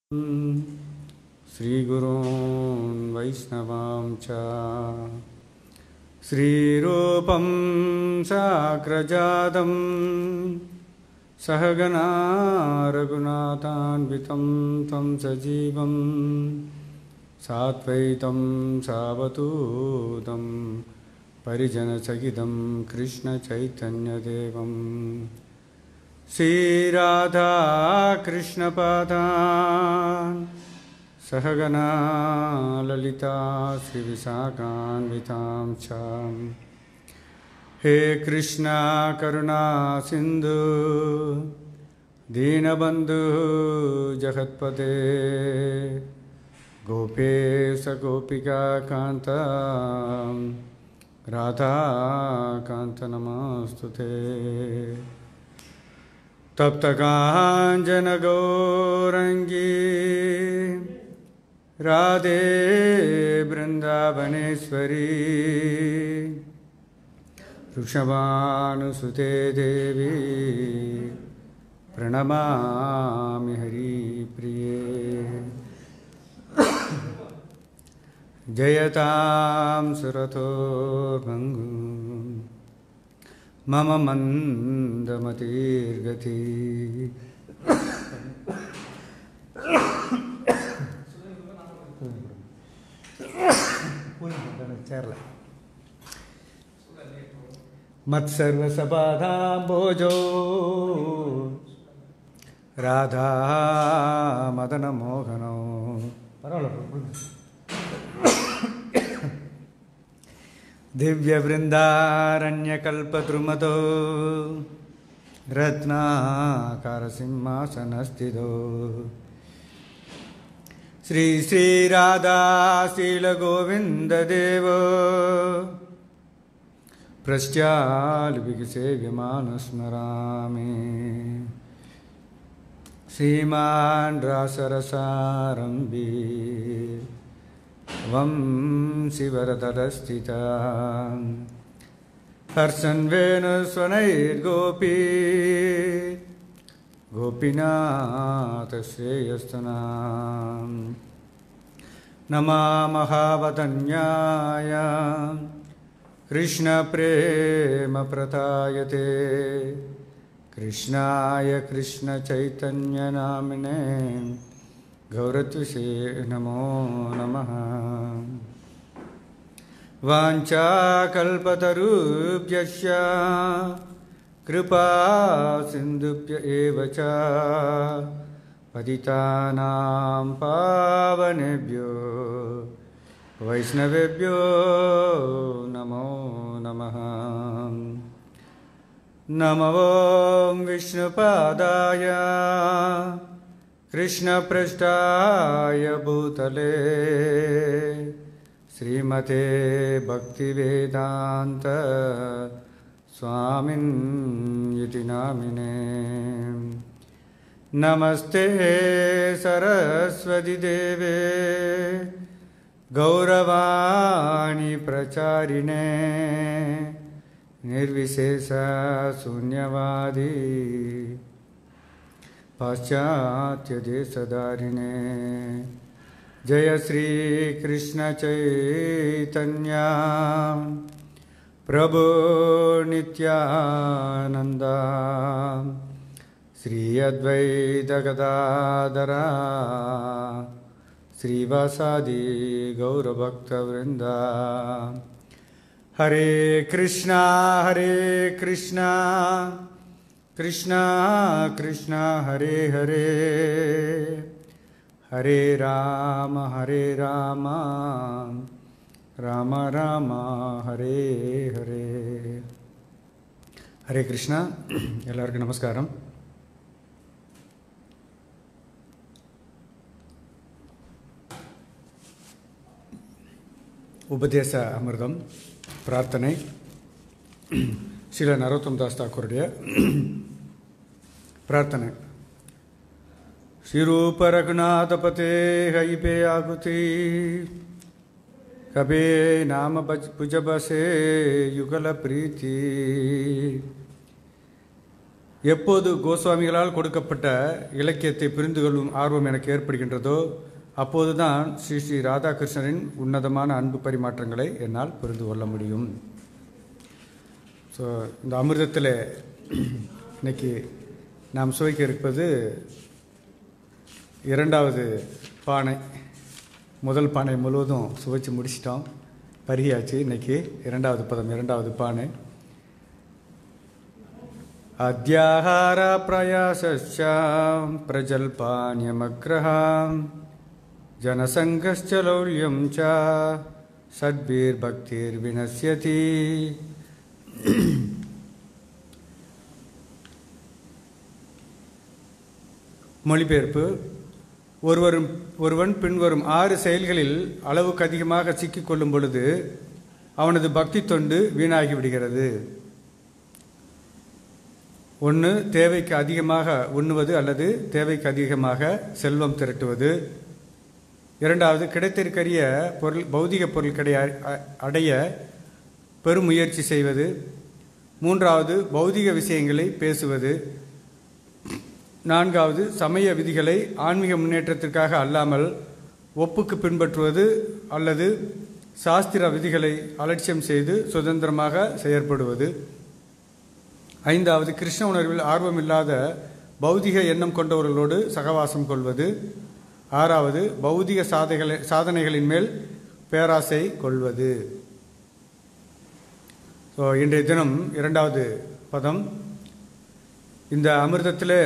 श्रीगुरून् वैष्णवां च श्रीरूपं साग्रजातं सहगना रघुनाथान्वितं तं सजीवं सात्वैतं सावधूतं परिजनसहितं कृष्णचैतन्यदेवम् श्रीराधा कृष्णपादान् सहगना ललिता श्रीविशाखान्वितां च हे कृष्णा करुणा सिन्धु दीनबन्धु जगत्पते गोपेश गोपिका कान्त राधाकान्त नमस्तु ते तप्तकाञ्जनगौरङ्गी राधे बृन्दावनेश्वरी वृषभानुसुते देवी प्रणमामि हरिप्रिये जयतां सुरथोर्भङ्गु मम मन्दमतिर्गति சேரல மத்சர்வசபாதாம்போஜோ ராதா மதன மோகனோ பரவாயில்ல दिव्यवृन्दारण्यकल्पद्रुमतो रत्नाकारसिंहासनस्थितो श्री श्रीराधाशीलगोविन्ददेव पश्चाल्विसेव्यमानस्मरामि श्रीमान् रासरसारम्भी वं शिवरतरस्थिता हर्षन् वेणुस्वनैर्गोपी गोपीनाथश्रेयस्तना नमामहावतन्याय कृष्णप्रेमप्रतायते कृष्णाय कृष्णचैतन्यनामिने गौरत्विषे नमो नमः वाञ्छाकल्पतरुभ्यश्च कृपा सिन्धुभ्य एव च पतितानां पावनेभ्यो वैष्णवेभ्यो नमो नमः नमो विष्णुपादाय कृष्णपृष्ठाय भूतले श्रीमते भक्तिवेदान्त स्वामिन् इति नामिने नमस्ते सरस्वतीदेवे गौरवाणि प्रचारिणे निर्विशेषशून्यवादी पाश्चात्यदेशधारिणे जय श्रीकृष्णचैतन्या प्रभो नित्यानन्दा श्री अद्वैतगदाधरा श्रीवासादि गौरभक्तवृन्दा हरे कृष्णा हरे कृष्णा कृष्णा कृष्णा हरे हरे हरे राम हरे राम ராம ராம ஹரே ஹரே ஹரே கிருஷ்ணா எல்லாருக்கும் நமஸ்காரம் உபதேச அமிர்தம் பிரார்த்தனை ஸ்ரீல நரோத்தம் தாஸ் தாக்கூருடைய ಪ್ರಾರ್ಥನೆ ಶ್ರೀರೂಪ ರಘುನಾಥಪತೆ ಹೈಪೆ ಆಗುತಿ ಕಬೆ ನಾಮ ಬಜ್ ಭುಜ ಬಸೆ ಯುಗಲ ಪ್ರೀತಿ எப்போது கோஸ்வாமிகளால் கொடுக்கப்பட்ட இலக்கியத்தை புரிந்து கொள்ளும் ஆர்வம் எனக்கு ஏற்படுகின்றதோ அப்போதுதான் ஸ்ரீ ஸ்ரீ ராதாகிருஷ்ணரின் உன்னதமான அன்பு பரிமாற்றங்களை என்னால் புரிந்து கொள்ள முடியும் ஸோ இந்த அமிர்தத்தில் இன்னைக்கு நாம் சுவைக்க இருப்பது இரண்டாவது பானை முதல் பானை முழுவதும் சுவைச்சு முடிச்சிட்டோம் பருகியாச்சு இன்னைக்கு இரண்டாவது பதம் இரண்டாவது பானை அத்தியாகார பிரயாசாம் பிரஜல்பான்யமக்ரஹாம் ஜனசங்கश्च லௌல்யம் ச சத்பீர் பக்திர் வினசியதி மொழிபெயர்ப்பு ஒருவரும் ஒருவன் பின்வரும் ஆறு செயல்களில் அளவுக்கு அதிகமாக சிக்கிக்கொள்ளும் பொழுது அவனது பக்தி தொண்டு வீணாகி விடுகிறது ஒன்று தேவைக்கு அதிகமாக உண்ணுவது அல்லது தேவைக்கு அதிகமாக செல்வம் திரட்டுவது இரண்டாவது கிடைத்திருக்கரிய பொருள் பௌதிக பொருட்களை அ- அடைய பெருமுயற்சி செய்வது மூன்றாவது பௌதிக விஷயங்களை பேசுவது நான்காவது சமய விதிகளை ஆன்மீக முன்னேற்றத்திற்காக அல்லாமல் ஒப்புக்கு பின்பற்றுவது அல்லது சாஸ்திர விதிகளை அலட்சியம் செய்து சுதந்திரமாக செயற்படுவது ஐந்தாவது கிருஷ்ண உணர்வில் ஆர்வமில்லாத பௌதிக எண்ணம் கொண்டவர்களோடு சகவாசம் கொள்வது ஆறாவது பௌதிக சாதைகளை சாதனைகளின் மேல் பேராசை கொள்வது ஸோ இன்றைய தினம் இரண்டாவது பதம் இந்த அமிர்தத்தில்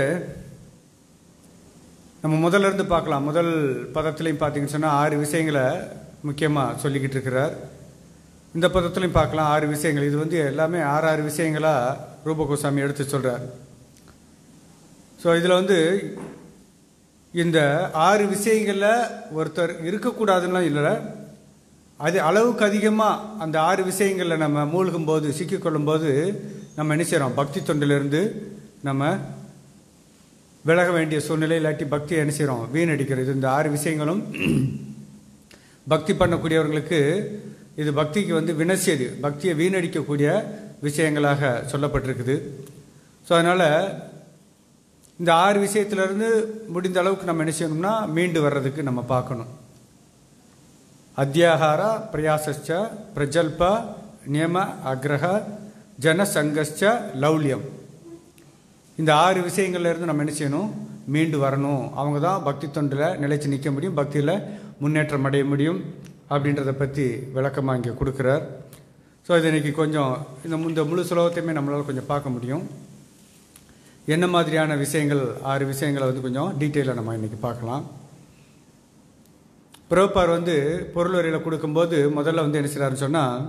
நம்ம முதல்ல இருந்து பார்க்கலாம் முதல் பதத்துலையும் பார்த்தீங்கன்னு சொன்னால் ஆறு விஷயங்களை முக்கியமாக சொல்லிக்கிட்டு இருக்கிறார் இந்த பதத்துலையும் பார்க்கலாம் ஆறு விஷயங்கள் இது வந்து எல்லாமே ஆறு ஆறு விஷயங்களாக ரூபகோசாமி எடுத்து சொல்கிறார் ஸோ இதில் வந்து இந்த ஆறு விஷயங்களில் ஒருத்தர் இருக்கக்கூடாதுன்னா இல்லை அது அளவுக்கு அதிகமாக அந்த ஆறு விஷயங்களில் நம்ம மூழ்கும் போது சிக்கிக்கொள்ளும் போது நம்ம என்ன செய்கிறோம் பக்தி தொண்டிலிருந்து நம்ம விலக வேண்டிய சூழ்நிலை இல்லாட்டி பக்தியை என்ன செய்கிறோம் வீணடிக்கிறது இந்த ஆறு விஷயங்களும் பக்தி பண்ணக்கூடியவர்களுக்கு இது பக்திக்கு வந்து வினசியது பக்தியை வீணடிக்கக்கூடிய விஷயங்களாக சொல்லப்பட்டிருக்குது ஸோ அதனால் இந்த ஆறு விஷயத்திலிருந்து முடிந்த அளவுக்கு நம்ம என்ன செய்யணும்னா மீண்டு வர்றதுக்கு நம்ம பார்க்கணும் அத்தியாகார பிரயாசச்ச பிரஜல்ப நியம அக்ரஹ ஜனசங்கச்ச லௌல்யம் இந்த ஆறு விஷயங்கள்ல இருந்து நம்ம என்ன செய்யணும் மீண்டு வரணும் அவங்க தான் பக்தி தொண்டில் நிலைச்சு நிற்க முடியும் பக்தியில் முன்னேற்றம் அடைய முடியும் அப்படின்றத பற்றி விளக்கமாக இங்கே கொடுக்குறார் ஸோ இது இன்னைக்கு கொஞ்சம் இந்த மு- இந்த முழு சுலோகத்தையுமே நம்மளால் கொஞ்சம் பார்க்க முடியும் என்ன மாதிரியான விஷயங்கள் ஆறு விஷயங்களை வந்து கொஞ்சம் டீட்டெயிலாக நம்ம இன்னைக்கு பார்க்கலாம் பிரபுபார் வந்து பொருள் வரையில் கொடுக்கும்போது முதல்ல வந்து என்ன செய்கிறாருன்னு சொன்னால்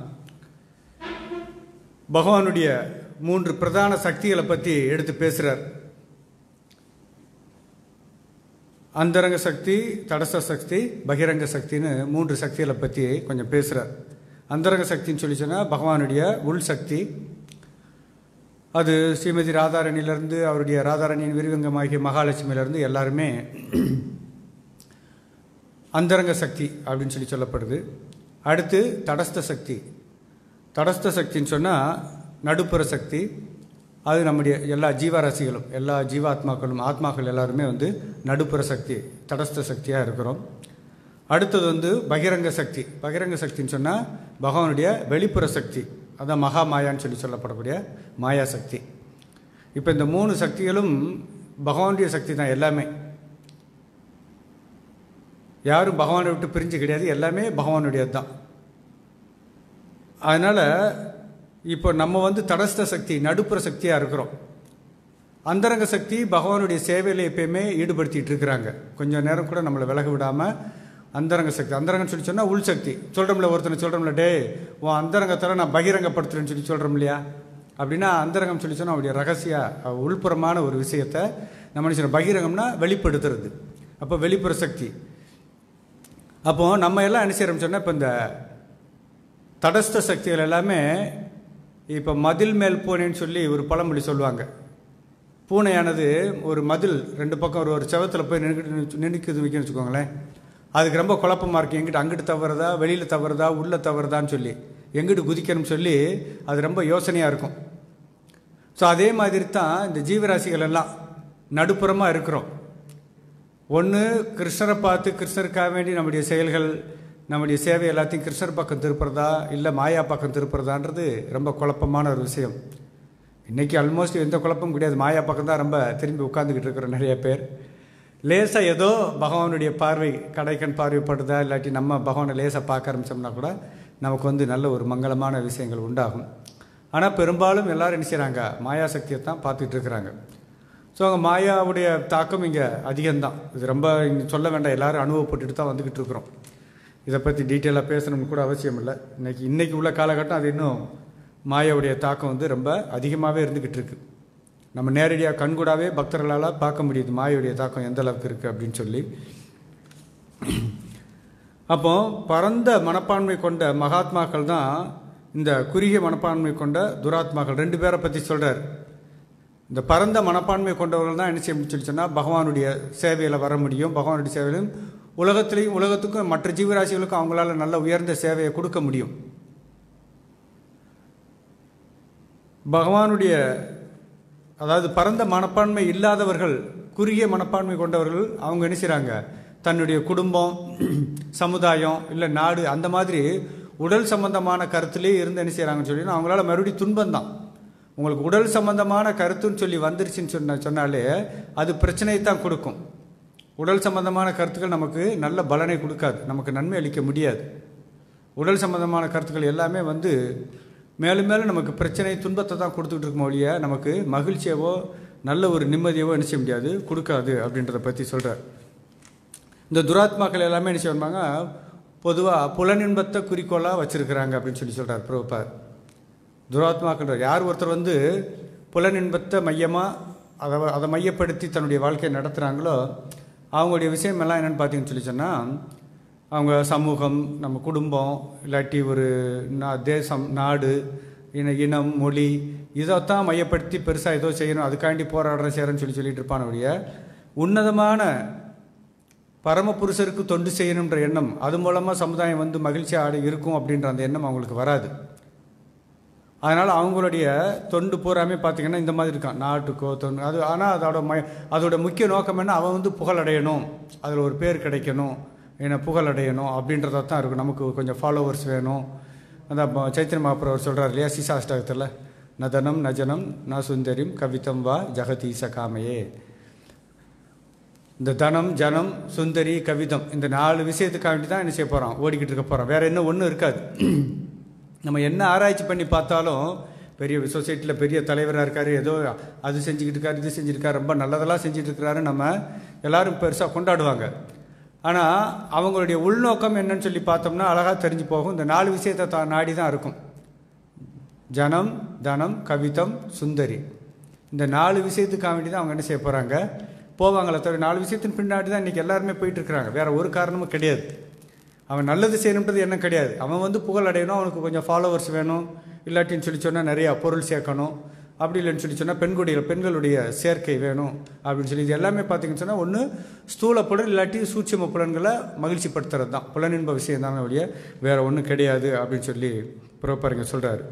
பகவானுடைய மூன்று பிரதான சக்திகளை பற்றி எடுத்து பேசுகிறார் அந்தரங்க சக்தி தடச சக்தி பகிரங்க சக்தின்னு மூன்று சக்திகளை பற்றி கொஞ்சம் பேசுகிறார் அந்தரங்க சக்தின்னு சொல்லி சொன்னால் பகவானுடைய உள் சக்தி அது ஸ்ரீமதி ராதாரணியிலேருந்து அவருடைய ராதாரணியின் விரிவங்கமாகிய மகாலட்சுமியிலேருந்து எல்லாருமே அந்தரங்க சக்தி அப்படின்னு சொல்லி சொல்லப்படுது அடுத்து தடஸ்த சக்தி தடஸ்த சக்தின்னு சொன்னால் நடுப்புற சக்தி அது நம்முடைய எல்லா ஜீவராசிகளும் எல்லா ஜீவாத்மாக்களும் ஆத்மாக்கள் எல்லாருமே வந்து நடுப்புற சக்தி தடஸ்த சக்தியாக இருக்கிறோம் அடுத்தது வந்து பகிரங்க சக்தி பகிரங்க சக்தின்னு சொன்னால் பகவானுடைய வெளிப்புற சக்தி அதான் மகா மாயான்னு சொல்லி சொல்லப்படக்கூடிய மாயா சக்தி இப்போ இந்த மூணு சக்திகளும் பகவானுடைய சக்தி தான் எல்லாமே யாரும் பகவானை விட்டு பிரிஞ்சு கிடையாது எல்லாமே பகவானுடையது தான் அதனால் இப்போ நம்ம வந்து தடஸ்த சக்தி நடுப்புற சக்தியாக இருக்கிறோம் அந்தரங்க சக்தி பகவானுடைய சேவையில் எப்பயுமே ஈடுபடுத்திட்டு இருக்கிறாங்க கொஞ்சம் நேரம் கூட நம்மளை விலக விடாமல் அந்தரங்க சக்தி அந்தரங்கன்னு சொல்லி சொன்னால் உள் சக்தி சொல்கிறோம்ல ஒருத்தனை சொல்கிறோம்ல டே உன் அந்தரங்கத்தில் நான் பகிரங்கப்படுத்துறேன்னு சொல்லி சொல்கிறோம் இல்லையா அப்படின்னா அந்தரங்கம் சொல்லி சொன்னால் அவருடைய ரகசிய அஹ், உள்புறமான ஒரு விஷயத்தை நம்ம என்ன செய்யணும் பகிரங்கம்னா வெளிப்படுத்துறது அப்போ வெளிப்புற சக்தி அப்போ நம்ம எல்லாம் என்ன செய்கிறோம் சொன்னால் இப்போ இந்த தடஸ்த சக்திகள் எல்லாமே இப்போ மதில் மேல் பூனைன்னு சொல்லி ஒரு பழமொழி சொல்லுவாங்க பூனையானது ஒரு மதில் ரெண்டு பக்கம் ஒரு ஒரு செவத்தில் போய் நின்றுக்கிட்டு நின்றுக்குது வைக்கணும்னு வச்சுக்கோங்களேன் அதுக்கு ரொம்ப குழப்பமாக இருக்கு எங்கிட்ட அங்கிட்டு தவறுதா வெளியில் தவறுதா உள்ளே தவறுதான்னு சொல்லி எங்கிட்டு குதிக்கணும்னு சொல்லி அது ரொம்ப யோசனையாக இருக்கும் ஸோ அதே மாதிரி தான் இந்த ஜீவராசிகள் எல்லாம் நடுப்புறமாக இருக்கிறோம் ஒன்று கிருஷ்ணரை பார்த்து கிருஷ்ணருக்காக வேண்டி நம்முடைய செயல்கள் நம்முடைய சேவை எல்லாத்தையும் கிருஷ்ணர் பக்கம் திருப்புறதா இல்லை மாயா பக்கம் திருப்புறதான்றது ரொம்ப குழப்பமான ஒரு விஷயம் இன்றைக்கி ஆல்மோஸ்ட் எந்த குழப்பமும் கிடையாது மாயா பக்கம் தான் ரொம்ப திரும்பி உட்காந்துக்கிட்டு இருக்கிறோம் நிறைய பேர் லேசாக ஏதோ பகவானுடைய பார்வை கடைக்கண் பார்வைப்படுதா இல்லாட்டி நம்ம பகவானை லேசாக பார்க்க ஆரம்பித்தோம்னா கூட நமக்கு வந்து நல்ல ஒரு மங்களமான விஷயங்கள் உண்டாகும் ஆனால் பெரும்பாலும் எல்லாரும் என்ன செய்கிறாங்க மாயா சக்தியை தான் பார்த்துட்டு இருக்கிறாங்க ஸோ அங்கே மாயாவுடைய தாக்கம் இங்கே அதிகம்தான் இது ரொம்ப இங்க சொல்ல வேண்டாம் எல்லாரும் அனுபவப்பட்டுட்டு தான் வந்துக்கிட்டு இருக்கிறோம் இதை பற்றி டீட்டெயிலாக பேசணும்னு கூட அவசியம் இல்லை இன்னைக்கு இன்னைக்கு உள்ள காலகட்டம் அது இன்னும் மாயாவுடைய தாக்கம் வந்து ரொம்ப அதிகமாகவே இருந்துக்கிட்டு இருக்கு நம்ம நேரடியாக கண்கூடாவே பக்தர்களால் பார்க்க முடியுது மாயாவுடைய தாக்கம் எந்த அளவுக்கு இருக்குது அப்படின்னு சொல்லி அப்போ பரந்த மனப்பான்மை கொண்ட மகாத்மாக்கள் தான் இந்த குறுகிய மனப்பான்மை கொண்ட துராத்மாக்கள் ரெண்டு பேரை பற்றி சொல்கிறார் இந்த பரந்த மனப்பான்மை கொண்டவர்கள் தான் என்ன செய்ய முடியும் சொன்னால் பகவானுடைய சேவையில் வர முடியும் பகவானுடைய சேவையிலும் உலகத்திலையும் உலகத்துக்கும் மற்ற ஜீவராசிகளுக்கும் அவங்களால நல்ல உயர்ந்த சேவையை கொடுக்க முடியும் பகவானுடைய அதாவது பரந்த மனப்பான்மை இல்லாதவர்கள் குறுகிய மனப்பான்மை கொண்டவர்கள் அவங்க என்ன செய்கிறாங்க தன்னுடைய குடும்பம் சமுதாயம் இல்லை நாடு அந்த மாதிரி உடல் சம்பந்தமான கருத்திலே இருந்து என்ன செய்கிறாங்கன்னு சொல்லி அவங்களால மறுபடியும் துன்பம் தான் உங்களுக்கு உடல் சம்பந்தமான கருத்துன்னு சொல்லி வந்துருச்சுன்னு சொன்ன சொன்னாலே அது பிரச்சனையை தான் கொடுக்கும் உடல் சம்பந்தமான கருத்துக்கள் நமக்கு நல்ல பலனை கொடுக்காது நமக்கு நன்மை அளிக்க முடியாது உடல் சம்பந்தமான கருத்துக்கள் எல்லாமே வந்து மேலும் மேலும் நமக்கு பிரச்சனை துன்பத்தை தான் கொடுத்துக்கிட்டு இருக்கும் ஒழிய நமக்கு மகிழ்ச்சியவோ நல்ல ஒரு நிம்மதியவோ என்ன செய்ய முடியாது கொடுக்காது அப்படின்றத பற்றி சொல்கிறார் இந்த துராத்மாக்கள் எல்லாமே என்ன செய்வாங்க பொதுவாக புலனின்பத்தை குறிக்கோளாக வச்சுருக்கிறாங்க அப்படின்னு சொல்லி சொல்கிறார் பிரபுபார் துராத்மாக்கள் யார் ஒருத்தர் வந்து புலனின்பத்தை மையமாக அதை அதை மையப்படுத்தி தன்னுடைய வாழ்க்கையை நடத்துகிறாங்களோ அவங்களுடைய விஷயம் எல்லாம் என்னென்னு பார்த்தீங்கன்னு சொல்லி சொன்னால் அவங்க சமூகம் நம்ம குடும்பம் இல்லாட்டி ஒரு நா- தேசம் நாடு இன இனம் மொழி இதைத்தான் மையப்படுத்தி பெருசாக ஏதோ செய்யணும் அதுக்காண்டி போராடுறேன் செய்கிறேன்னு சொல்லி சொல்லிட்டு இருப்பானுடைய உன்னதமான பரமபுருஷருக்கு தொண்டு செய்யணுன்ற எண்ணம் அது மூலமாக சமுதாயம் வந்து மகிழ்ச்சியாக இருக்கும் அப்படின்ற அந்த எண்ணம் அவங்களுக்கு வராது அதனால் அவங்களுடைய தொண்டு பூராமே பார்த்தீங்கன்னா இந்த மாதிரி இருக்கான் நாட்டுக்கோ தொண்டு அது ஆனால் அதோட ம அதோட முக்கிய நோக்கம் என்ன அவன் வந்து புகழ் அடையணும் அதில் ஒரு பேர் கிடைக்கணும் என்ன புகழ் அடையணும் அப்படின்றதா தான் இருக்கும் நமக்கு கொஞ்சம் ஃபாலோவர்ஸ் வேணும் அந்த ப- சைத்தன்ய மகாபிரவர் சொல்கிறார் இல்லையா சீசாஷ்டகத்தில் நதனம் நஜனம் ந சுந்தரிம் கவிதம் வா ஜெகதீச காமையே இந்த தனம் ஜனம் சுந்தரி கவிதம் இந்த நாலு விஷயத்துக்காக வேண்டி தான் என்ன செய்ய போகிறோம் ஓடிக்கிட்டு இருக்க போகிறோம் வேற என்ன ஒன்றும் இருக்காது நம்ம என்ன ஆராய்ச்சி பண்ணி பார்த்தாலும் பெரிய சொசைட்டியில் பெரிய தலைவராக இருக்காரு ஏதோ அது செஞ்சுக்கிட்டு இருக்காரு இது செஞ்சுருக்காரு ரொம்ப நல்லதெல்லாம் செஞ்சுட்டு இருக்கிறாரு நம்ம எல்லாரும் பெருசாக கொண்டாடுவாங்க ஆனால் அவங்களுடைய உள்நோக்கம் என்னன்னு சொல்லி பார்த்தோம்னா அழகாக தெரிஞ்சு போகும் இந்த நாலு விஷயத்தை தான் நாடி தான் இருக்கும் ஜனம் தனம் கவிதம் சுந்தரி இந்த நாலு விஷயத்துக்காக வேண்டி தான் அவங்க என்ன செய்ய போகிறாங்க போவாங்களே தவிர நாலு விஷயத்தின் பின்னாடி தான் இன்றைக்கி எல்லாருமே போயிட்டு இருக்கிறாங்க வேற ஒரு காரணமும் கிடையாது அவன் நல்லது செய்யணுன்றது என்ன கிடையாது அவன் வந்து புகழ் அடையணும் அவனுக்கு கொஞ்சம் ஃபாலோவர்ஸ் வேணும் இல்லாட்டின்னு சொல்லி சொன்னால் நிறையா பொருள் சேர்க்கணும் அப்படி இல்லைன்னு சொல்லி சொன்னால் பெண்களுடைய பெண்களுடைய சேர்க்கை வேணும் அப்படின்னு சொல்லி இது எல்லாமே பார்த்தீங்கன்னு சொன்னால் ஒன்று ஸ்தூல புலன் இல்லாட்டி சூட்சும புலன்களை மகிழ்ச்சிப்படுத்துறது தான் புலனின்ப விஷயம் தானே ஒழிய வேற ஒன்றும் கிடையாது அப்படின்னு சொல்லி புறப்பாருங்க சொல்கிறாரு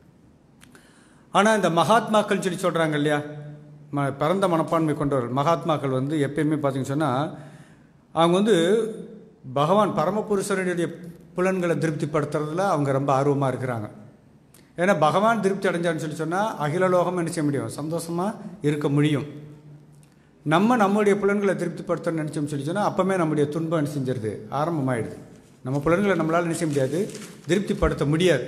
ஆனால் இந்த மகாத்மாக்கள் சொல்லி சொல்கிறாங்க இல்லையா ம பரந்த மனப்பான்மை கொண்டவர்கள் மகாத்மாக்கள் வந்து எப்பயுமே பார்த்தீங்கன்னு சொன்னால் அவங்க வந்து பகவான் பரமபுருஷருடைய புலன்களை திருப்திப்படுத்துறதுல அவங்க ரொம்ப ஆர்வமாக இருக்கிறாங்க ஏன்னா பகவான் திருப்தி அடைஞ்சான்னு சொல்லி சொன்னால் அகில லோகம் என்ன செய்ய முடியும் சந்தோஷமாக இருக்க முடியும் நம்ம நம்முடைய புலன்களை திருப்திப்படுத்தணும்னு நினச்சோம்னு சொல்லி சொன்னால் அப்போமே நம்முடைய துன்பம் என்ன செஞ்சிருது ஆரம்பமாயிடுது நம்ம புலன்களை நம்மளால் என்ன செய்ய முடியாது திருப்திப்படுத்த முடியாது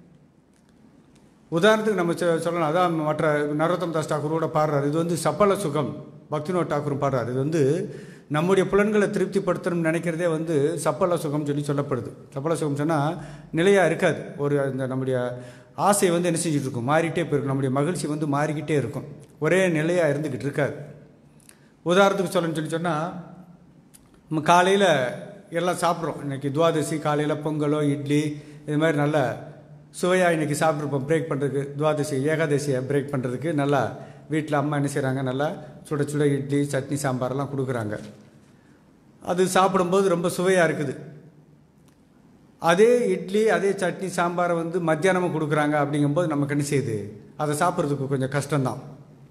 உதாரணத்துக்கு நம்ம சொ- சொல்லலாம் அதான் மற்ற நரோத்தம் தாஸ் தாக்கூர் கூட பாடுறாரு இது வந்து சப்பல சுகம் பக்தினோட் தாக்கூரும் பாடுறாரு இது வந்து நம்முடைய புலன்களை திருப்திப்படுத்தணும்னு நினைக்கிறதே வந்து சப்பல சுகம் சொல்லி சொல்லப்படுது சப்பல சுகம் சொன்னால் நிலையாக இருக்காது ஒரு இந்த நம்முடைய ஆசை வந்து என்ன செஞ்சுட்டு இருக்கும் மாறிட்டே போயிருக்கும் நம்முடைய மகிழ்ச்சி வந்து மாறிக்கிட்டே இருக்கும் ஒரே நிலையாக இருந்துக்கிட்டு இருக்காது உதாரணத்துக்கு சொல்லணும்னு சொல்லி சொன்னால் நம்ம காலையில் எல்லாம் சாப்பிட்றோம் இன்னைக்கு துவாதசி காலையில் பொங்கலோ இட்லி இது மாதிரி நல்ல சுவையாக இன்னைக்கு சாப்பிட்ருப்போம் பிரேக் பண்ணுறதுக்கு துவாதசி ஏகாதசியை பிரேக் பண்ணுறதுக்கு நல்லா வீட்டில் அம்மா என்ன செய்கிறாங்க நல்லா சுட சுட இட்லி சட்னி சாம்பாரெல்லாம் கொடுக்குறாங்க அது சாப்பிடும்போது ரொம்ப சுவையாக இருக்குது அதே இட்லி அதே சட்னி சாம்பாரை வந்து மத்தியானமும் கொடுக்குறாங்க அப்படிங்கும்போது நமக்கு என்ன செய்யுது அதை சாப்பிட்றதுக்கு கொஞ்சம் கஷ்டம்தான்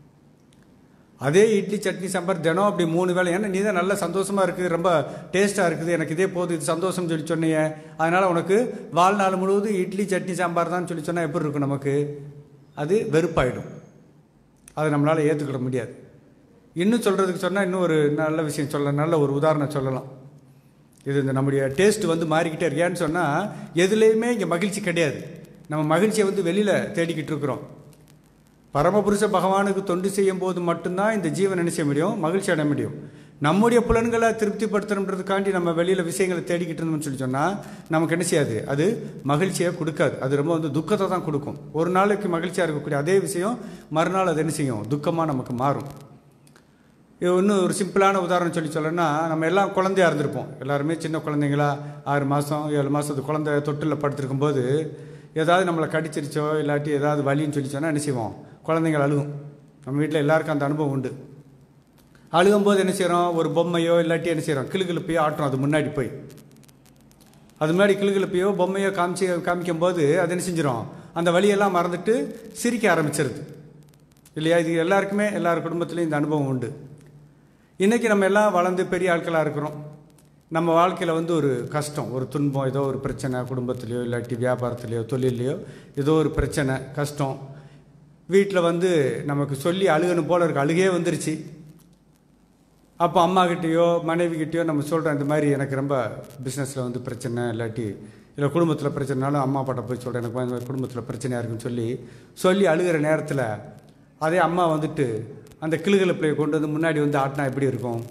அதே இட்லி சட்னி சாம்பார் தினம் அப்படி மூணு வேளை ஏன்னா நீ தான் நல்ல சந்தோஷமாக இருக்குது ரொம்ப டேஸ்ட்டாக இருக்குது எனக்கு இதே போதும் இது சந்தோஷம் சொல்லி சொன்னீங்க அதனால் உனக்கு வாழ்நாள் முழுவதும் இட்லி சட்னி சாம்பார் தான் சொல்லி சொன்னால் எப்படி இருக்கும் நமக்கு அது வெறுப்பாயிடும் அதை நம்மளால் ஏற்றுக்கிட முடியாது இன்னும் சொல்கிறதுக்கு சொன்னால் இன்னும் ஒரு நல்ல விஷயம் சொல்ல நல்ல ஒரு உதாரணம் சொல்லலாம் இது இந்த நம்முடைய டேஸ்ட் வந்து மாறிக்கிட்டே இருக்கு ஏன்னு சொன்னால் எதுலேயுமே இங்கே மகிழ்ச்சி கிடையாது நம்ம மகிழ்ச்சியை வந்து வெளியில் தேடிக்கிட்டு இருக்கிறோம் பரமபுருஷ பகவானுக்கு தொண்டு செய்யும் போது மட்டும்தான் இந்த ஜீவன் என்ன செய்ய முடியும் மகிழ்ச்சி அடைய முடியும் நம்முடைய புலன்களை திருப்திப்படுத்தணுன்றதுக்காண்டி நம்ம வெளியில் விஷயங்களை தேடிக்கிட்டு இருந்தோம்னு சொல்லி சொன்னால் நமக்கு என்ன செய்யாது அது மகிழ்ச்சியை கொடுக்காது அது ரொம்ப வந்து துக்கத்தை தான் கொடுக்கும் ஒரு நாளைக்கு மகிழ்ச்சியாக இருக்கக்கூடிய அதே விஷயம் மறுநாள் அது என்ன செய்யும் துக்கமாக நமக்கு மாறும் இது இன்னும் ஒரு சிம்பிளான உதாரணம் சொல்லி சொல்லணும்னா நம்ம எல்லாம் குழந்தையா இருந்திருப்போம் எல்லாருமே சின்ன குழந்தைங்களா ஆறு மாதம் ஏழு மாதத்து குழந்தை தொட்டில் படுத்திருக்கும் போது ஏதாவது நம்மளை கடிச்சிருச்சோ இல்லாட்டி ஏதாவது வலின்னு சொல்லி சொன்னால் என்ன செய்வோம் குழந்தைங்கள் அழுகும் நம்ம வீட்டில் எல்லாருக்கும் அந்த அனுபவம் உண்டு அழுகும்போது என்ன செய்கிறோம் ஒரு பொம்மையோ இல்லாட்டி என்ன செய்கிறோம் கிளுகிழுப்பையோ ஆட்டுறோம் அது முன்னாடி போய் அது முன்னாடி கிளுகிழுப்பையோ பொம்மையோ காமிச்சு காமிக்கும் போது அது என்ன செஞ்சிடும் அந்த வழியெல்லாம் மறந்துட்டு சிரிக்க ஆரம்பிச்சிருது இல்லையா இது எல்லாருக்குமே எல்லார் குடும்பத்துலேயும் இந்த அனுபவம் உண்டு இன்றைக்கி நம்ம எல்லாம் வளர்ந்து பெரிய ஆட்களாக இருக்கிறோம் நம்ம வாழ்க்கையில் வந்து ஒரு கஷ்டம் ஒரு துன்பம் ஏதோ ஒரு பிரச்சனை குடும்பத்துலேயோ இல்லாட்டி வியாபாரத்துலேயோ தொழிலையோ ஏதோ ஒரு பிரச்சனை கஷ்டம் வீட்டில் வந்து நமக்கு சொல்லி அழுகணும் போல இருக்கு அழுகே வந்துருச்சு அப்போ அம்மாக்கிட்டேயோ மனைவிக்கிட்டேயோ நம்ம சொல்கிறோம் இந்த மாதிரி எனக்கு ரொம்ப பிஸ்னஸில் வந்து பிரச்சனை இல்லாட்டி இல்லை குடும்பத்தில் பிரச்சனைனாலும் அம்மா அப்பாட்ட போய் சொல்கிறேன் எனக்கு இந்த மாதிரி குடும்பத்தில் பிரச்சனையாக இருக்குன்னு சொல்லி சொல்லி அழுகிற நேரத்தில் அதே அம்மா வந்துட்டு அந்த கிளுகிழப்பிலையை கொண்டு வந்து முன்னாடி வந்து ஆட்டினா எப்படி இருக்கும்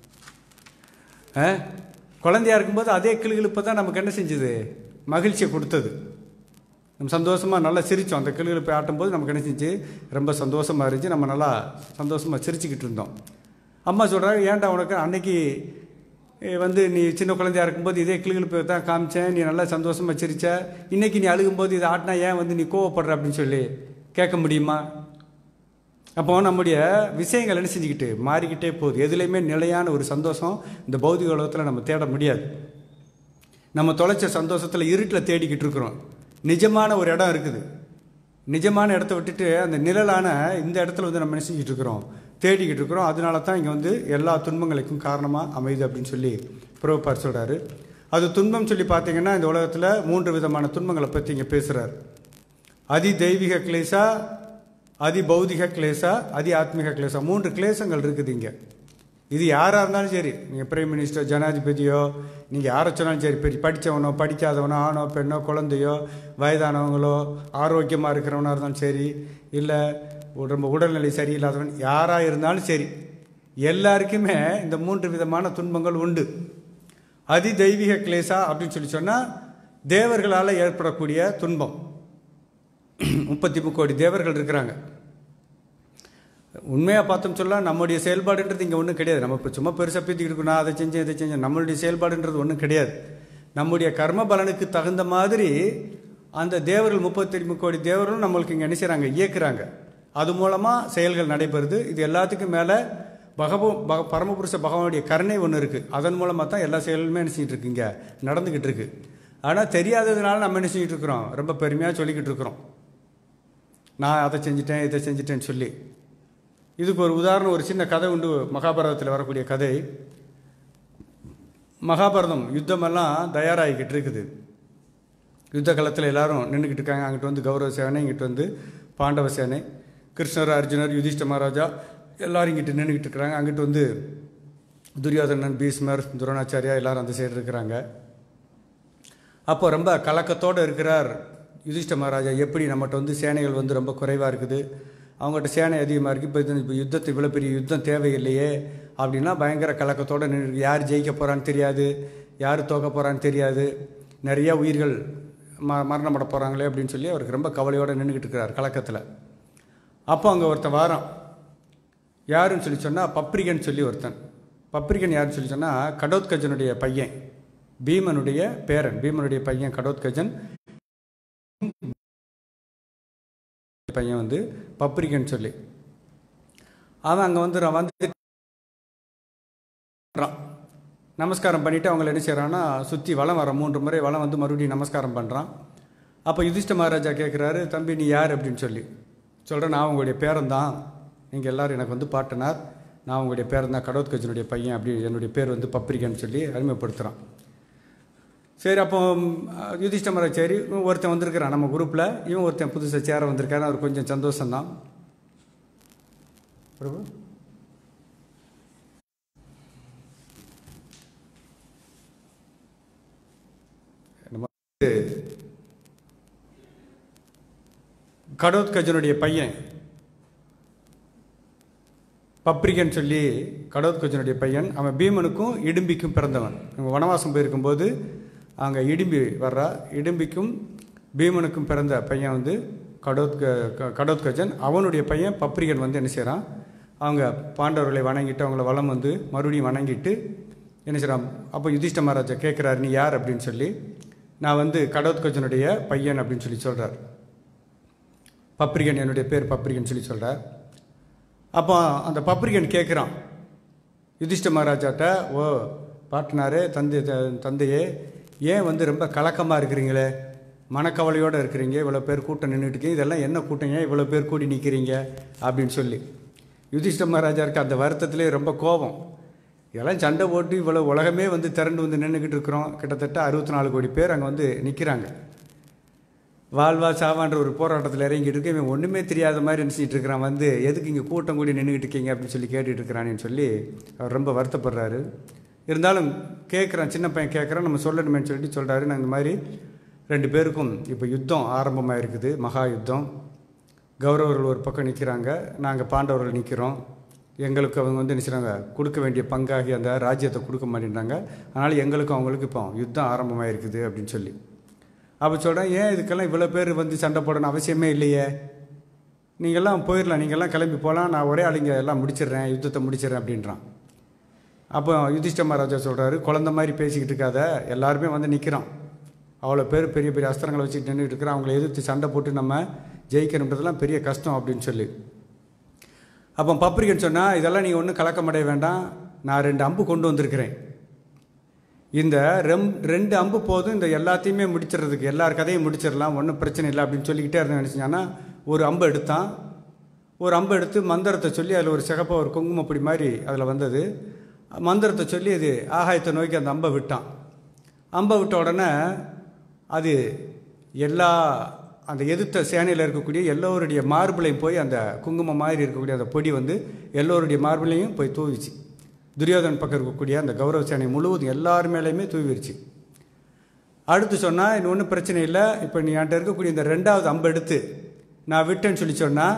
ஆ? குழந்தையா இருக்கும்போது அதே கிளுகிழப்பை தான் நமக்கு என்ன செஞ்சுது மகிழ்ச்சியை கொடுத்தது நம்ம சந்தோஷமாக நல்லா சிரித்தோம் அந்த கிளுகிழப்பை ஆட்டும்போது நமக்கு என்ன செஞ்சு ரொம்ப சந்தோஷமாக இருந்துச்சு நம்ம நல்லா சந்தோஷமாக சிரிச்சுக்கிட்டு இருந்தோம் அம்மா சொல்கிறாங்க ஏன்டா உனக்கு அன்னைக்கு eh, வந்து நீ சின்ன குழந்தையா இருக்கும்போது இதே கிளுகிழப்பை தான் காமிச்சேன் நீ நல்லா சந்தோஷமாக சிரிச்ச இன்னைக்கு நீ அழுகும்போது இதை ஆட்டினா ஏன் வந்து நீ கோவப்படுற அப்படின்னு சொல்லி கேட்க முடியுமா அப்போ நம்முடைய விஷயங்கள் என்ன செஞ்சுக்கிட்டு மாறிக்கிட்டே போகுது எதுலேயுமே நிலையான ஒரு சந்தோஷம் இந்த பௌதிக உலகத்தில் நம்ம தேட முடியாது நம்ம தொலைச்ச சந்தோஷத்தில் இருட்டில் தேடிக்கிட்டு இருக்கிறோம் நிஜமான ஒரு இடம் இருக்குது நிஜமான இடத்த விட்டுட்டு அந்த நிழலான இந்த இடத்துல வந்து நம்ம என்ன செஞ்சுட்டு இருக்கிறோம் தேடிக்கிட்டு இருக்கிறோம் அதனால தான் இங்கே வந்து எல்லா துன்பங்களுக்கும் காரணமாக அமையுது அப்படின்னு சொல்லி புரோபார் சொல்கிறாரு அது துன்பம் சொல்லி பார்த்தீங்கன்னா இந்த உலகத்தில் மூன்று விதமான துன்பங்களை பற்றி இங்கே பேசுகிறார் அதி தெய்வீக கிளேசா அதி பௌதிக கிளேசா அதி ஆத்மீக கிளேசா மூன்று கிளேசங்கள் இருக்குது இங்கே இது யாராக இருந்தாலும் சரி நீங்கள் பிரைம் மினிஸ்டர் ஜனாதிபதியோ நீங்கள் யாரை சொன்னாலும் சரி பெரிய படித்தவனோ படிக்காதவனோ ஆணோ பெண்ணோ குழந்தையோ வயதானவங்களோ ஆரோக்கியமாக இருக்கிறவனாக இருந்தாலும் சரி இல்லை ரொம்ப உடல்நிலை சரியில்லாதவன் யாராக இருந்தாலும் சரி எல்லாருக்குமே இந்த மூன்று விதமான துன்பங்கள் உண்டு அதி தெய்வீக கிளேசா அப்படின்னு சொல்லி சொன்னால் தேவர்களால் ஏற்படக்கூடிய துன்பம் முப்பத்தி முக்கோடி தேவர்கள் இருக்கிறாங்க உண்மையாக பார்த்தோம் சொல்ல நம்முடைய செயல்பாடுன்றது இங்கே ஒன்றும் கிடையாது நம்ம இப்போ சும்மா பெருசாக பீத்திக்கிட்டு இருக்கோம் நான் அதை செஞ்சேன் இதை செஞ்சேன் நம்மளுடைய செயல்பாடுன்றது ஒன்றும் கிடையாது நம்முடைய கர்ம பலனுக்கு தகுந்த மாதிரி அந்த தேவர்கள் முப்பத்தி முக்கோடி தேவர்களும் நம்மளுக்கு இங்கே என்ன செய்கிறாங்க இயக்குறாங்க அது மூலமாக செயல்கள் நடைபெறுது இது எல்லாத்துக்கும் மேலே பகவ பக பரமபுருஷ பகவானுடைய கருணை ஒன்று இருக்குது அதன் மூலமாக தான் எல்லா செயல்களுமே என்ன செஞ்சுட்டு இருக்கு இங்கே நடந்துக்கிட்டு இருக்கு ஆனால் தெரியாததுனால நம்ம என்ன செஞ்சுட்டு இருக்கிறோம் ரொம்ப பெருமையாக சொல்லிக்கிட்டு இருக்கிறோம் நான் அதை செஞ்சிட்டேன் இதை செஞ்சிட்டேன்னு சொல்லி இதுக்கு ஒரு உதாரணம் ஒரு சின்ன கதை உண்டு மகாபாரதத்தில் வரக்கூடிய கதை மகாபாரதம் யுத்தமெல்லாம் தயாராகிக்கிட்டு இருக்குது யுத்த காலத்தில் எல்லாரும் நின்றுக்கிட்டு இருக்காங்க அங்கிட்டு வந்து கௌரவ சேனை இங்கிட்டு வந்து பாண்டவ சேனை கிருஷ்ணர் அர்ஜுனர் யுதிஷ்ட மகாராஜா எல்லாரும் இங்கிட்டு நின்றுக்கிட்டு இருக்கிறாங்க அங்கிட்டு வந்து துரியோதனன் பீஸ்மர் துரோணாச்சாரியா எல்லாரும் அந்த சைடு இருக்கிறாங்க அப்போ ரொம்ப கலக்கத்தோடு இருக்கிறார் யுதிஷ்ட மகாராஜா எப்படி நம்மகிட்ட வந்து சேனைகள் வந்து ரொம்ப குறைவாக இருக்குது அவங்ககிட்ட சேனை அதிகமாக இருக்குது இப்போ இது இப்போ யுத்தத்தை இவ்வளோ பெரிய யுத்தம் தேவையில்லையே அப்படின்னா பயங்கர கலக்கத்தோடு நின்று யார் ஜெயிக்க போகிறான்னு தெரியாது யார் தோக்க போகிறான்னு தெரியாது நிறைய உயிர்கள் ம மரணப்பட போகிறாங்களே அப்படின்னு சொல்லி அவருக்கு ரொம்ப கவலையோடு நின்றுக்கிட்டு இருக்கிறார் கலக்கத்தில் அப்போ அங்கே ஒருத்தன் வாரான் யாருன்னு சொல்லி சொன்னால் பப்ரிகன் சொல்லி ஒருத்தன் பப்ரிகன் யாருன்னு சொல்லி சொன்னால் கடோத்கஜனுடைய பையன் பீமனுடைய பேரன் பீமனுடைய பையன் கடோத்கஜன் பையன் வந்து பப்ரிகன் சொல்லி அவன் அங்கே வந்து வந்து நமஸ்காரம் பண்ணிவிட்டு அவங்கள என்ன செய்கிறான்னா சுற்றி வளம் வர மூன்று முறை வளம் வந்து மறுபடியும் நமஸ்காரம் பண்ணுறான் அப்போ யுதிஷ்ட மகாராஜா கேட்குறாரு தம்பி நீ யார் அப்படின்னு சொல்லி சொல்கிறேன் நான் உங்களுடைய பேரன் தான் நீங்கள் எல்லோரும் எனக்கு வந்து பாட்டினார் நான் உங்களுடைய பேரன் தான் கடவுத் கஜனுடைய பையன் அப்படி என்னுடைய பேர் வந்து பப்ரிகன்னு சொல்லி அறிமுகப்படுத்துகிறான் சரி அப்போ யுதிஷ்ட மகாராஜ் சரி இவன் ஒருத்தன் வந்திருக்கிறான் நம்ம குரூப்பில் இவன் ஒருத்தன் புதுசாக சேர வந்திருக்காரு அவர் கொஞ்சம் சந்தோஷம்தான் பிரபு நம்ம வந்து கடோத் கஜனுடைய பையன் பப்ரிகன் சொல்லி கடோத் கஜனுடைய பையன் அவன் பீமனுக்கும் இடும்பிக்கும் பிறந்தவன் இவங்க வனவாசம் போயிருக்கும்போது அங்கே இடும்பி வர்றா இடும்பிக்கும் பீமனுக்கும் பிறந்த பையன் வந்து கடோத் கடோத் கஜன் அவனுடைய பையன் பப்ரிகன் வந்து என்ன செய்கிறான் அவங்க பாண்டவர்களை வணங்கிட்டு அவங்கள வளம் வந்து மறுபடியும் வணங்கிட்டு என்ன செய்கிறான் அப்போ யுதிஷ்ட மகாராஜா கேட்குறாரு நீ யார் அப்படின்னு சொல்லி நான் வந்து கடோத் கஜனுடைய பையன் அப்படின்னு சொல்லி சொல்கிறார் பப்ரிகன் என்னுடைய பேர் பப்ரிகன் சொல்லி சொல்கிறார் அப்போ அந்த பப்ரிகன் கேட்குறான் யுதிஷ்ட மகாராஜாட்ட ஓ பாட்டினாரே தந்தை தந்தையே ஏன் வந்து ரொம்ப கலக்கமாக இருக்கிறீங்களே மனக்கவலையோடு இருக்கிறீங்க இவ்வளோ பேர் கூட்டம் நின்றுட்டுருக்கீங்க இதெல்லாம் என்ன கூட்டங்க இவ்வளோ பேர் கூடி நிற்கிறீங்க அப்படின்னு சொல்லி யுதிஷ்ட மகாராஜாருக்கு அந்த வருத்தத்திலே ரொம்ப கோபம் இதெல்லாம் சண்டை போட்டு இவ்வளோ உலகமே வந்து திரண்டு வந்து நின்றுக்கிட்டு இருக்கிறோம் கிட்டத்தட்ட அறுபத்தி நாலு கோடி பேர் அங்கே வந்து நிற்கிறாங்க வாழ்வா சாவான்ற ஒரு போராட்டத்தில் இறங்கிட்டு இருக்கு இவன் ஒன்றுமே தெரியாத மாதிரி நினச்சிட்டு இருக்கிறான் வந்து எதுக்கு இங்கே கூட்டம் கூடி நின்றுக்கிட்டு இருக்கீங்க அப்படின்னு சொல்லி கேட்டுட்டு இருக்கிறானேன்னு சொல்லி அவர் ரொம்ப வருத்தப்படுறாரு இருந்தாலும் கேட்குறான் சின்ன பையன் கேட்குறான் நம்ம சொல்லணுமேன்னு சொல்லிட்டு சொல்கிறாரு நான் இந்த மாதிரி ரெண்டு பேருக்கும் இப்போ யுத்தம் ஆரம்பமாக இருக்குது மகா யுத்தம் கௌரவர்கள் ஒரு பக்கம் நிற்கிறாங்க நாங்கள் பாண்டவர்கள் நிற்கிறோம் எங்களுக்கு அவங்க வந்து நினைச்சாங்க கொடுக்க வேண்டிய பங்காகி அந்த ராஜ்யத்தை கொடுக்க மாட்டேன்றாங்க அதனால் எங்களுக்கும் அவங்களுக்கு இப்போ யுத்தம் ஆரம்பமாக இருக்குது அப்படின்னு சொல்லி அப்போ சொல்கிறேன் ஏன் இதுக்கெல்லாம் இவ்வளோ பேர் வந்து சண்டை போடணும் அவசியமே இல்லையே நீங்கள்லாம் போயிடலாம் நீங்கள்லாம் கிளம்பி போகலாம் நான் ஒரே ஆளுங்க எல்லாம் முடிச்சிடுறேன் யுத்தத்தை முடிச்சிடுறேன் அப்படின்றான் அப்போ யுதிஷ்ட மகாராஜா சொல்கிறாரு குழந்த மாதிரி பேசிக்கிட்டு இருக்காத எல்லாருமே வந்து நிற்கிறான் அவ்வளோ பேர் பெரிய பெரிய அஸ்திரங்களை வச்சுட்டு நின்றுட்டு இருக்கிறான் அவங்கள எதிர்த்து சண்டை போட்டு நம்ம ஜெயிக்கணுன்றதெல்லாம் பெரிய கஷ்டம் அப்படின்னு சொல்லி அப்போ பப்ரிகன் சொன்னால் இதெல்லாம் நீங்கள் ஒன்றும் கலக்கமடைய வேண்டாம் நான் ரெண்டு அம்பு கொண்டு வந்திருக்கிறேன் இந்த ரெம் ரெண்டு அம்பு போதும் இந்த எல்லாத்தையுமே முடிச்சிடுறதுக்கு எல்லார் கதையும் முடிச்சிடலாம் ஒன்றும் பிரச்சனை இல்லை அப்படின்னு சொல்லிக்கிட்டே இருந்தேன் நினச்சிங்கன்னா ஒரு அம்பு எடுத்தான் ஒரு அம்பு எடுத்து மந்திரத்தை சொல்லி அதில் ஒரு சிகப்பாக ஒரு குங்குமப்பொடி மாதிரி அதில் வந்தது மந்திரத்தை சொல்லி அது ஆகாயத்தை நோக்கி அந்த அம்பை விட்டான் அம்பை விட்ட உடனே அது எல்லா அந்த எதிர்த்த சேனையில் இருக்கக்கூடிய எல்லோருடைய மார்பிளையும் போய் அந்த குங்குமம் மாதிரி இருக்கக்கூடிய அந்த பொடி வந்து எல்லோருடைய மார்பிளையும் போய் தூவிச்சு துரியோதன் பக்கம் இருக்கக்கூடிய அந்த கௌரவ சேனை முழுவதும் எல்லார் மேலேயுமே தூவிருச்சு அடுத்து சொன்னால் இன்னும் ஒன்றும் பிரச்சனை இல்லை இப்போ நீ என்கிட்ட இருக்கக்கூடிய இந்த ரெண்டாவது அம்பு எடுத்து நான் விட்டேன்னு சொல்லி சொன்னால்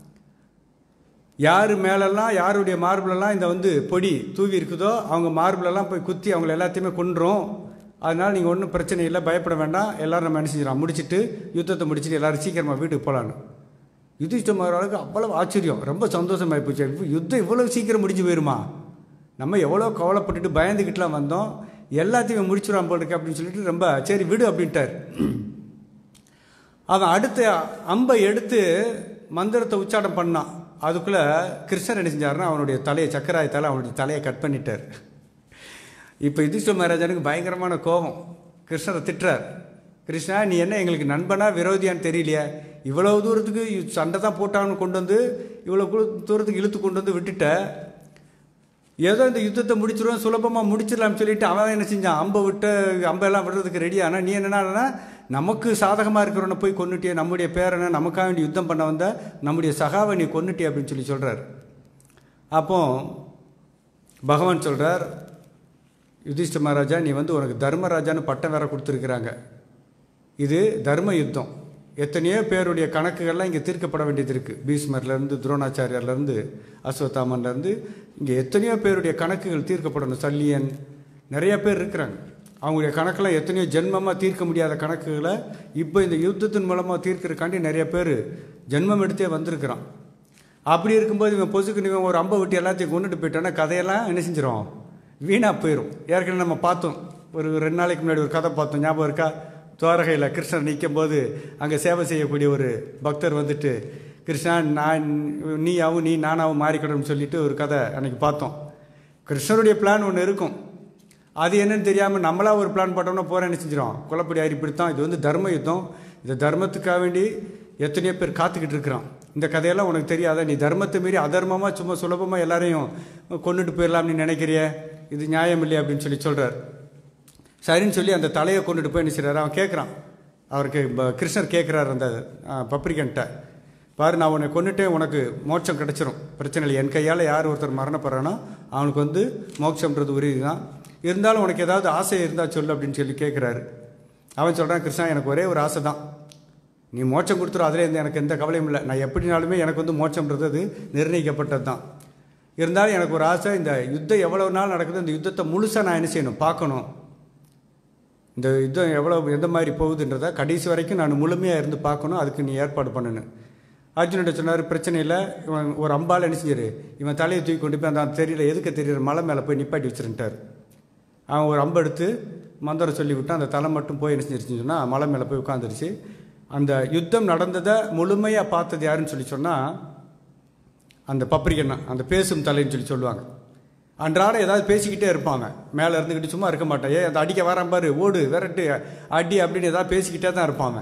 யார் மேலெல்லாம் யாருடைய மார்பிளெல்லாம் இந்த வந்து பொடி தூவி இருக்குதோ அவங்க மார்பிளெல்லாம் போய் குத்தி அவங்கள எல்லாத்தையுமே கொண்டுரும் அதனால் நீங்கள் ஒன்றும் பிரச்சனை இல்லை பயப்பட வேண்டாம் எல்லோரும் நம்ம என்ன செஞ்சிடலாம் முடிச்சுட்டு யுத்தத்தை முடிச்சுட்டு எல்லோரும் சீக்கிரமாக வீட்டுக்கு போகலான்னு யுதிஷ்ட மகாராஜுக்கு அவ்வளவு ஆச்சரியம் ரொம்ப சந்தோஷமாகி போச்சு யுத்தம் இவ்வளோ சீக்கிரம் முடிஞ்சு போயிருமா நம்ம எவ்வளோ கவலைப்பட்டுட்டு பயந்துக்கிட்டுலாம் வந்தோம் எல்லாத்தையும் முடிச்சிடுவான் போல் இருக்கு அப்படின்னு சொல்லிட்டு ரொம்ப சரி விடு அப்படின்ட்டார் அவன் அடுத்த அம்பை எடுத்து மந்திரத்தை உச்சாடம் பண்ணான் அதுக்குள்ளே கிருஷ்ணர் என்ன செஞ்சாருன்னா அவனுடைய தலையை சக்கராயத்தால் அவனுடைய தலையை கட் பண்ணிட்டார் இப்போ யுதிஷ்ட மகாராஜனுக்கு பயங்கரமான கோபம் கிருஷ்ணரை திட்டுறார் கிருஷ்ணா நீ என்ன எங்களுக்கு நண்பனா விரோதியான்னு தெரியலையே இவ்வளவு தூரத்துக்கு சண்டை தான் போட்டான்னு கொண்டு வந்து இவ்வளோ தூரத்துக்கு இழுத்து கொண்டு வந்து விட்டுட்ட ஏதோ இந்த யுத்தத்தை முடிச்சிருவோம் சுலபமாக முடிச்சிடலாம்னு சொல்லிட்டு அவன் என்ன செஞ்சான் அம்பை விட்டு அம்பெல்லாம் விடுறதுக்கு ரெடி ஆனால் நீ என்னன்னா நமக்கு சாதகமாக இருக்கிறவனை போய் கொண்டுட்டியே நம்முடைய பேரனை நமக்காக வேண்டி யுத்தம் பண்ண வந்த நம்முடைய சகாவை நீ கொண்டுட்டிய அப்படின்னு சொல்லி சொல்கிறார் அப்போ பகவான் சொல்கிறார் யுதிஷ்ட மகாராஜா நீ வந்து உனக்கு தர்மராஜான்னு பட்டம் வேற கொடுத்துருக்குறாங்க இது தர்ம யுத்தம் எத்தனையோ பேருடைய கணக்குகள்லாம் இங்கே தீர்க்கப்பட வேண்டியது இருக்குது பீஷ்மர்லேருந்து துரோணாச்சாரியர்லேருந்து அஸ்வத்தாமன்லேருந்து இங்கே எத்தனையோ பேருடைய கணக்குகள் தீர்க்கப்படணும் சல்லியன் நிறைய பேர் இருக்கிறாங்க அவங்களுடைய கணக்கெல்லாம் எத்தனையோ ஜென்மமாக தீர்க்க முடியாத கணக்குகளை இப்போ இந்த யுத்தத்தின் மூலமாக தீர்க்கிறக்காண்டி நிறைய பேர் ஜென்மம் எடுத்தே வந்திருக்கிறான் அப்படி இருக்கும்போது இவன் பொசுக்கு இவன் ஒரு அம்பை விட்டு எல்லாத்தையும் கொண்டுட்டு போயிட்டான்னா கதையெல்லாம் என்ன செஞ்சிடும் வீணாக போயிடும் ஏற்கனவே நம்ம பார்த்தோம் ஒரு ரெண்டு நாளைக்கு முன்னாடி ஒரு கதை பார்த்தோம் ஞாபகம் இருக்கா துவாரகையில் கிருஷ்ணர் நிற்கும் போது அங்கே சேவை செய்யக்கூடிய ஒரு பக்தர் வந்துட்டு கிருஷ்ணா நான் நீயாவும் நீ நானாவும் மாறிக்கணும்னு சொல்லிட்டு ஒரு கதை அன்னைக்கு பார்த்தோம் கிருஷ்ணருடைய பிளான் ஒன்று இருக்கும் அது என்னன்னு தெரியாமல் நம்மளா ஒரு பிளான் போட்டோம்னா போகிற என்ன செஞ்சிடும் குலப்படி ஆயிரி பிடித்தான் இது வந்து தர்ம யுத்தம் இந்த தர்மத்துக்காக வேண்டி எத்தனையோ பேர் காத்துக்கிட்டு இருக்கிறான் இந்த கதையெல்லாம் உனக்கு தெரியாத நீ தர்மத்தை மீறி அதர்மமாக சும்மா சுலபமாக எல்லாரையும் கொண்டுட்டு போயிடலாம்னு நீ நினைக்கிறிய இது நியாயம் இல்லையா அப்படின்னு சொல்லி சொல்கிறார் சரின்னு சொல்லி அந்த தலையை கொண்டுட்டு போய் என்ன செய்றாரு அவன் கேட்குறான் அவருக்கு ப- கிருஷ்ணர் கேட்குறாரு அந்த பப்ரிகன்ட்ட பாரு நான் உன்னை கொண்டுட்டே உனக்கு மோட்சம் கிடைச்சிரும் பிரச்சனை இல்லை என் கையால் யார் ஒருத்தர் மரணப்படுறானோ அவனுக்கு வந்து மோட்சம்ன்றது உறுதி தான் இருந்தாலும் உனக்கு ஏதாவது ஆசை இருந்தால் சொல்லு அப்படின்னு சொல்லி கேட்குறாரு அவன் சொல்கிறான் கிருஷ்ணா எனக்கு ஒரே ஒரு ஆசை தான் நீ மோட்சம் கொடுத்துரும் அதில் இருந்து எனக்கு எந்த கவலையும் இல்லை நான் எப்படினாலுமே எனக்கு வந்து மோட்சம்ன்றது அது நிர்ணயிக்கப்பட்டது தான் இருந்தாலும் எனக்கு ஒரு ஆசை இந்த யுத்தம் எவ்வளவு நாள் நடக்குது இந்த யுத்தத்தை முழுசாக நான் என்ன செய்யணும் பார்க்கணும் இந்த யுத்தம் எவ்வளோ எந்த மாதிரி போகுதுன்றதை கடைசி வரைக்கும் நான் முழுமையாக இருந்து பார்க்கணும் அதுக்கு நீ ஏற்பாடு பண்ணணும் அர்ஜுன்கிட்ட சொன்னார் பிரச்சனை இல்லை இவன் ஒரு அம்பால் என்ன செஞ்சிரு இவன் தலையை தூக்கி கொண்டு போய் அந்த தெரியல எதுக்கு தெரியல மலை மேலே போய் நிப்பாட்டி வச்சிருந்துட்டார் அவன் ஒரு அம்பு எடுத்து மந்திரம் சொல்லி விட்டான் அந்த தலை மட்டும் போய் என்ன செஞ்சிருச்சுன்னு சொன்னால் மலை மேலே போய் உட்காந்துருச்சு அந்த யுத்தம் நடந்ததை முழுமையாக பார்த்தது யாருன்னு சொல்லி சொன்னால் அந்த பப்ரிகன் தான் அந்த பேசும் தலைன்னு சொல்லி சொல்லுவாங்க அன்றாட ஏதாவது பேசிக்கிட்டே இருப்பாங்க மேலே இருந்துக்கிட்டு சும்மா இருக்க மாட்டான் ஏ அந்த அடிக்க வரான் பாரு ஓடு விரட்டு அடி அப்படின்னு ஏதாவது பேசிக்கிட்டே தான் இருப்பாங்க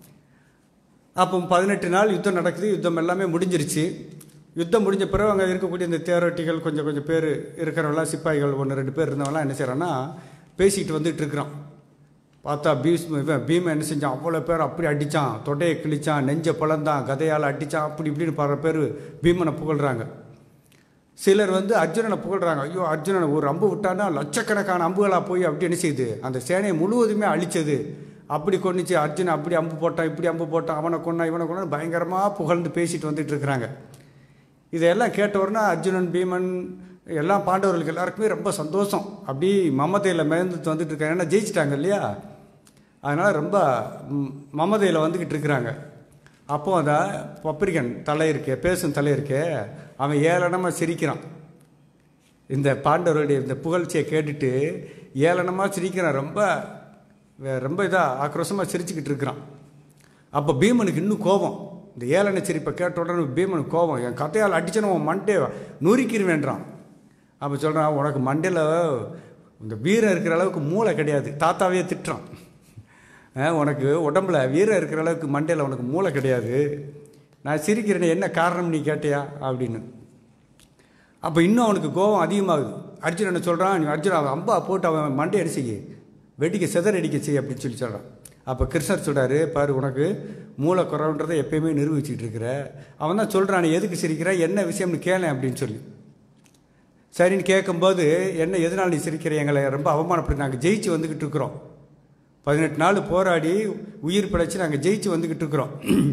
அப்போ பதினெட்டு நாள் யுத்தம் நடக்குது யுத்தம் எல்லாமே முடிஞ்சிருச்சு யுத்தம் முடிஞ்ச பிறகு அங்கே இருக்கக்கூடிய இந்த தேரோட்டிகள் கொஞ்சம் கொஞ்சம் பேர் இருக்கிறவங்களாம் சிப்பாய்கள் ஒன்று ரெண்டு பேர் இருந்தவங்களாம் என்ன செய்கிறான்னா பேசிக்கிட்டு வந்துட்டு இருக்கிறான் பார்த்தா பீஸ் இவன் பீமை என்ன செஞ்சான் அவ்வளோ பேர் அப்படி அடித்தான் தொடையை கிழிச்சான் நெஞ்சை பிளந்தான் கதையால் அடித்தான் அப்படி இப்படின்னு பல பேர் பீமனை புகழ்கிறாங்க சிலர் வந்து அர்ஜுனனை புகழ்கிறாங்க ஐயோ அர்ஜுனனை ஒரு அம்பு விட்டான்னா லட்சக்கணக்கான அம்புகளாக போய் அப்படி என்ன செய்யுது அந்த சேனையை முழுவதுமே அழிச்சது அப்படி கொண்டுச்சு அர்ஜுன் அப்படி அம்பு போட்டான் இப்படி அம்பு போட்டான் அவனை கொண்டான் இவனை கொண்டான் பயங்கரமாக புகழ்ந்து பேசிட்டு வந்துட்டு இருக்கிறாங்க இதையெல்லாம் கேட்டவொடனே அர்ஜுனன் பீமன் எல்லாம் பாண்டவர்களுக்கு எல்லாருக்குமே ரொம்ப சந்தோஷம் அப்படி மமதையில் மிதந்துட்டு வந்துட்டு இருக்காங்க ஏன்னா ஜெயிச்சிட்டாங்க இல்லையா அதனால் ரொம்ப ம், மமதையில் வந்துக்கிட்டு இருக்கிறாங்க அப்போ அந்த பப்ரிகன் தலை இருக்கே பேசும் தலை இருக்கே அவன் ஏளனமாக சிரிக்கிறான் இந்த பாண்டவருடைய இந்த புகழ்ச்சியை கேட்டுட்டு ஏளனமாக சிரிக்கிறான் ரொம்ப வே- ரொம்ப இதாக ஆக்ரோஷமாக சிரிச்சுக்கிட்டு இருக்கிறான் அப்போ பீமனுக்கு இன்னும் கோபம் இந்த ஏளன சிரிப்பை கேட்ட உடனே பீமனுக்கு கோபம் என் கத்தையால் அடிச்சன உன் மண்டே நுறுக்கிடுவேன்றான் அப்போ சொல்கிறான் உனக்கு மண்டையில் இந்த வீரம் இருக்கிற அளவுக்கு மூளை கிடையாது தாத்தாவே திட்டுறான் அஹ், உனக்கு உடம்புல வீரம் இருக்கிற அளவுக்கு மண்டையில் உனக்கு மூளை கிடையாது நான் சிரிக்கிறேன்னு என்ன காரணம் நீ கேட்டியா அப்படின்னு அப்போ இன்னும் அவனுக்கு கோபம் அதிகமாகுது அர்ஜுன் என்ன சொல்கிறான் நீ அர்ஜுன் அவன் அம்பா போட்டு அவன் மண்டை அடி செய்ய வெடிக்க செதறடிக்க செய்ய அப்படின்னு சொல்லி சொல்கிறான் அப்போ கிருஷ்ணர் சொல்கிறாரு பாரு உனக்கு மூளை குறவுன்றதை எப்பயுமே நிரூபிச்சிட்டு இருக்கிற அவன் தான் சொல்கிறான் நீ எதுக்கு சிரிக்கிற என்ன விஷயம்னு கேளேன் அப்படின்னு சொல்லி சரின்னு கேட்கும்போது என்ன எதனால் நீ சிரிக்கிற எங்களை ரொம்ப அவமானப்படி நாங்கள் ஜெயிச்சு வந்துக்கிட்டு இருக்கிறோம் பதினெட்டு நாள் போராடி உயிர் பிழைச்சி நாங்கள் ஜெயிச்சு வந்துக்கிட்டு இருக்கிறோம்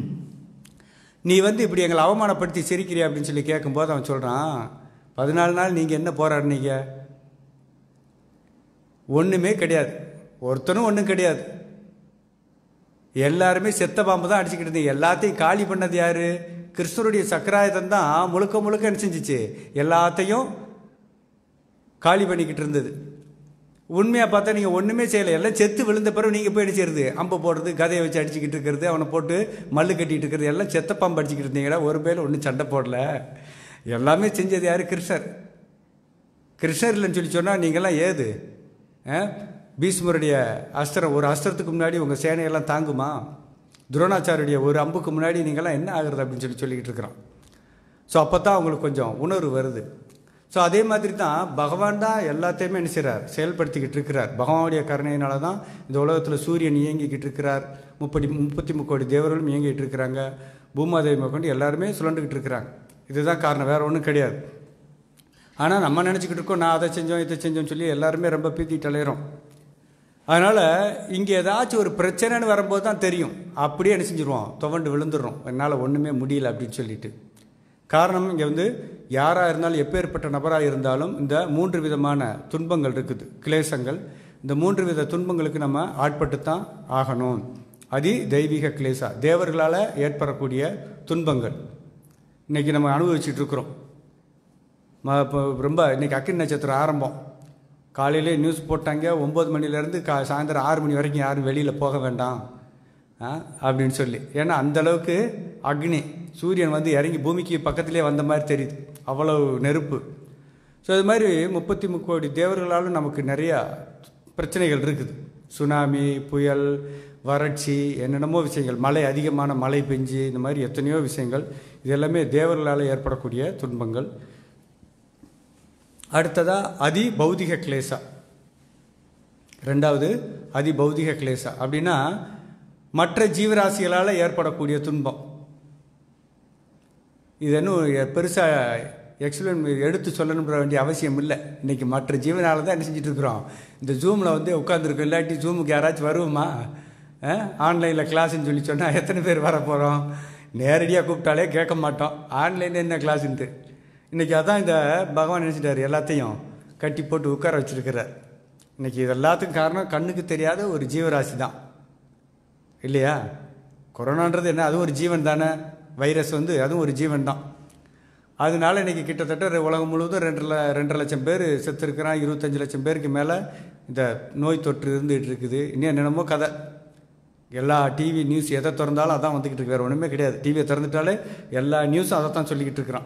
நீ வந்து இப்படி எங்களை அவமானப்படுத்தி சிரிக்கிறிய அப்படின்னு சொல்லி கேட்கும்போது அவன் சொல்கிறான் பதினாலு நாள் நீங்கள் என்ன போராடினீங்க ஒன்றுமே கிடையாது ஒருத்தனும் ஒன்றும் கிடையாது எல்லாருமே செத்த பாம்பு தான் அடிச்சுக்கிட்டு இருந்தீங்க எல்லாத்தையும் காலி பண்ணது யாரு கிருஷ்ணருடைய சக்கராயுதம் தான் முழுக்க முழுக்க என்ன செஞ்சுச்சு எல்லாத்தையும் காலி பண்ணிக்கிட்டு இருந்தது உண்மையாக பார்த்தா நீங்கள் ஒன்றுமே செய்யலை எல்லாம் செத்து விழுந்த பிறகு நீங்கள் போய் என்ன செய்யறது அம்பை போடுறது கதையை வச்சு அடிச்சுக்கிட்டு இருக்கிறது அவனை போட்டு மல்லு கட்டிட்டு இருக்கிறது எல்லாம் செத்த பாம்பு அடிச்சுக்கிட்டு இருந்தீங்களா ஒரு பேர் ஒன்றும் சண்டை போடல எல்லாமே செஞ்சது யார் கிருஷ்ணர் கிருஷ்ணர் இல்லைன்னு சொல்லி சொன்னால் நீங்கள்லாம் ஏது ஆ? பீஷ்மருடைய அஸ்திரம் ஒரு அஸ்திரத்துக்கு முன்னாடி உங்கள் சேனையெல்லாம் தாங்குமா துரோணாச்சாரியுடைய ஒரு அம்புக்கு முன்னாடி நீங்கள்லாம் என்ன ஆகுறது அப்படின்னு சொல்லி சொல்லிக்கிட்டு இருக்கிறோம் ஸோ அப்போ தான் அவங்களுக்கு கொஞ்சம் உணர்வு வருது ஸோ அதே மாதிரி தான் பகவான் தான் எல்லாத்தையுமே என்ன செய்கிறார் செயல்படுத்திக்கிட்டு இருக்கிறார் பகவானுடைய கருணையினால தான் இந்த உலகத்தில் சூரியன் இயங்கிக்கிட்டு இருக்கிறார் முப்படி முப்பத்தி முக்கோடி தேவர்களும் இயங்கிட்டு இருக்கிறாங்க பூமாதேவி கொண்டு எல்லாருமே சுழண்டுக்கிட்டு இருக்கிறாங்க இதுதான் காரணம் வேற ஒன்றும் கிடையாது ஆனால் நம்ம நினச்சிக்கிட்டு இருக்கோம் நான் அதை செஞ்சோம் இதை செஞ்சோம்னு சொல்லி எல்லாருமே ரொம்ப பீத்திட்டு அலையிறோம் அதனால் இங்கே ஏதாச்சும் ஒரு பிரச்சனைன்னு வரும்போது தான் தெரியும் அப்படியே என்ன செஞ்சிருவோம் துவண்டு விழுந்துடுறோம் என்னால் ஒன்றுமே முடியல அப்படின்னு சொல்லிட்டு காரணம் இங்கே வந்து யாராக இருந்தாலும் எப்பேற்பட்ட நபராக இருந்தாலும் இந்த மூன்று விதமான துன்பங்கள் இருக்குது கிளேசங்கள் இந்த மூன்று வித துன்பங்களுக்கு நம்ம ஆட்பட்டு தான் ஆகணும் அதி தெய்வீக கிளேசா தேவர்களால் ஏற்படக்கூடிய துன்பங்கள் இன்றைக்கி நம்ம அனுபவிச்சுட்டு இருக்கிறோம் ம இப்போ ரொம்ப இன்றைக்கி அக்கினி நட்சத்திரம் ஆரம்பம் காலையிலே நியூஸ் போட்டாங்க ஒம்பது மணிலேருந்து கா சாயந்தரம் ஆறு மணி வரைக்கும் யாரும் வெளியில் போக வேண்டாம் ஆ, அப்படின்னு சொல்லி ஏன்னா அந்த அளவுக்கு அக்னி சூரியன் வந்து இறங்கி பூமிக்கு பக்கத்திலே வந்த மாதிரி தெரியுது அவ்வளவு நெருப்பு ஸோ இது மாதிரி முப்பத்தி முக்கோடி தேவர்களாலும் நமக்கு நிறையா பிரச்சனைகள் இருக்குது சுனாமி புயல் வறட்சி என்னென்னமோ விஷயங்கள் மழை அதிகமான மழை பெஞ்சு இந்த மாதிரி எத்தனையோ விஷயங்கள் இது எல்லாமே தேவர்களால் ஏற்படக்கூடிய துன்பங்கள் அடுத்ததா அதி பௌதிக கிளேசா ரெண்டாவது அதி பௌதிக கிளேசா அப்படின்னா மற்ற ஜீவராசிகளால் ஏற்படக்கூடிய துன்பம் இது இன்னும் பெருசாக எக்ஸ்பிளைன் எடுத்து சொல்லணுன்ற வேண்டிய அவசியம் இல்லை இன்றைக்கி மற்ற ஜீவனால தான் என்ன செஞ்சுட்டு இருக்கிறோம் இந்த ஜூமில் வந்து உட்காந்துருக்கோம் இல்லாட்டி ஜூமுக்கு யாராச்சும் வருவோமா ஆன்லைனில் கிளாஸ்ன்னு சொல்லி சொன்னால் எத்தனை பேர் வர போகிறோம் நேரடியாக கூப்பிட்டாலே கேட்க மாட்டோம் ஆன்லைனில் என்ன கிளாஸுன்ட்டு இன்றைக்கி அதான் இந்த பகவான் நினச்சிட்டார் எல்லாத்தையும் கட்டி போட்டு உட்கார வச்சுருக்கிறார் இன்றைக்கி இது எல்லாத்துக்கும் காரணம் கண்ணுக்கு தெரியாத ஒரு ஜீவராசி தான் இல்லையா கொரோனான்றது என்ன அதுவும் ஒரு ஜீவன் தானே வைரஸ் வந்து அதுவும் ஒரு ஜீவன் தான் அதனால இன்றைக்கி கிட்டத்தட்ட உலகம் முழுவதும் ரெண்டரை ரெண்டரை லட்சம் பேர் செத்துருக்கிறான் இருபத்தஞ்சி லட்சம் பேருக்கு மேலே இந்த நோய் தொற்று இருந்துகிட்டு இருக்குது இன்னும் என்னென்னமோ கதை எல்லா டிவி நியூஸ் எதை திறந்தாலும் அதான் வந்துக்கிட்டு இருக்கு வேறு ஒன்றுமே கிடையாது டிவியை திறந்துட்டாலே எல்லா நியூஸும் அதை தான் சொல்லிக்கிட்டு இருக்கிறான்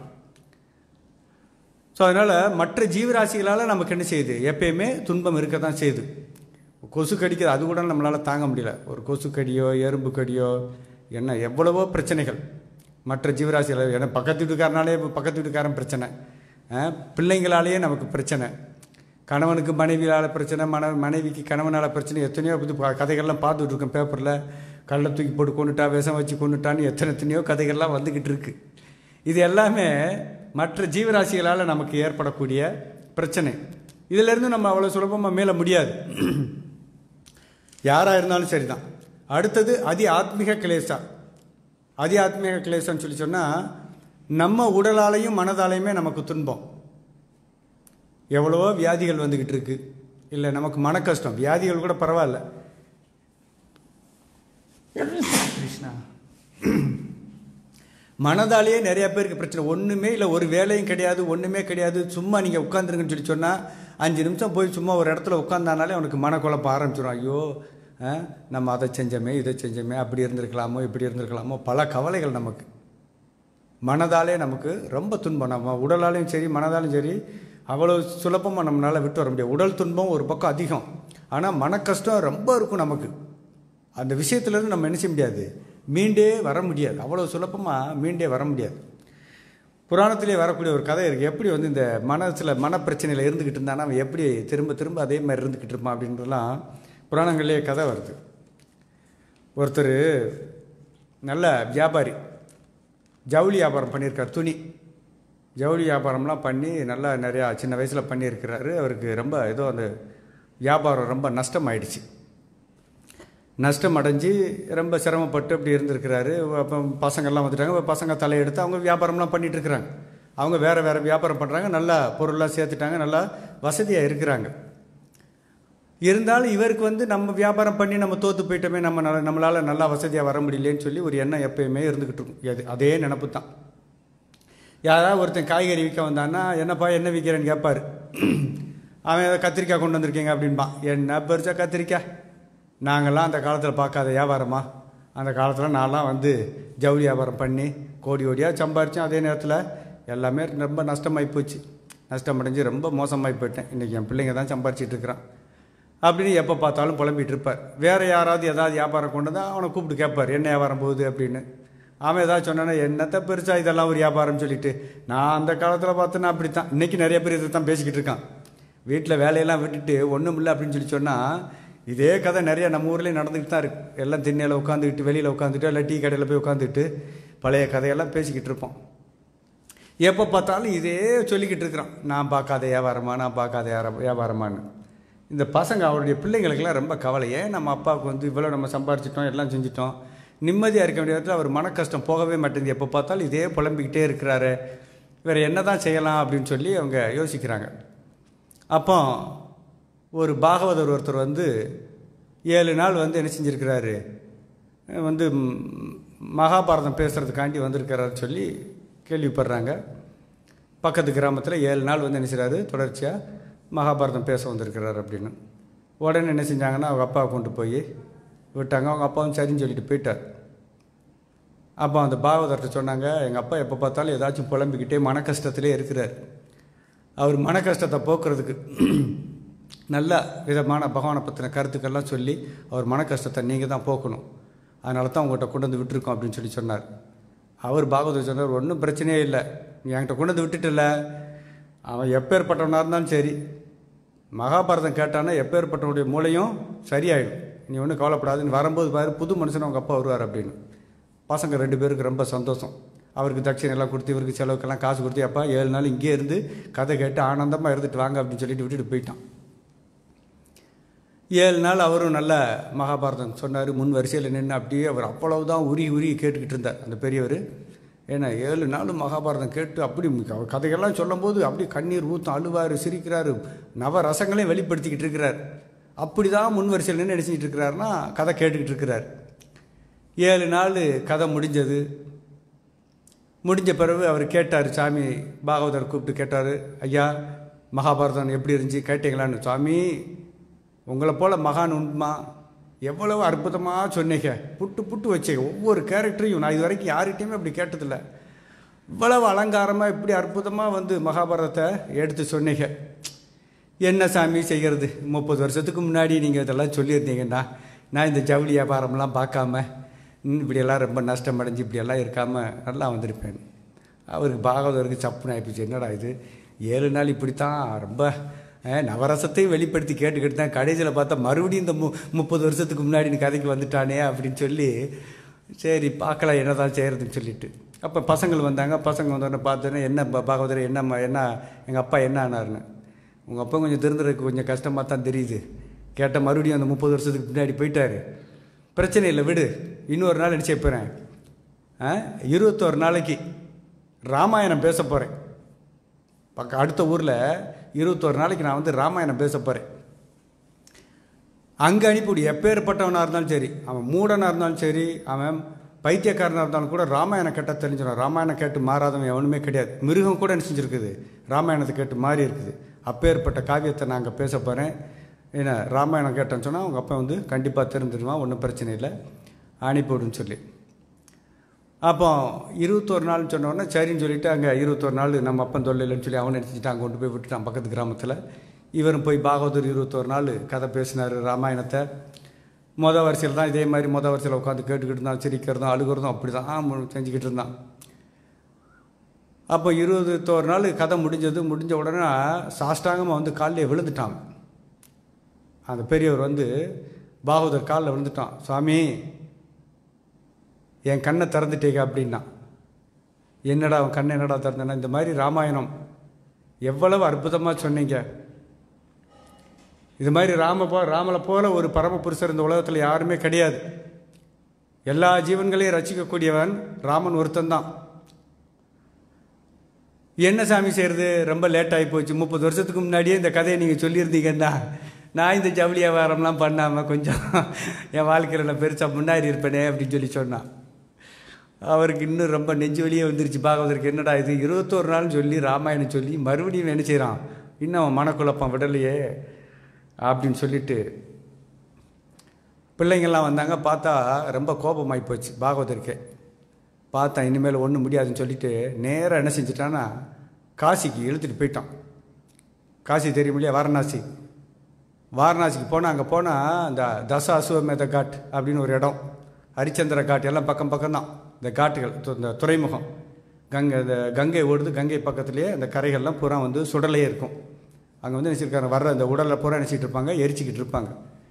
ஸோ அதனால் மற்ற ஜீவராசிகளால் நமக்கு என்ன செய்யுது எப்பயுமே துன்பம் இருக்க தான் செய்யுது கொசு கடிக்கிறது அது கூட நம்மளால் தாங்க முடியல ஒரு கொசு கடியோ எறும்பு கடியோ என்ன எவ்வளவோ பிரச்சனைகள் மற்ற ஜீவராசிகள் ஏன்னா பக்கத்து வீட்டுக்காரனாலே பக்கத்து வீட்டுக்காரன் பிரச்சனை பிள்ளைங்களாலேயே நமக்கு பிரச்சனை கணவனுக்கு மனைவியால் பிரச்சனை மன மனைவிக்கு கணவனால் பிரச்சனை எத்தனையோ இது கதைகள்லாம் பார்த்துட்டு இருக்கோம் பேப்பரில் கல்லை தூக்கி போட்டு கொண்டுட்டா விஷம் வச்சு கொண்டுட்டான்னு எத்தனை எத்தனையோ கதைகள்லாம் வந்துக்கிட்டு இருக்கு இது எல்லாமே மற்ற ஜீவராசிகளால் நமக்கு ஏற்படக்கூடிய பிரச்சனை இதிலேருந்து நம்ம அவ்வளோ சுலபமாக மேல முடியாது யாராக இருந்தாலும் சரிதான் அடுத்தது அதி ஆத்மீக கிளேசா அதி ஆத்மீக கிளேசம்னு சொல்லி சொன்னால் நம்ம உடலாலையும் மனதாலையுமே நமக்கு துன்பம் எவ்வளவோ வியாதிகள் வந்துக்கிட்டு இருக்கு இல்லை நமக்கு மன கஷ்டம் வியாதிகள் கூட பரவாயில்ல கிருஷ்ணா மனதாலேயே நிறைய பேருக்கு பிரச்சனை ஒன்றுமே இல்லை ஒரு வேலையும் கிடையாது ஒன்றுமே கிடையாது சும்மா நீங்கள் உட்காந்துருங்கன்னு சொல்லி சொன்னால் அஞ்சு நிமிஷம் போய் சும்மா ஒரு இடத்துல உட்காந்தானாலே அவனுக்கு மனக்குழப்பம் ஆரம்பிச்சிடும் ஐயோ நம்ம அதை செஞ்சோமே இதை செஞ்சோமே அப்படி இருந்திருக்கலாமோ இப்படி இருந்திருக்கலாமோ பல கவலைகள் நமக்கு மனதாலே நமக்கு ரொம்ப துன்பம் நம்ம உடலாலையும் சரி மனதாலும் சரி அவ்வளோ சுலபமாக நம்மளால் விட்டு வர முடியாது உடல் துன்பம் ஒரு பக்கம் அதிகம் ஆனால் மன கஷ்டம் ரொம்ப இருக்கும் நமக்கு அந்த விஷயத்துலேருந்து நம்ம என்ன செய்ய முடியாது மீண்டே வர முடியாது அவ்வளோ சுலபமாக மீண்டே வர முடியாது புராணத்திலே வரக்கூடிய ஒரு கதை இருக்குது எப்படி வந்து இந்த மனசில் மனப்பிரச்சனையில் இருந்துக்கிட்டு இருந்தானா அவன் எப்படி திரும்ப திரும்ப அதே மாதிரி இருந்துக்கிட்டு இருப்பான் அப்படின்றலாம் புராணங்கள்லேயே கதை வருது ஒருத்தர் நல்ல வியாபாரி ஜவுளி வியாபாரம் பண்ணியிருக்கார் துணி ஜவுளி வியாபாரம்லாம் பண்ணி நல்லா நிறையா சின்ன வயசில் பண்ணியிருக்கிறாரு அவருக்கு ரொம்ப ஏதோ அந்த வியாபாரம் ரொம்ப நஷ்டம் ஆயிடுச்சு நஷ்டம் அடைஞ்சு ரொம்ப சிரமப்பட்டு அப்படி இருந்திருக்கிறாரு அப்போ பசங்கள்லாம் வந்துட்டாங்க பசங்க தலையெடுத்து அவங்க வியாபாரம்லாம் பண்ணிகிட்டு இருக்கிறாங்க அவங்க வேறு வேறு வியாபாரம் பண்ணுறாங்க நல்லா பொருள்லாம் சேர்த்துட்டாங்க நல்லா வசதியாக இருக்கிறாங்க இருந்தாலும் இவருக்கு வந்து நம்ம வியாபாரம் பண்ணி நம்ம தோற்று போயிட்டோமே நம்ம நல்ல நம்மளால் நல்லா வசதியாக வர முடியலேன்னு சொல்லி ஒரு எண்ணம் எப்பயுமே இருந்துக்கிட்டு இருக்கும் அது அதே நினப்பு தான் யாராவது ஒருத்தன் காய்கறி விற்க வந்தான்னா என்னப்பா என்ன விற்கிறேன்னு கேட்பார் அவன் ஏதோ கத்திரிக்காய் கொண்டு வந்திருக்கீங்க அப்படின்பான் என்ன பெருசா கத்திரிக்காய் நாங்கள்லாம் அந்த காலத்தில் பார்க்காத வியாபாரமா அந்த காலத்தில் நான்லாம் வந்து ஜவுளி வியாபாரம் பண்ணி கோடி கோடியாக சம்பாரித்தேன் அதே நேரத்தில் எல்லாமே ரொம்ப நஷ்டமாகி போச்சு நஷ்டம் அடைஞ்சு ரொம்ப மோசமாகி போயிட்டேன் இன்றைக்கி என் பிள்ளைங்க தான் சம்பாரிச்சிட்டு இருக்கிறான் அப்படின்னு எப்போ பார்த்தாலும் புலம்பிகிட்டு இருப்பார் வேறு யாராவது ஏதாவது வியாபாரம் கொண்டு வந்தால் அவனை கூப்பிட்டு கேட்பார் என்ன வியாபாரம் போகுது அப்படின்னு அவன் ஏதாவது சொன்னானா என்னத்தை பெருசாக இதெல்லாம் ஒரு வியாபாரம்னு சொல்லிட்டு நான் அந்த காலத்தில் பார்த்தேன்னா அப்படி தான் இன்றைக்கி நிறைய பேர் இதை தான் பேசிக்கிட்டு இருக்கான் வீட்டில் வேலையெல்லாம் விட்டுட்டு ஒன்றும் இல்லை அப்படின்னு சொல்லி சொன்னால் இதே கதை நிறைய நம்ம ஊர்லேயும் நடந்துக்கிட்டு தான் இருக்குது எல்லாம் திண்ணையில் உட்காந்துக்கிட்டு வெளியில் உட்காந்துட்டு இல்லை டீ கடையில் போய் உட்காந்துட்டு பழைய கதையெல்லாம் பேசிக்கிட்டு இருப்போம் எப்போ பார்த்தாலும் இதே சொல்லிக்கிட்டு இருக்கிறான் நான் பார்க்காத வியாபாரமா நான் பார்க்காத வியாபார- வியாபாரமான்னு இந்த பசங்க அவருடைய பிள்ளைங்களுக்கெல்லாம் ரொம்ப கவலை ஏன் நம்ம அப்பாவுக்கு வந்து இவ்வளோ நம்ம சம்பாரிச்சிட்டோம் எல்லாம் செஞ்சிட்டோம் நிம்மதியாக இருக்க வேண்டிய இடத்துல அவர் மன கஷ்டம் போகவே மாட்டேங்குது எப்போ பார்த்தாலும் இதே புலம்பிக்கிட்டே இருக்கிறாரு வேறு என்ன தான் செய்யலாம் அப்படின்னு சொல்லி அவங்க யோசிக்கிறாங்க அப்போ ஒரு பாகவதர் ஒருத்தர் வந்து ஏழு நாள் வந்து என்ன செஞ்சுருக்கிறாரு வந்து ம், மகாபாரதம் பேசுகிறதுக்காண்டி வந்திருக்கிறாரு சொல்லி கேள்விப்படுறாங்க பக்கத்து கிராமத்தில் ஏழு நாள் வந்து என்ன செய்றாரு தொடர்ச்சியாக மகாபாரதம் பேச வந்திருக்கிறாரு அப்படின்னு உடனே என்ன செஞ்சாங்கன்னா அவங்க அப்பாவை கொண்டு போய் விட்டாங்க அவங்க அப்பாவும் சரின்னு சொல்லிட்டு போயிட்டார் அப்போ அந்த பாகவதர்கிட்ட சொன்னாங்க எங்கள் அப்பா எப்போ பார்த்தாலும் ஏதாச்சும் புலம்பிக்கிட்டே மன கஷ்டத்திலே இருக்கிறார் அவர் மன கஷ்டத்தை போக்குறதுக்கு நல்ல விதமான பகவானை பற்றின கருத்துக்கள்லாம் சொல்லி அவர் மன கஷ்டத்தை நீங்கள் தான் போக்கணும் அதனால தான் உங்கள்கிட்ட கொண்டு வந்து விட்டுருக்கோம் அப்படின்னு சொல்லி சொன்னார் அவர் பாகவதர் சொன்னார் ஒன்றும் பிரச்சனையே இல்லை நீ என்கிட்ட கொண்டு வந்து விட்டுட்டில்ல அவன் எப்பேற்பட்டவனாக இருந்தாலும் சரி மகாபாரதம் கேட்டானா எப்பேற்பட்டவனுடைய மூளையும் சரியாயிடும் நீ ஒன்றும் கவலைப்படாது நீ வரும்போது பாரு புது மனுஷன் அவங்க அப்பா வருவார் அப்படின்னு பசங்க ரெண்டு பேருக்கு ரொம்ப சந்தோஷம் அவருக்கு தட்சிணை எல்லாம் கொடுத்து இவருக்கு செலவுக்கெல்லாம் காசு கொடுத்து அப்பா ஏழு நாள் இங்கே இருந்து கதை கேட்டு ஆனந்தமாக இருந்துட்டு வாங்க அப்படின்னு சொல்லிட்டு விட்டுட்டு போயிட்டான் ஏழு நாள் அவரும் நல்ல மகாபாரதம் சொன்னார் முன் வரிசையில் நின்று அப்படியே அவர் அவ்வளவுதான் உரி உரி கேட்டுக்கிட்டு இருந்தார் அந்த பெரியவர் ஏன்னா ஏழு நாள் மகாபாரதம் கேட்டு அப்படி அவர் கதைகள்லாம் சொல்லும்போது அப்படியே கண்ணீர் ஊற்றும் அழுவார் சிரிக்கிறாரு நவரசங்களையும் வெளிப்படுத்திக்கிட்டு இருக்கிறார் அப்படி தான் முன் வரிசையில் நின்று நினச்சிக்கிட்டு இருக்கிறாருன்னா கதை கேட்டுக்கிட்டு இருக்கிறார் ஏழு நாள் கதை முடிஞ்சது முடிஞ்ச பிறகு அவர் கேட்டார் சாமி பாகவதர் கூப்பிட்டு கேட்டார் ஐயா மகாபாரதம் எப்படி இருந்துச்சு கேட்டீங்களான்னு சாமி உங்களை போல் மகான் உண்மா எவ்வளவு அற்புதமாக சொன்னீங்க புட்டு புட்டு வச்சீங்க ஒவ்வொரு கேரக்டரையும் நான் இது வரைக்கும் யார்கிட்டையுமே அப்படி கேட்டதில்ல இவ்வளவு அலங்காரமாக இப்படி அற்புதமாக வந்து மகாபாரதத்தை எடுத்து சொன்னீங்க என்ன சாமி செய்கிறது முப்பது வருஷத்துக்கு முன்னாடி நீங்கள் இதெல்லாம் சொல்லியிருந்தீங்கன்னா நான் இந்த ஜவுளி வியாபாரம்லாம் பார்க்காம ம், இப்படியெல்லாம் ரொம்ப நஷ்டம் அடைஞ்சு இப்படியெல்லாம் இருக்காமல் நல்லா வந்திருப்பேன் அவருக்கு பாகவதருக்கு சப்புன்னு ஆயிப்போச்சு என்னடா இது ஏழு நாள் இப்படித்தான் ரொம்ப அஹ், நவரசத்தையும் வெளிப்படுத்தி கேட்டுக்கிட்டு தான் கடைசியில் பார்த்தா மறுபடியும் இந்த மு முப்பது வருஷத்துக்கு முன்னாடி நீ கதைக்கு வந்துட்டானே அப்படின்னு சொல்லி சரி பார்க்கலாம் என்ன தான் செய்கிறதுன்னு சொல்லிட்டு அப்போ பசங்கள் வந்தாங்க பசங்க வந்தோடனே பார்த்தோன்னே என்ன பா- பாகவதர் என்ன ம- என்ன எங்கள் அப்பா என்ன ஆனாருன்னு உங்கள் அப்பா கொஞ்சம் திருந்துறதுக்கு கொஞ்சம் கஷ்டமாக தான் தெரியுது கேட்ட மறுபடியும் அந்த முப்பது வருஷத்துக்கு முன்னாடி போயிட்டாரு பிரச்சனை இல்லை விடு இன்னொரு நாள் என்ன செய்ய போகிறேன் ஆ இருபத்தோரு நாளைக்கு ராமாயணம் பேச போகிறேன் பக்க அடுத்த ஊரில் இருபத்தோரு நாளைக்கு நான் வந்து ராமாயணம் பேச போகிறேன் அங்கே அனுப்பிவிடு எப்பேற்பட்டவனாக இருந்தாலும் சரி அவன் மூடனாக இருந்தாலும் சரி அவன் பைத்தியக்காரனாக இருந்தாலும் கூட ராமாயணம் கேட்டால் தெரிஞ்சிடும் ராமாயணம் கேட்டு மாறாதவன் எவனுமே கிடையாது மிருகம் கூட என்ன செஞ்சுருக்குது ராமாயணத்தை கேட்டு மாறி இருக்குது அப்பேற்பட்ட காவியத்தை நான் அங்கே பேச போகிறேன் ஏன்னா ராமாயணம் கேட்டேன்னு சொன்னால் அவங்க அப்பா வந்து கண்டிப்பாக தெரிஞ்சிருவான் ஒன்றும் பிரச்சனை இல்லை அனுப்பிவிடுன்னு சொல்லி அப்போ இருபத்தோரு நாள்னு சொன்ன உடனே சரின்னு சொல்லிட்டு அங்கே இருபத்தோரு நாள் நம்ம அப்பன் தொல்லையிலன்னு சொல்லி அவனை எடுத்துட்டு அங்கே கொண்டு போய் விட்டுட்டான் பக்கத்து கிராமத்தில் இவரும் போய் பாகவதர் இருபத்தோரு நாள் கதை பேசினார் ராமாயணத்தை மொதல் வரிசையில் தான் இதே மாதிரி மொதல் வரிசையில் உட்காந்து கேட்டுக்கிட்டு இருந்தான் சிரிக்கிறதும் அழுகிறதும் அப்படி தான் செஞ்சுக்கிட்டு இருந்தான் அப்போ இருபத்தோரு நாள் கதை முடிஞ்சது முடிஞ்ச உடனே சாஷ்டாங்கமாக வந்து காலில் விழுந்துட்டான் அந்த பெரியவர் வந்து பாகவதர் காலில் விழுந்துட்டான் சுவாமி என் கண்ணை திறந்துட்டீங்க அப்படின்னா என்னடா அவன் கண்ணை என்னடா திறந்தேன்னா இந்த மாதிரி ராமாயணம் எவ்வளவு அற்புதமாக சொன்னீங்க இது மாதிரி ராம போ ராமலை போல ஒரு பரம புருஷர் இந்த உலகத்தில் யாருமே கிடையாது எல்லா ஜீவன்களையும் ரசிக்கக்கூடியவன் ராமன் ஒருத்தன்தான் என்ன சாமி செய்கிறது ரொம்ப லேட் ஆகி போச்சு முப்பது வருஷத்துக்கு முன்னாடியே இந்த கதையை நீங்கள் சொல்லியிருந்தீங்கன்னா நான் இந்த ஜவுளி வியாபாரம்லாம் பண்ணாமல் கொஞ்சம் என் வாழ்க்கையில் நான் பெருசாக முன்னாடி இருப்பேனே அப்படின்னு சொல்லி சொன்னான் அவருக்கு இன்னும் ரொம்ப நெஞ்சு வலியே வந்துருச்சு பாகவதற்கு என்னடா இது இருபத்தோரு நாள் சொல்லி ராமாயணம் சொல்லி மறுபடியும் என்ன செய்கிறான் இன்னும் அவன் மனக்குழப்பம் விடலையே அப்படின்னு சொல்லிட்டு பிள்ளைங்கள்லாம் வந்தாங்க பார்த்தா ரொம்ப கோபமாகி போச்சு பாகவதருக்கு பார்த்தா இனிமேல் ஒன்றும் முடியாதுன்னு சொல்லிட்டு நேராக என்ன செஞ்சிட்டான்னா காசிக்கு இழுத்துட்டு போயிட்டான் காசி தெரியும் இல்லையா வாரணாசி வாரணாசிக்கு போனால் அங்கே போனால் இந்த தச அசுவமேத காட் அப்படின்னு ஒரு இடம் ஹரிச்சந்திர காட் எல்லாம் பக்கம் பக்கம்தான் இந்த காட்டுகள் து- இந்த துறைமுகம் கங்கை இந்த கங்கை ஓடுது கங்கை பக்கத்துலேயே இந்த கரைகள்லாம் பூரா வந்து சுடலையே இருக்கும் அங்கே வந்து நினச்சிருக்காங்க வர்ற இந்த உடலை பூரா நினச்சிட்டு இருப்பாங்க எரிச்சிக்கிட்டு இருப்பாங்க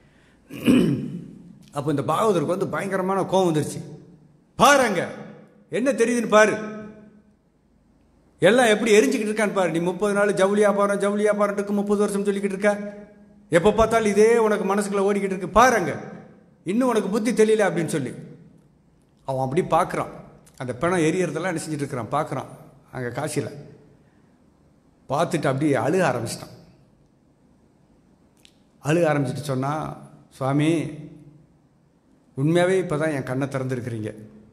அப்போ இந்த பாகவதருக்கு வந்து பயங்கரமான கோவம் வந்துருச்சு பாருங்க என்ன தெரியுதுன்னு பாரு எல்லாம் எப்படி எரிஞ்சுக்கிட்டு இருக்கான்னு பாரு நீ முப்பது நாள் ஜவுளி வியாபாரம் ஜவுளி வியாபாரத்துக்கு முப்பது வருஷம் சொல்லிக்கிட்டு இருக்க எப்போ பார்த்தாலும் இதே உனக்கு மனசுக்குள்ள ஓடிக்கிட்டு இருக்கு பாருங்க இன்னும் உனக்கு புத்தி தெரியல அப்படின்னு சொல்லி அவன் அப்படி பார்க்குறான் அந்த பிணம் எரியறதெல்லாம் என்ன செஞ்சுட்டு இருக்கிறான் பார்க்குறான் அங்கே காசியில் பார்த்துட்டு அப்படியே அழுக ஆரம்பிச்சிட்டான் அழுக ஆரம்பிச்சிட்டு சொன்னால் சுவாமி உண்மையாகவே இப்போ தான் என் கண்ணை திறந்துருக்கிறீங்க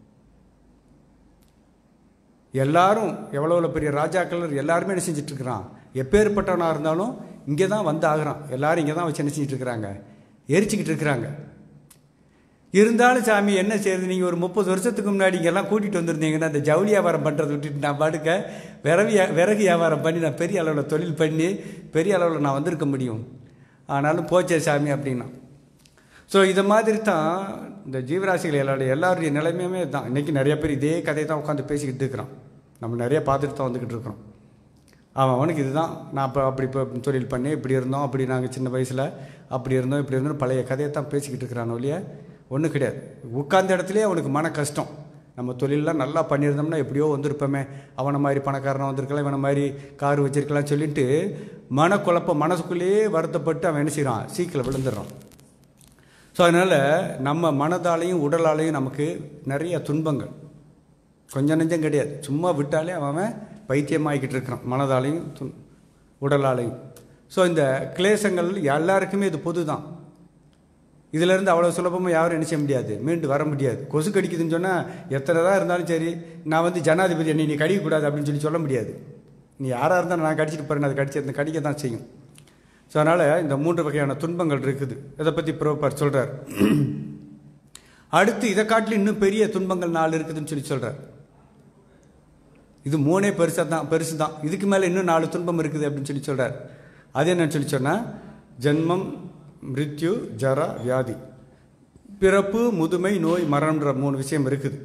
எல்லாரும் எவ்வளோ எவ்வளோ பெரிய ராஜாக்கள் எல்லாருமே என்ன செஞ்சுட்டு இருக்கிறான் எப்பேற்பட்டவனாக இருந்தாலும் இங்கே தான் வந்து ஆகுறான் எல்லாரும் இங்கே தான் வச்சு என்ன செஞ்சுட்டு இருக்கிறாங்க எரிச்சுக்கிட்டு இருக்கிறாங்க இருந்தாலும் சாமி என்ன செய்யுது நீங்கள் ஒரு முப்பது வருஷத்துக்கு முன்னாடி இங்கெல்லாம் கூட்டிகிட்டு வந்திருந்தீங்கன்னா இந்த ஜவுளி வியாபாரம் பண்ணுறதை விட்டுட்டு நான் பாடுக்க விறகு வியா- விறகு வியாபாரம் பண்ணி நான் பெரிய அளவில் தொழில் பண்ணி பெரிய அளவில் நான் வந்திருக்க முடியும் ஆனாலும் போச்சே சாமி அப்படின்னா ஸோ இதை மாதிரி தான் இந்த ஜீவராசிகள் எல்லாருடைய எல்லாருடைய நிலைமையுமே தான் இன்றைக்கி நிறைய பேர் இதே கதையை தான் உட்காந்து பேசிக்கிட்டு இருக்கிறான் நம்ம நிறைய பார்த்துட்டு தான் வந்துக்கிட்டு இருக்கிறோம் அவன் அவனுக்கு இதுதான் நான் இப்போ அப்படி இப்போ தொழில் பண்ணி இப்படி இருந்தோம் அப்படி நாங்கள் சின்ன வயசில் அப்படி இருந்தோம் இப்படி இருந்தோம் பழைய கதையை தான் பேசிக்கிட்டு இருக்கிறான் ஒழிய ஒன்றும் கிடையாது உட்கார்ந்த இடத்துலயே அவனுக்கு மன கஷ்டம் நம்ம தொழிலெலாம் நல்லா பண்ணியிருந்தோம்னா எப்படியோ வந்திருப்போமே அவனை மாதிரி பணக்காரனை வந்திருக்கலாம் இவனை மாதிரி கார் வச்சிருக்கலாம் சொல்லிட்டு மனக்குழப்பம் மனசுக்குள்ளேயே வருத்தப்பட்டு அவன் என்ன செய்கிறான் சீக்கிரம் விழுந்துடுறான் ஸோ அதனால் நம்ம மனதாலையும் உடலாலையும் நமக்கு நிறைய துன்பங்கள் கொஞ்சம் நெஞ்சம் கிடையாது சும்மா விட்டாலே அவன் அவன் பைத்தியமாகிக்கிட்டு இருக்கிறான் மனதாலையும் துன் உடலாலையும் ஸோ இந்த கிளேசங்கள் எல்லாருக்குமே இது பொது தான் இதிலேருந்து அவ்வளோ சுலபமாக யாரும் என்ன செய்ய முடியாது மீண்டு வர முடியாது கொசு கடிக்குதுன்னு சொன்னால் எத்தனை தான் இருந்தாலும் சரி நான் வந்து ஜனாதிபதி என்னை நீ கடிக்கக்கூடாது அப்படின்னு சொல்லி சொல்ல முடியாது நீ யாராக இருந்தாலும் நான் கடிச்சிட்டு போகிறேன் அது கடிச்சு அந்த கடிக்க தான் செய்யும் ஸோ அதனால் இந்த மூன்று வகையான துன்பங்கள் இருக்குது இதை பற்றி புரோபார் சொல்கிறார் அடுத்து இதை காட்டிலும் இன்னும் பெரிய துன்பங்கள் நாலு இருக்குதுன்னு சொல்லி சொல்கிறார் இது மூணே பெருசாக தான் பெருசு தான் இதுக்கு மேலே இன்னும் நாலு துன்பம் இருக்குது அப்படின்னு சொல்லி சொல்கிறார் அது என்னன்னு சொல்லி சொன்னால் ஜென்மம் மிருத்யு ஜரா வியாதி பிறப்பு முதுமை நோய் மரணம்ன்ற மூணு விஷயம் இருக்குது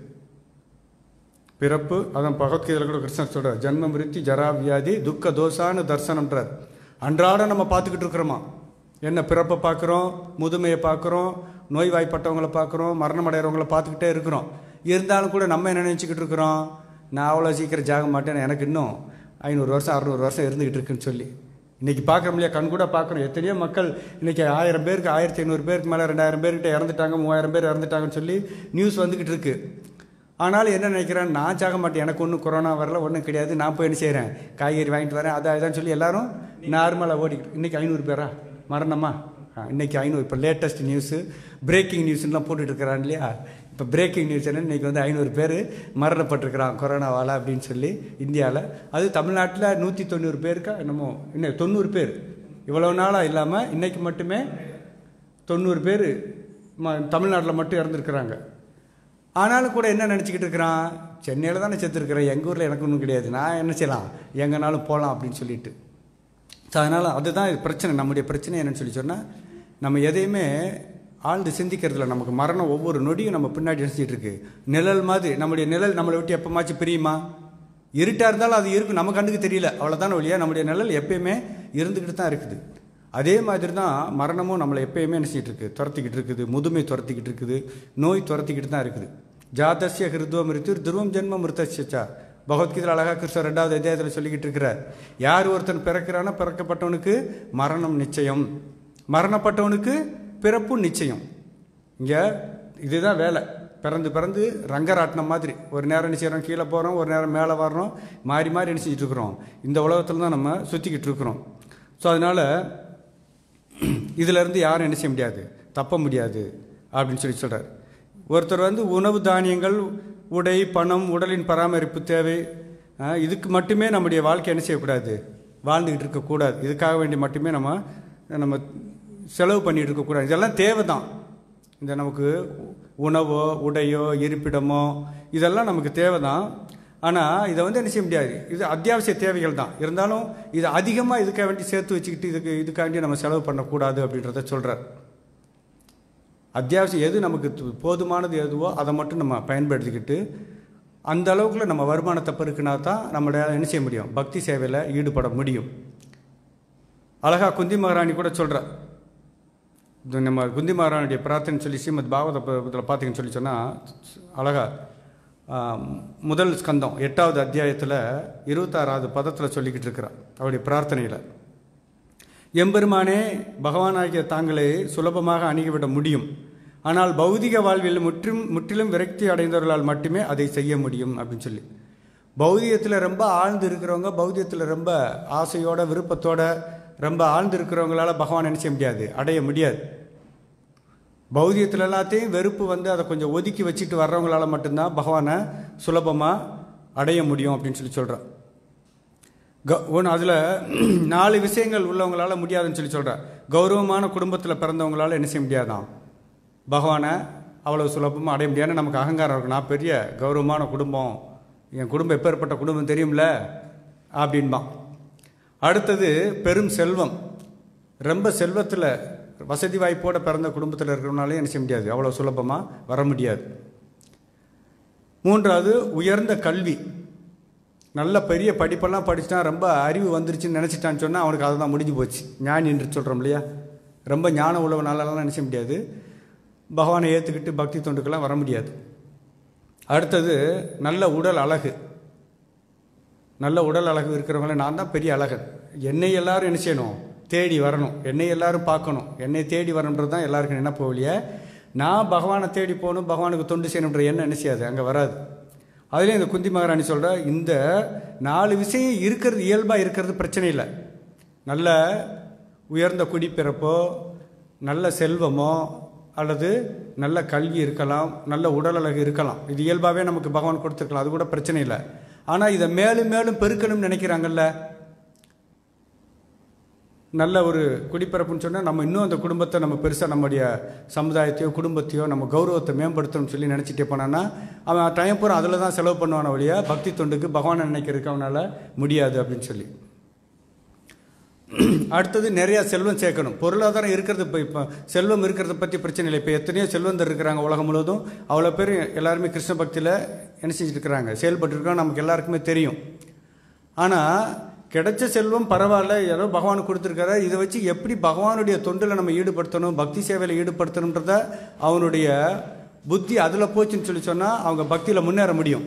பிறப்பு அதான் பகவத்கீதையில் கூட கிருஷ்ணன் சொல்கிறார் ஜென்ம மிருத்தி ஜரா வியாதி துக்க தோஷான்னு தர்சனம்ன்றார் அன்றாடம் நம்ம பார்த்துக்கிட்டு இருக்கிறோமா என்ன பிறப்பை பார்க்குறோம் முதுமையை பார்க்குறோம் நோய்வாய்ப்பட்டவங்களை பார்க்குறோம் மரணம் அடைகிறவங்கள பார்த்துக்கிட்டே இருக்கிறோம் இருந்தாலும் கூட நம்ம என்ன நினச்சிக்கிட்டு இருக்கிறோம் நான் அவ்வளோ சீக்கிரம் ஜாக மாட்டேன் எனக்கு இன்னும் ஐநூறு வருஷம் அறுநூறு வருஷம் இருந்துக்கிட்டு இருக்குன்னு சொல்லி இன்றைக்கி பார்க்குறோம் இல்லையா கண் கூட பார்க்குறோம் எத்தனையோ மக்கள் இன்றைக்கி ஆயிரம் பேருக்கு ஆயிரத்தி ஐநூறு பேருக்கு மேலே ரெண்டாயிரம் பேர்கிட்ட இறந்துட்டாங்க மூவாயிரம் பேர் இறந்துட்டாங்கன்னு சொல்லி நியூஸ் வந்துக்கிட்டு இருக்கு ஆனாலும் என்ன நினைக்கிறேன் நான் சாக மாட்டேன் எனக்கு ஒன்றும் கொரோனா வரல ஒன்றும் கிடையாது நான் போய் என்ன செய்கிறேன் காய்கறி வாங்கிட்டு வரேன் அதை அதான் சொல்லி எல்லாரும் நார்மலாக ஓடிக்கிட்டு இன்றைக்கி ஐநூறு பேரா மரணமா ஆ, இன்னைக்கு ஐநூறு இப்போ லேட்டஸ்ட் நியூஸு பிரேக்கிங் நியூஸ்லாம் போட்டுட்டு இருக்கிறான் இல்லையா இப்போ பிரேக்கிங் நியூஸ் என்ன இன்னைக்கு வந்து ஐநூறு பேர் மரணப்பட்டிருக்கிறான் கொரோனாவால் அப்படின்னு சொல்லி இந்தியாவில் அது தமிழ்நாட்டில் நூற்றி தொண்ணூறு பேருக்கா என்னமோ இன்னும் தொண்ணூறு பேர் இவ்வளோ நாளாக இல்லாமல் இன்னைக்கு மட்டுமே தொண்ணூறு பேர் ம தமிழ்நாட்டில் மட்டும் இறந்துருக்குறாங்க ஆனாலும் கூட என்ன நினச்சிக்கிட்டு இருக்கிறான் சென்னையில் தானே செத்துருக்கிறேன் எங்கள் ஊரில் எனக்கு ஒன்றும் கிடையாது நான் என்ன செய்யலாம் எங்கேனாலும் போகலாம் அப்படின்னு சொல்லிட்டு ஸோ அதனால் அதுதான் இது பிரச்சனை நம்முடைய பிரச்சனை என்னன்னு சொல்லி சொன்னால் நம்ம எதையுமே ஆழ்ந்து சிந்திக்கிறதுல நமக்கு மரணம் ஒவ்வொரு நொடியும் நம்ம பின்னாடி நினச்சிட்டு இருக்கு நிழல் மாதிரி நம்முடைய நிழல் நம்மளை விட்டு எப்போமாச்சும் பிரியுமா இருட்டாக இருந்தாலும் அது இருக்கும் நம்ம கண்ணுக்கு தெரியல அவ்வளோதான வழியா நம்முடைய நிழல் எப்பயுமே இருந்துக்கிட்டு தான் இருக்குது அதே மாதிரி தான் மரணமும் நம்மளை எப்பயுமே நினச்சிட்டு இருக்கு துரத்திக்கிட்டு இருக்குது முதுமை துரத்திக்கிட்டு இருக்குது நோய் துரத்திக்கிட்டு தான் இருக்குது ஜாதஸ்ய ஹிருத்வ மிருத்து துருவம் ஜென்ம மிருத்தச்சா பகவத்கீதை அழகா கிருஷ்ணர் ரெண்டாவது அத்தியாயத்தில் சொல்லிக்கிட்டு இருக்கிறார் யார் ஒருத்தன் பிறக்கிறானோ பிறக்கப்பட்டவனுக்கு மரணம் நிச்சயம் மரணப்பட்டவனுக்கு பிறப்பும் நிச்சயம் இங்கே இதுதான் வேலை பிறந்து பிறந்து ரங்கராட்டினம் மாதிரி ஒரு நேரம் என்ன செய்கிறோம் கீழே போகிறோம் ஒரு நேரம் மேலே வர்றோம் மாறி மாறி என்ன செஞ்சுட்டு இருக்கிறோம் இந்த உலகத்தில் தான் நம்ம சுற்றிக்கிட்டு இருக்கிறோம் ஸோ அதனால் இதிலிருந்து யாரும் என்ன செய்ய முடியாது தப்ப முடியாது அப்படின்னு சொல்லி சொல்கிறார் ஒருத்தர் வந்து உணவு தானியங்கள் உடை பணம் உடலின் பராமரிப்பு தேவை அஹ், இதுக்கு மட்டுமே நம்முடைய வாழ்க்கை என்ன செய்யக்கூடாது வாழ்ந்துக்கிட்டு இருக்கக்கூடாது இதுக்காக வேண்டி மட்டுமே நம்ம நம்ம செலவு பண்ணிட்டு இருக்கக்கூடாது இதெல்லாம் தேவை தான் இந்த நமக்கு உணவோ உடையோ இருப்பிடமோ இதெல்லாம் நமக்கு தேவை தான் ஆனால் இதை வந்து என்ன செய்ய முடியாது இது அத்தியாவசிய தேவைகள் தான் இருந்தாலும் இது அதிகமாக இதுக்காக வேண்டி சேர்த்து வச்சுக்கிட்டு இதுக்கு இதுக்காண்டி நம்ம செலவு பண்ணக்கூடாது அப்படின்றத சொல்கிறார் அத்தியாவசியம் எது நமக்கு து- போதுமானது எதுவோ அதை மட்டும் நம்ம பயன்படுத்திக்கிட்டு அந்த அளவுக்குள்ள நம்ம வருமானத்தை பெருக்கினா தான் நம்மளால என்ன செய்ய முடியும் பக்தி சேவையில் ஈடுபட முடியும் அழகா குந்தி மகாராணி கூட சொல்கிறா இது நம்ம குந்தி மகாராணியுடைய பிரார்த்தனை சொல்லி ஸ்ரீமத் பாகவத இதில் பார்த்தீங்கன்னு சொல்லி சொன்னால் அழகா ஆம், முதல் ஸ்கந்தம் எட்டாவது அத்தியாயத்தில் இருபத்தாறாவது பதத்தில் சொல்லிக்கிட்டு இருக்கிறா அவருடைய பிரார்த்தனையில் எம்பெருமானே பகவானாகிய தாங்களே சுலபமாக அணுகிவிட முடியும் ஆனால் பௌதிக வாழ்வில் முற்றும் முற்றிலும் விரக்தி அடைந்தவர்களால் மட்டுமே அதை செய்ய முடியும் அப்படின்னு சொல்லி பௌதிகத்தில் ரொம்ப ஆழ்ந்து இருக்கிறவங்க பௌதிகத்தில் ரொம்ப ஆசையோட விருப்பத்தோட ரொம்ப ஆழ்ந்து இருக்கிறவங்களால பகவான் என்ன செய்ய முடியாது அடைய முடியாது பௌதிகத்தில் எல்லாத்தையும் வெறுப்பு வந்து அதை கொஞ்சம் ஒதுக்கி வச்சுட்டு வர்றவங்களால மட்டும்தான் பகவானை சுலபமாக அடைய முடியும் அப்படின்னு சொல்லி சொல்கிறான் க ஒன்று அதில் நாலு விஷயங்கள் உள்ளவங்களால முடியாதுன்னு சொல்லி சொல்கிறேன் கௌரவமான குடும்பத்தில் பிறந்தவங்களால என்ன செய்ய முடியாதான் பகவானை அவ்வளோ சுலபமாக அடைய முடியாது ஏன்னா நமக்கு அகங்காரம் இருக்கு நான் பெரிய கௌரவமான குடும்பம் என் குடும்பம் எப்பேற்பட்ட குடும்பம் தெரியும்ல அப்படின்பான் அடுத்தது பெரும் செல்வம் ரொம்ப செல்வத்தில் வசதி வாய்ப்போடு பிறந்த குடும்பத்தில் இருக்கிறவனாலே என்ன செய்ய முடியாது அவ்வளோ சுலபமாக வர முடியாது மூன்றாவது உயர்ந்த கல்வி நல்ல பெரிய படிப்பெல்லாம் படிச்சுட்டான் ரொம்ப அறிவு வந்துருச்சுன்னு நினச்சிட்டான்னு சொன்னால் அவனுக்கு அதை தான் முடிஞ்சு போச்சு ஞானி என்று சொல்கிறோம் இல்லையா ரொம்ப ஞான உள்ளவனாலலாம் நினச்ச முடியாது பகவானை ஏற்றுக்கிட்டு பக்தி தொண்டுக்கெல்லாம் வர முடியாது அடுத்தது நல்ல உடல் அழகு நல்ல உடல் அழகு இருக்கிறவங்கள நான் தான் பெரிய அழகன் என்னை எல்லாரும் என்ன செய்யணும் தேடி வரணும் என்னை எல்லாரும் பார்க்கணும் என்னை தேடி வரணுன்றது தான் எல்லாருக்கும் என்ன போகலையே நான் பகவானை தேடி போகணும் பகவானுக்கு தொண்டு செய்யணுன்ற எண்ணம் என்ன செய்யாது அங்கே வராது அதுலேயும் இந்த குந்தி மகாராணி சொல்கிற இந்த நாலு விஷயம் இருக்கிறது இயல்பாக இருக்கிறது பிரச்சனை இல்லை நல்ல உயர்ந்த குடிப்பிறப்போ நல்ல செல்வமோ அல்லது நல்ல கல்வி இருக்கலாம் நல்ல உடல் அழகு இருக்கலாம் இது இயல்பாகவே நமக்கு பகவான் கொடுத்துருக்கலாம் அது கூட பிரச்சனை இல்லை ஆனால் இதை மேலும் மேலும் பெருக்கணும்னு நினைக்கிறாங்கல்ல நல்ல ஒரு குடிப்பிறப்புன்னு சொன்னால் நம்ம இன்னும் அந்த குடும்பத்தை நம்ம பெருசாக நம்முடைய சமுதாயத்தையோ குடும்பத்தையோ நம்ம கௌரவத்தை மேம்படுத்தணும்னு சொல்லி நினச்சிட்டே போனான்னா அவன் டைம் பூரா அதில் தான் செலவு பண்ணுவான வழியா பக்தி தொண்டுக்கு பகவானை நினைக்கிறதுக்கு அவனால் முடியாது அப்படின்னு சொல்லி அடுத்தது நிறையா செல்வம் சேர்க்கணும் பொருளாதாரம் இருக்கிறது இப்போ இப்போ செல்வம் இருக்கிறத பற்றி பிரச்சனை இல்லை இப்போ எத்தனையோ செல்வந்தர் இருக்கிறாங்க உலகம் முழுவதும் அவ்வளோ பேர் எல்லாருமே கிருஷ்ண பக்தியில் என்ன செஞ்சுட்டு இருக்கிறாங்க செயல்பட்டுருக்கோம் நமக்கு எல்லாருக்குமே தெரியும் ஆனால் கிடைச்ச செல்வம் பரவாயில்ல ஏதோ பகவான் கொடுத்துருக்காரு இதை வச்சு எப்படி பகவானுடைய தொண்டில் நம்ம ஈடுபடுத்தணும் பக்தி சேவையில் ஈடுபடுத்தணுன்றத அவனுடைய புத்தி அதில் போச்சுன்னு சொல்லி சொன்னால் அவங்க பக்தியில் முன்னேற முடியும்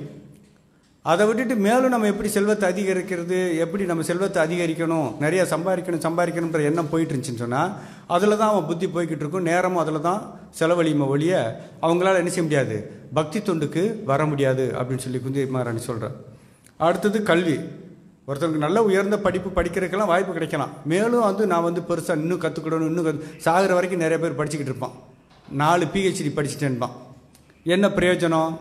அதை விட்டுட்டு மேலும் நம்ம எப்படி செல்வத்தை அதிகரிக்கிறது எப்படி நம்ம செல்வத்தை அதிகரிக்கணும் நிறைய சம்பாதிக்கணும் சம்பாதிக்கணுன்ற எண்ணம் போயிட்டு இருந்துச்சுன்னு சொன்னால் அதில் தான் அவன் புத்தி போய்கிட்டு இருக்கும் நேரமும் அதில் தான் செலவழியுமே ஒழிய அவங்களால என்ன செய்ய முடியாது பக்தி தொண்டுக்கு வர முடியாது அப்படின்னு சொல்லி குந்தி மகாராணி சொல்கிறார் அடுத்தது கல்வி ஒருத்தருக்கு நல்ல உயர்ந்த படிப்பு படிக்கிறதுக்கெல்லாம் வாய்ப்பு கிடைக்கலாம் மேலும் வந்து நான் வந்து பெருசாக இன்னும் கற்றுக்கிடணும் இன்னும் கத்து சாகிற வரைக்கும் நிறைய பேர் படிச்சுக்கிட்டு இருப்பான் நாலு பிஹெச்டி படிச்சுட்டேன்பான் என்ன பிரயோஜனம்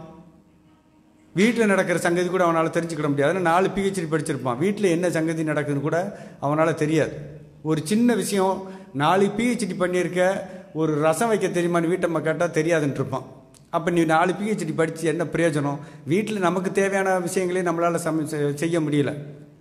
வீட்டில் நடக்கிற சங்கதி கூட அவனால் தெரிஞ்சுக்கிட முடியாது ஆனால் நாலு பிஹெச்டி படிச்சிருப்பான் வீட்டில் என்ன சங்கதி நடக்குதுன்னு கூட அவனால் தெரியாது ஒரு சின்ன விஷயம் நாலு பிஹெச்டி பண்ணியிருக்க ஒரு ரசம் வைக்க தெரியுமான்னு வீட்டம்மா கேட்டால் தெரியாதுன்ட்டு இருப்பான் அப்போ நீ நாலு பிஹெச்டி படித்து என்ன பிரயோஜனம் வீட்டில் நமக்கு தேவையான விஷயங்களையும் நம்மளால் சம செய்ய முடியல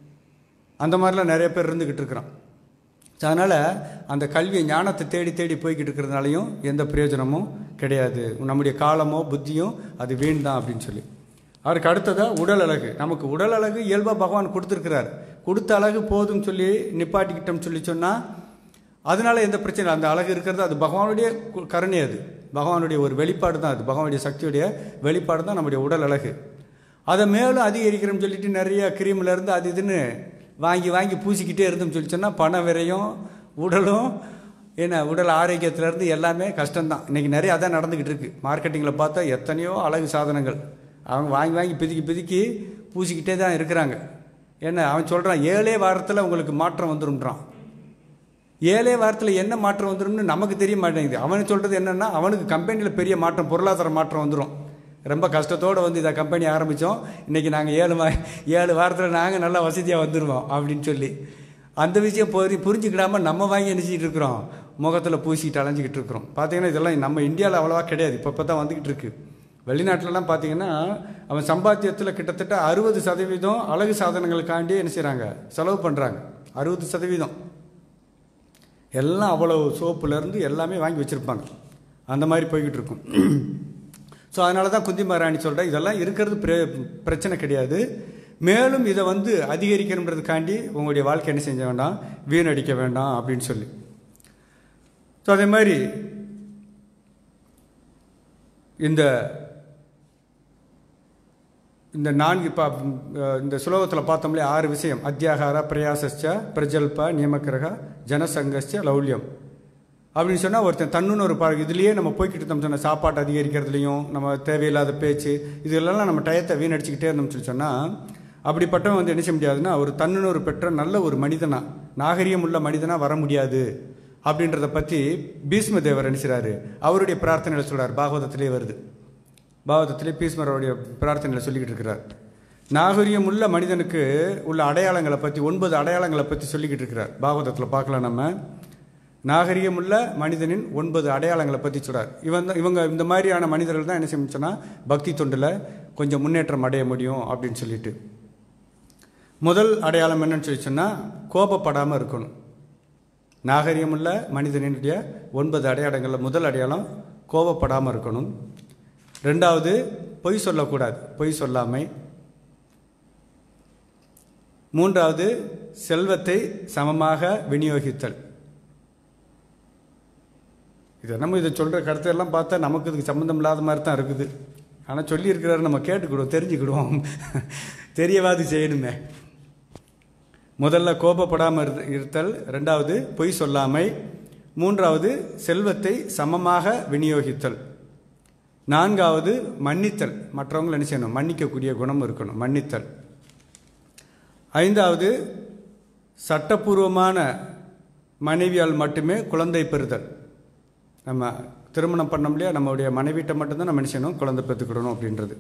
அந்த மாதிரிலாம் நிறைய பேர் இருந்துக்கிட்டு இருக்கிறான் ஸோ அதனால் அந்த கல்வியை ஞானத்தை தேடி தேடி போய்கிட்டு இருக்கிறதுனாலையும் எந்த பிரயோஜனமும் கிடையாது நம்முடைய காலமோ புத்தியும் அது வீண் தான் அப்படின்னு சொல்லி அவருக்கு அடுத்ததாக உடல் அழகு நமக்கு உடல் அழகு இயல்பாக பகவான் கொடுத்துருக்கிறார் கொடுத்த அழகு போதும்னு சொல்லி நிப்பாட்டிக்கிட்டோம்னு சொல்லி சொன்னால் அதனால எந்த பிரச்சனை அந்த அழகு இருக்கிறது அது பகவானுடைய கருணை அது பகவானுடைய ஒரு வெளிப்பாடு தான் அது பகவானுடைய சக்தியுடைய வெளிப்பாடு தான் நம்முடைய உடல் அழகு அதை மேலும் அதிகரிக்கிறோம்னு சொல்லிட்டு நிறைய கிரீம்ல இருந்து அது இதுன்னு வாங்கி வாங்கி பூசிக்கிட்டே இருந்தோம்னு சொல்லி சொன்னால் பணம் விரையும் உடலும் என்ன உடல் ஆரோக்கியத்திலேருந்து எல்லாமே கஷ்டம்தான் இன்றைக்கி நிறைய அதான் நடந்துக்கிட்டு இருக்கு மார்க்கெட்டிங்கில் பார்த்தா எத்தனையோ அழகு சாதனங்கள் அவங்க வாங்கி வாங்கி பிதுக்கி பிதுக்கி பூசிக்கிட்டே தான் இருக்கிறாங்க என்ன அவன் சொல்கிறான் ஏழே வாரத்தில் உங்களுக்கு மாற்றம் வந்துரும்ன்றான் ஏழே வாரத்தில் என்ன மாற்றம் வந்துரும்னு நமக்கு தெரிய மாட்டேங்குது அவன் சொல்கிறது என்னென்னா அவனுக்கு கம்பெனியில் பெரிய மாற்றம் பொருளாதார மாற்றம் வந்துடும் ரொம்ப கஷ்டத்தோடு வந்து இதை கம்பெனி ஆரம்பித்தோம் இன்றைக்கி நாங்கள் ஏழு மா ஏழு வாரத்தில் நாங்கள் நல்லா வசதியாக வந்துடுவோம் அப்படின்னு சொல்லி அந்த விஷயம் பொறி புரிஞ்சுக்கிடாமல் நம்ம வாங்கி நினச்சிக்கிட்டு இருக்கிறோம் முகத்தில் பூசிக்கிட்டு அலைஞ்சிக்கிட்டு இருக்கிறோம் பார்த்தீங்கன்னா இதெல்லாம் நம்ம இந்தியாவில் அவ்வளோவா கிடையாது இப்போ இப்போ தான் வந்துக்கிட்டு இருக்கு வெளிநாட்டிலலாம் பார்த்தீங்கன்னா அவன் சம்பாத்தியத்தில் கிட்டத்தட்ட அறுபது சதவீதம் அழகு சாதனங்களுக்காண்டி என்ன செய்கிறாங்க செலவு பண்ணுறாங்க அறுபது சதவீதம் எல்லாம் அவ்வளவு சோப்புலேருந்து எல்லாமே வாங்கி வச்சுருப்பாங்க அந்த மாதிரி போய்கிட்டு இருக்கும் ஸோ அதனால தான் குந்தி மகாராணி சொல்கிறேன் இதெல்லாம் இருக்கிறது பிர பிரச்சனை கிடையாது மேலும் இதை வந்து அதிகரிக்கணுன்றதுக்காண்டி உங்களுடைய வாழ்க்கை என்ன செஞ்ச வேண்டாம் வீணடிக்க வேண்டாம் அப்படின்னு சொல்லி ஸோ அதே மாதிரி இந்த இந்த நான்கு இப்போ இந்த சுலோகத்தில் பார்த்தோம்லே ஆறு விஷயம் அத்தியாகார பிரயாசஸ்ச பிரஜல்ப நியமக்கிரக ஜனசங்கஸ்ச லௌல்யம் அப்படின்னு சொன்னால் ஒருத்தன் தன்னுன்னு ஒரு பா இதுலேயே நம்ம போய்கிட்டு இருந்தோம் சொன்னால் சாப்பாட்டு அதிகரிக்கிறதுலையும் நம்ம தேவையில்லாத பேச்சு இதெல்லாம் நம்ம டயத்தை வீணடிச்சுக்கிட்டே இருந்தோம்னு சொல்லி சொன்னால் அப்படிப்பட்டவன் வந்து என்ன செய்ய முடியாதுன்னா ஒரு தன்னுன்னு ஒரு பெற்ற நல்ல ஒரு மனிதனா நாகரிகம் உள்ள மனிதனாக வர முடியாது அப்படின்றத பற்றி பீஷ்ம தேவர் நினைச்சாரு அவருடைய பிரார்த்தனையில் சொல்கிறார் பாகவதத்திலே வருது பாகவதத்திலே பீஷ்மருடைய பிரார்த்தனையில் சொல்லிக்கிட்டு இருக்கிறார் நாகரிகம் உள்ள மனிதனுக்கு உள்ள அடையாளங்களை பற்றி ஒன்பது அடையாளங்களை பற்றி சொல்லிக்கிட்டு இருக்கிறார் பாகவதத்தில் பார்க்கலாம் நம்ம நாகரிகம் உள்ள மனிதனின் ஒன்பது அடையாளங்களை பற்றி சொல்கிறார் இவன் தான் இவங்க இந்த மாதிரியான மனிதர்கள் தான் என்ன செய்யணும்னா பக்தி தொண்டில் கொஞ்சம் முன்னேற்றம் அடைய முடியும் அப்படின்னு சொல்லிட்டு முதல் அடையாளம் என்னன்னு சொல்லி சொன்னால் கோபப்படாமல் இருக்கணும் நாகரிகமுள்ள மனிதனுடைய ஒன்பது அடையாளங்களில் முதல் அடையாளம் கோபப்படாமல் இருக்கணும் ரெண்டாவது பொய் சொல்லக்கூடாது பொய் சொல்லாமை மூன்றாவது செல்வத்தை சமமாக விநியோகித்தல் இது நம்ம இதை சொல்கிற கருத்தையெல்லாம் பார்த்தா நமக்கு இதுக்கு சம்மந்தம் இல்லாத மாதிரி தான் இருக்குது ஆனால் சொல்லியிருக்கிறாரு நம்ம கேட்டுக்கிடுவோம் தெரிஞ்சுக்கிடுவோம் தெரியவாது செய்யணுமே முதல்ல கோபப்படாமல் இரு இருத்தல் ரெண்டாவது பொய் சொல்லாமை மூன்றாவது செல்வத்தை சமமாக விநியோகித்தல் நான்காவது மன்னித்தல் மற்றவங்களை என்ன செய்யணும் மன்னிக்கக்கூடிய குணம் இருக்கணும் மன்னித்தல் ஐந்தாவது சட்டப்பூர்வமான மனைவியால் மட்டுமே குழந்தை பெறுதல் நம்ம திருமணம் பண்ண முடியாது நம்மளுடைய மனைவிட்ட மட்டும்தான் நம்ம நினைச்சணும் குழந்தை பெற்றுக்கிடணும் அப்படின்றது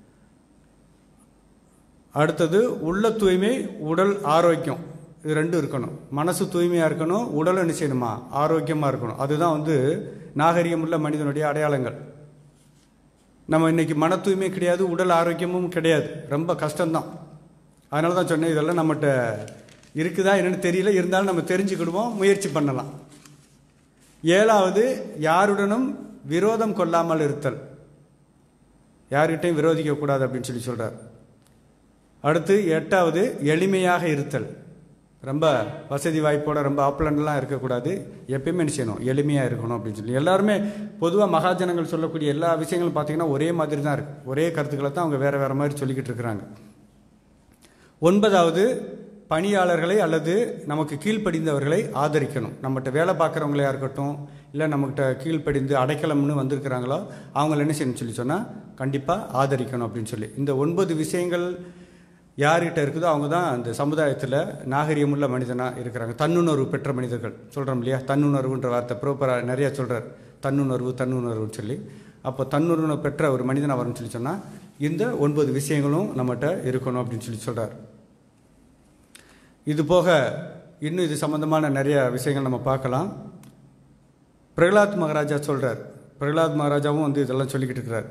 அடுத்தது உள்ள தூய்மை உடல் ஆரோக்கியம் இது ரெண்டும் இருக்கணும் மனசு தூய்மையாக இருக்கணும் உடல் என்ன செய்யணுமா ஆரோக்கியமாக இருக்கணும் அதுதான் வந்து நாகரிகமுள்ள மனிதனுடைய அடையாளங்கள் நம்ம இன்னைக்கு மன தூய்மை கிடையாது உடல் ஆரோக்கியமும் கிடையாது ரொம்ப கஷ்டம்தான் அதனால தான் சொன்னேன் இதெல்லாம் நம்மகிட்ட இருக்குதா என்னன்னு தெரியல இருந்தாலும் நம்ம தெரிஞ்சுக்கிடுவோம் முயற்சி பண்ணலாம் ஏழாவது யாருடனும் விரோதம் கொள்ளாமல் இருத்தல் யார்கிட்டையும் விரோதிக்க கூடாது அப்படின்னு சொல்லி சொல்றார் அடுத்து எட்டாவது எளிமையாக இருத்தல் ரொம்ப வசதி வாய்ப்போட ரொம்ப ஆப்லண்ட்லாம் இருக்கக்கூடாது எப்பயுமே என்ன செய்யணும் எளிமையாக இருக்கணும் அப்படின்னு சொல்லி எல்லாருமே பொதுவாக மகாஜனங்கள் சொல்லக்கூடிய எல்லா விஷயங்களும் பார்த்தீங்கன்னா ஒரே மாதிரி தான் இருக்கு ஒரே கருத்துக்களை தான் அவங்க வேற வேற மாதிரி சொல்லிக்கிட்டு இருக்கிறாங்க ஒன்பதாவது பணியாளர்களை அல்லது நமக்கு கீழ்ப்படிந்தவர்களை ஆதரிக்கணும் நம்மகிட்ட வேலை பார்க்குறவங்களையா இருக்கட்டும் இல்லை நம்மகிட்ட கீழ்ப்படிந்து அடைக்கலம்னு வந்திருக்கிறாங்களோ அவங்கள என்ன செய்யணும்னு சொல்லி சொன்னால் கண்டிப்பாக ஆதரிக்கணும் அப்படின்னு சொல்லி இந்த ஒன்பது விஷயங்கள் யார்கிட்ட இருக்குதோ அவங்க தான் அந்த சமுதாயத்தில் நாகரிகமுள்ள மனிதனாக இருக்கிறாங்க தன்னுணர்வு பெற்ற மனிதர்கள் சொல்கிறோம் இல்லையா தன்னுணர்வுன்ற வார்த்தை ப்ரோப்பராக நிறையா சொல்கிறார் தன்னுணர்வு தன்னுணர்வுன்னு சொல்லி அப்போ தன்னுணர்வு பெற்ற ஒரு மனிதனாக வரும்னு சொல்லி சொன்னால் இந்த ஒன்பது விஷயங்களும் நம்மகிட்ட இருக்கணும் அப்படின்னு சொல்லி சொல்கிறார் இது போக இன்னும் இது சம்பந்தமான நிறைய விஷயங்கள் நம்ம பார்க்கலாம் பிரகலாத் மகாராஜா சொல்கிறார் பிரகலாத் மகாராஜாவும் வந்து இதெல்லாம் சொல்லிக்கிட்டு இருக்கிறார்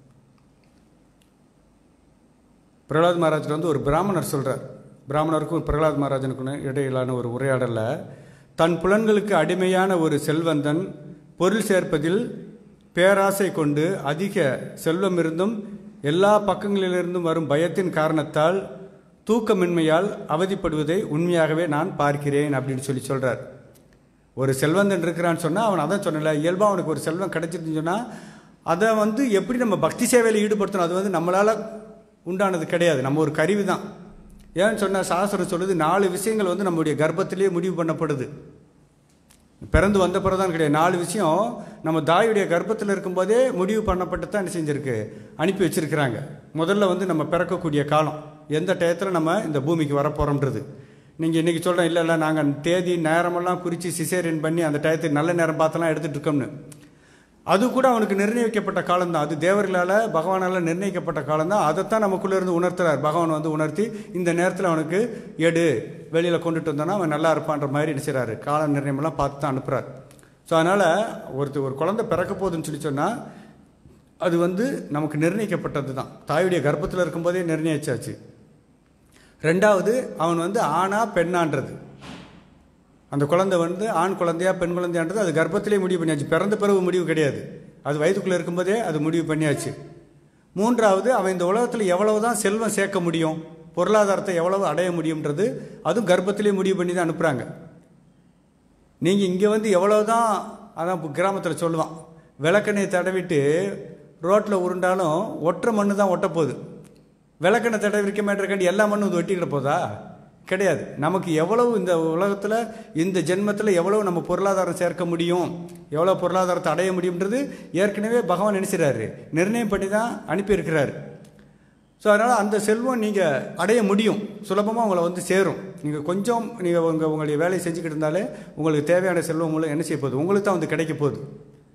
பிரகலாத் மகாராஜர் வந்து ஒரு பிராமணர் சொல்கிறார் பிராமணருக்கும் பிரகலாத் மகாராஜனுக்கும் இடையிலான ஒரு உரையாடலில் தன் புலன்களுக்கு அடிமையான ஒரு செல்வந்தன் பொருள் சேர்ப்பதில் பேராசை கொண்டு அதிக செல்வம் இருந்தும் எல்லா பக்கங்களிலிருந்தும் வரும் பயத்தின் காரணத்தால் தூக்கமின்மையால் அவதிப்படுவதை உண்மையாகவே நான் பார்க்கிறேன் அப்படின்னு சொல்லி சொல்கிறார் ஒரு செல்வந்தன் இருக்கிறான்னு சொன்னால் அவன் அதான் சொன்னல இயல்பாக அவனுக்கு ஒரு செல்வம் கிடைச்சிருச்சுன்னு சொன்னால் அதை வந்து எப்படி நம்ம பக்தி சேவையில் ஈடுபடுத்தணும் அது வந்து நம்மளால் உண்டானது கிடையாது நம்ம ஒரு கருவி தான் ஏன்னு சொன்னால் சாஸ்திரம் சொல்லுது நாலு விஷயங்கள் வந்து நம்முடைய கர்ப்பத்திலேயே முடிவு பண்ணப்படுது பிறந்து வந்த பிறகுதான் கிடையாது நாலு விஷயம் நம்ம தாயுடைய கர்ப்பத்தில் இருக்கும்போதே முடிவு பண்ணப்பட்டு தான் என்ன செஞ்சிருக்கு அனுப்பி வச்சிருக்கிறாங்க முதல்ல வந்து நம்ம பிறக்கக்கூடிய காலம் எந்த டயத்தில் நம்ம இந்த பூமிக்கு வரப்போகிறோம்ன்றது நீங்கள் இன்றைக்கி சொல்கிறோம் இல்லை இல்லை நாங்கள் தேதி நேரமெல்லாம் குறித்து சிசேரியன் பண்ணி அந்த டயத்துக்கு நல்ல நேரம் பார்த்தெல்லாம் எடுத்துகிட்டு இருக்கோம்னு அது கூட அவனுக்கு நிர்ணயிக்கப்பட்ட காலம்தான் அது தேவர்களால் பகவானால் நிர்ணயிக்கப்பட்ட காலம்தான் அதைத்தான் நமக்குள்ளே இருந்து உணர்த்துறார் பகவான் வந்து உணர்த்தி இந்த நேரத்தில் அவனுக்கு எடு வெளியில் கொண்டுட்டு வந்தோன்னா அவன் நல்லா இருப்பான்ற மாதிரி என்ன செய்கிறாரு கால நிர்ணயமெல்லாம் பார்த்து தான் அனுப்புகிறார் ஸோ அதனால் ஒருத்தர் ஒரு குழந்தை பிறக்க போகுதுன்னு சொல்லி சொன்னால் அது வந்து நமக்கு நிர்ணயிக்கப்பட்டது தான் தாயுடைய கர்ப்பத்தில் இருக்கும்போதே நிர்ணயிச்சாச்சு ரெண்டாவது அவன் வந்து ஆணா பெண்ணான்றது அந்த குழந்தை வந்து ஆண் குழந்தையா பெண் குழந்தையான்றது அது கர்ப்பத்திலே முடிவு பண்ணியாச்சு பிறந்த பிறகு முடிவு கிடையாது அது வயதுக்குள்ளே இருக்கும்போதே அது முடிவு பண்ணியாச்சு மூன்றாவது அவன் இந்த உலகத்தில் எவ்வளவு தான் செல்வம் சேர்க்க முடியும் பொருளாதாரத்தை எவ்வளவு அடைய முடியும்ன்றது அதுவும் கர்ப்பத்திலே முடிவு பண்ணி தான் அனுப்புகிறாங்க நீங்கள் இங்கே வந்து எவ்வளவு தான் அதான் கிராமத்தில் சொல்லுவான் விளக்கெண்ணெய் தடவிட்டு ரோட்டில் உருண்டாலும் ஒற்ற மண்ணு தான் ஒட்டப்போகுது விளக்கெண்ணெய் தடவிக்க மாட்டேக்காண்டி எல்லா மண்ணும் இது ஒட்டிக்கிட போதா கிடையாது நமக்கு எவ்வளவு இந்த உலகத்தில் இந்த ஜென்மத்தில் எவ்வளவு நம்ம பொருளாதாரம் சேர்க்க முடியும் எவ்வளோ பொருளாதாரத்தை அடைய முடியும்ன்றது ஏற்கனவே பகவான் நினைச்சிறாரு நிர்ணயம் பண்ணி தான் அனுப்பியிருக்கிறாரு ஸோ அதனால் அந்த செல்வம் நீங்கள் அடைய முடியும் சுலபமாக உங்களை வந்து சேரும் நீங்கள் கொஞ்சம் நீங்கள் உங்கள் உங்களுடைய வேலையை செஞ்சுக்கிட்டு இருந்தாலே உங்களுக்கு தேவையான செல்வம் உங்களுக்கு என்ன செய்ய போகுது உங்களுக்கு தான் வந்து கிடைக்க போகுது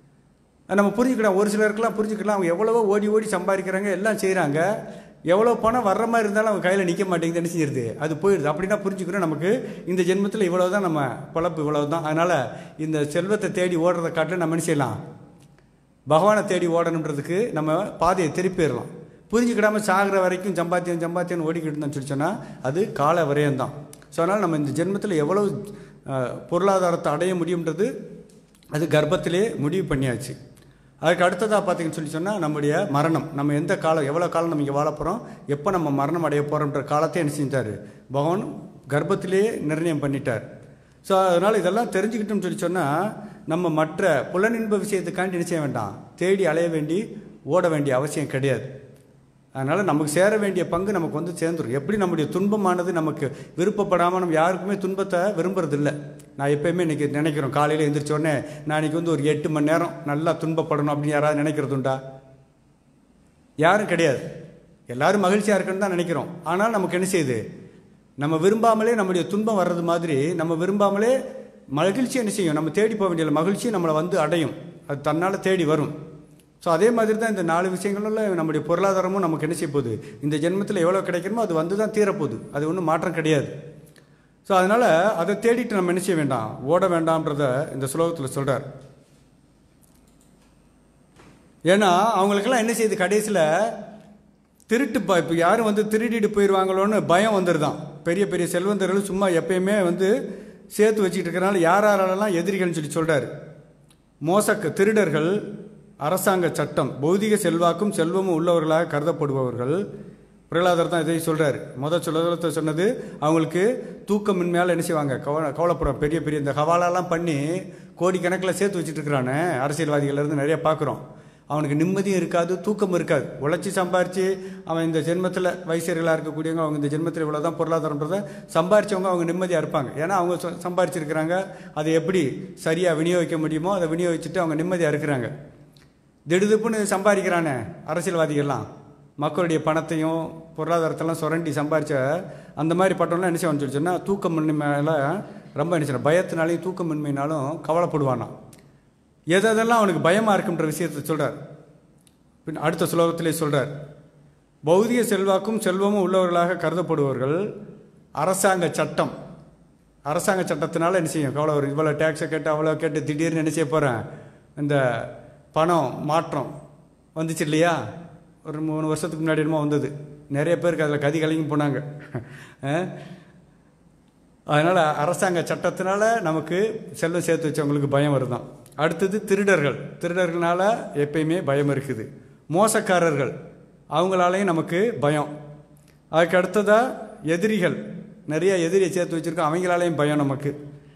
நம்ம புரிஞ்சுக்கலாம் ஒரு சிலருக்குலாம் புரிஞ்சுக்கலாம் அவங்க எவ்வளவோ ஓடி ஓடி சம்பாதிக்கிறாங்க எல்லாம் செய்கிறாங்க எவ்வளோ பணம் வர்ற மாதிரி இருந்தாலும் அவங்க கையில் நிற்க மாட்டேங்குது என்ன செய்யுது அது போயிடுது அப்படின்னா புரிஞ்சுக்கிறோம் நமக்கு இந்த ஜென்மத்தில் இவ்வளோ தான் நம்ம பொழப்பு இவ்வளவு தான் அதனால் இந்த செல்வத்தை தேடி ஓடுறதை காட்டில் நம்ம என்ன செய்யலாம் பகவானை தேடி ஓடணுன்றதுக்கு நம்ம பாதையை திருப்பிடலாம் புரிஞ்சுக்கிடாம சாகிற வரைக்கும் சம்பாத்தியம் சம்பாத்தியம் ஓடிக்கிட்டு இருந்தோம்னு சொல்லி சொன்னால் அது கால விரயம் தான் ஸோ அதனால் நம்ம இந்த ஜென்மத்தில் எவ்வளவு அஹ், பொருளாதாரத்தை அடைய முடியுன்றது அது கர்ப்பத்திலே முடிவு பண்ணியாச்சு அதுக்கு அடுத்ததாக பார்த்தீங்கன்னு சொல்லி சொன்னால் நம்முடைய மரணம் நம்ம எந்த காலம் எவ்வளோ காலம் நம்ம இங்கே வாழ போகிறோம் எப்போ நம்ம மரணம் அடைய போகிறோம்ன்ற காலத்தை என்ன செஞ்சார் பகவான் கர்ப்பத்திலேயே நிர்ணயம் பண்ணிட்டார் ஸோ அதனால் இதெல்லாம் தெரிஞ்சுக்கிட்டோம்னு சொல்லி சொன்னால் நம்ம மற்ற புலனின்ப விஷயத்துக்காண்டி என்ன செய்ய வேண்டாம் தேடி அலைய வேண்டி ஓட வேண்டிய அவசியம் கிடையாது அதனால் நமக்கு சேர வேண்டிய பங்கு நமக்கு வந்து சேர்ந்துரும் எப்படி நம்முடைய துன்பமானது நமக்கு விருப்பப்படாமல் நம்ம யாருக்குமே துன்பத்தை விரும்புறதில்ல நான் எப்பயுமே இன்னைக்கு நினைக்கிறோம் காலையில் எந்திரிச்ச உடனே நான் இன்னைக்கு வந்து ஒரு எட்டு மணி நேரம் நல்லா துன்பப்படணும் அப்படின்னு யாராவது நினைக்கிறதுண்டா யாரும் கிடையாது எல்லாரும் மகிழ்ச்சியாக இருக்குன்னு தான் நினைக்கிறோம் ஆனால் நமக்கு என்ன செய்யுது நம்ம விரும்பாமலே நம்முடைய துன்பம் வர்றது மாதிரி நம்ம விரும்பாமலே மகிழ்ச்சி என்ன செய்யும் நம்ம தேடி போக வேண்டிய மகிழ்ச்சி நம்மளை வந்து அடையும் அது தன்னால் தேடி வரும் ஸோ அதே மாதிரி தான் இந்த நாலு விஷயங்களில் நம்முடைய பொருளாதாரமும் நமக்கு என்ன செய்ய போகுது இந்த ஜென்மத்தில் எவ்வளோ கிடைக்கணுமோ அது வந்து தான் தீரப்போகுது அது ஒன்றும் மாற்றம் கிடையாது ஸோ அதனால் அதை தேடிட்டு நம்ம என்ன செய்ய வேண்டாம் ஓட வேண்டாம்ன்றத இந்த ஸ்லோகத்தில் சொல்கிறார் ஏன்னா அவங்களுக்கெல்லாம் என்ன செய்யுது கடைசியில் திருட்டு ப இப்போ யாரும் வந்து திருடிட்டு போயிடுவாங்களோன்னு பயம் வந்துடுதான் பெரிய பெரிய செல்வந்தர்கள் சும்மா எப்பயுமே வந்து சேர்த்து வச்சுக்கிட்டு இருக்கிறனால யார் யாரெல்லாம் எதிரிகள்னு சொல்லி சொல்கிறாரு மோசக்க திருடர்கள் அரசாங்க சட்டம் பௌதிக செல்வாக்கும் செல்வமும் உள்ளவர்களாக கருதப்படுபவர்கள் பிரகலாதர் தான் இதை சொல்கிறார் முதல் சுலகத்தை சொன்னது அவங்களுக்கு தூக்கமின்மையால் என்ன செய்வாங்க கவலை கவலைப்படுறோம் பெரிய பெரிய இந்த ஹவாலாலாம் பண்ணி கோடிக்கணக்கில் சேர்த்து வச்சுட்டு இருக்கிறானே அரசியல்வாதிகள்ல இருந்து நிறைய பார்க்குறோம் அவனுக்கு நிம்மதியும் இருக்காது தூக்கம் இருக்காது உழைச்சி சம்பாரித்து அவன் இந்த ஜென்மத்தில் வைசியர்களாக இருக்கக்கூடியவங்க அவங்க இந்த ஜென்மத்தில் இவ்வளோ தான் பொருளாதாரன்றதை சம்பாரிச்சவங்க அவங்க நிம்மதியாக இருப்பாங்க ஏன்னா அவங்க சொ- சம்பாரிச்சிருக்கிறாங்க அதை எப்படி சரியாக விநியோகிக்க முடியுமோ அதை விநியோகிச்சுட்டு அவங்க நிம்மதியாக இருக்கிறாங்க திடுதுப்புன்னு சம்பாதிக்கிறானே அரசியல்வாதிகள்லாம் மக்களுடைய பணத்தையும் பொருளாதாரத்தெல்லாம் சுரண்டி சம்பாரிச்ச அந்த மாதிரி பட்டம்லாம் என்ன செய்வான்னு சொல்லி சொன்னால் தூக்கமின்மை மேலே ரொம்ப என்ன செய்யணும் பயத்தினாலையும் தூக்கமின்மையினாலும் கவலைப்படுவானாம் எதெல்லாம் அவனுக்கு பயமாக இருக்குன்ற விஷயத்தை சொல்கிறார் பின் அடுத்த ஸ்லோகத்திலே சொல்கிறார் பௌதிக செல்வாக்கும் செல்வமும் உள்ளவர்களாக கருதப்படுபவர்கள் அரசாங்க சட்டம் அரசாங்க சட்டத்தினால என்ன செய்யும் கவலை வரும் இவ்வளோ டேக்ஸை கேட்டு அவ்வளோ கேட்டு திடீர்னு என்ன செய்ய போகிறேன் இந்த பணம் மாற்றம் வந்துச்சு இல்லையா ஒரு மூணு வருஷத்துக்கு முன்னாடி என்னமோ வந்தது நிறைய பேருக்கு அதில் கதி கலங்கி போனாங்க அஹ்? அதனால் அரசாங்க சட்டத்தினால நமக்கு செல்வம் சேர்த்து வச்சவங்களுக்கு பயம் வருதான் அடுத்தது திருடர்கள் திருடர்களால எப்பயுமே பயம் இருக்குது மோசக்காரர்கள் அவங்களாலையும் நமக்கு பயம் அதுக்கு அடுத்ததா எதிரிகள் நிறைய எதிரியை சேர்த்து வச்சுருக்கோம் அவங்களாலையும் பயம் நமக்கு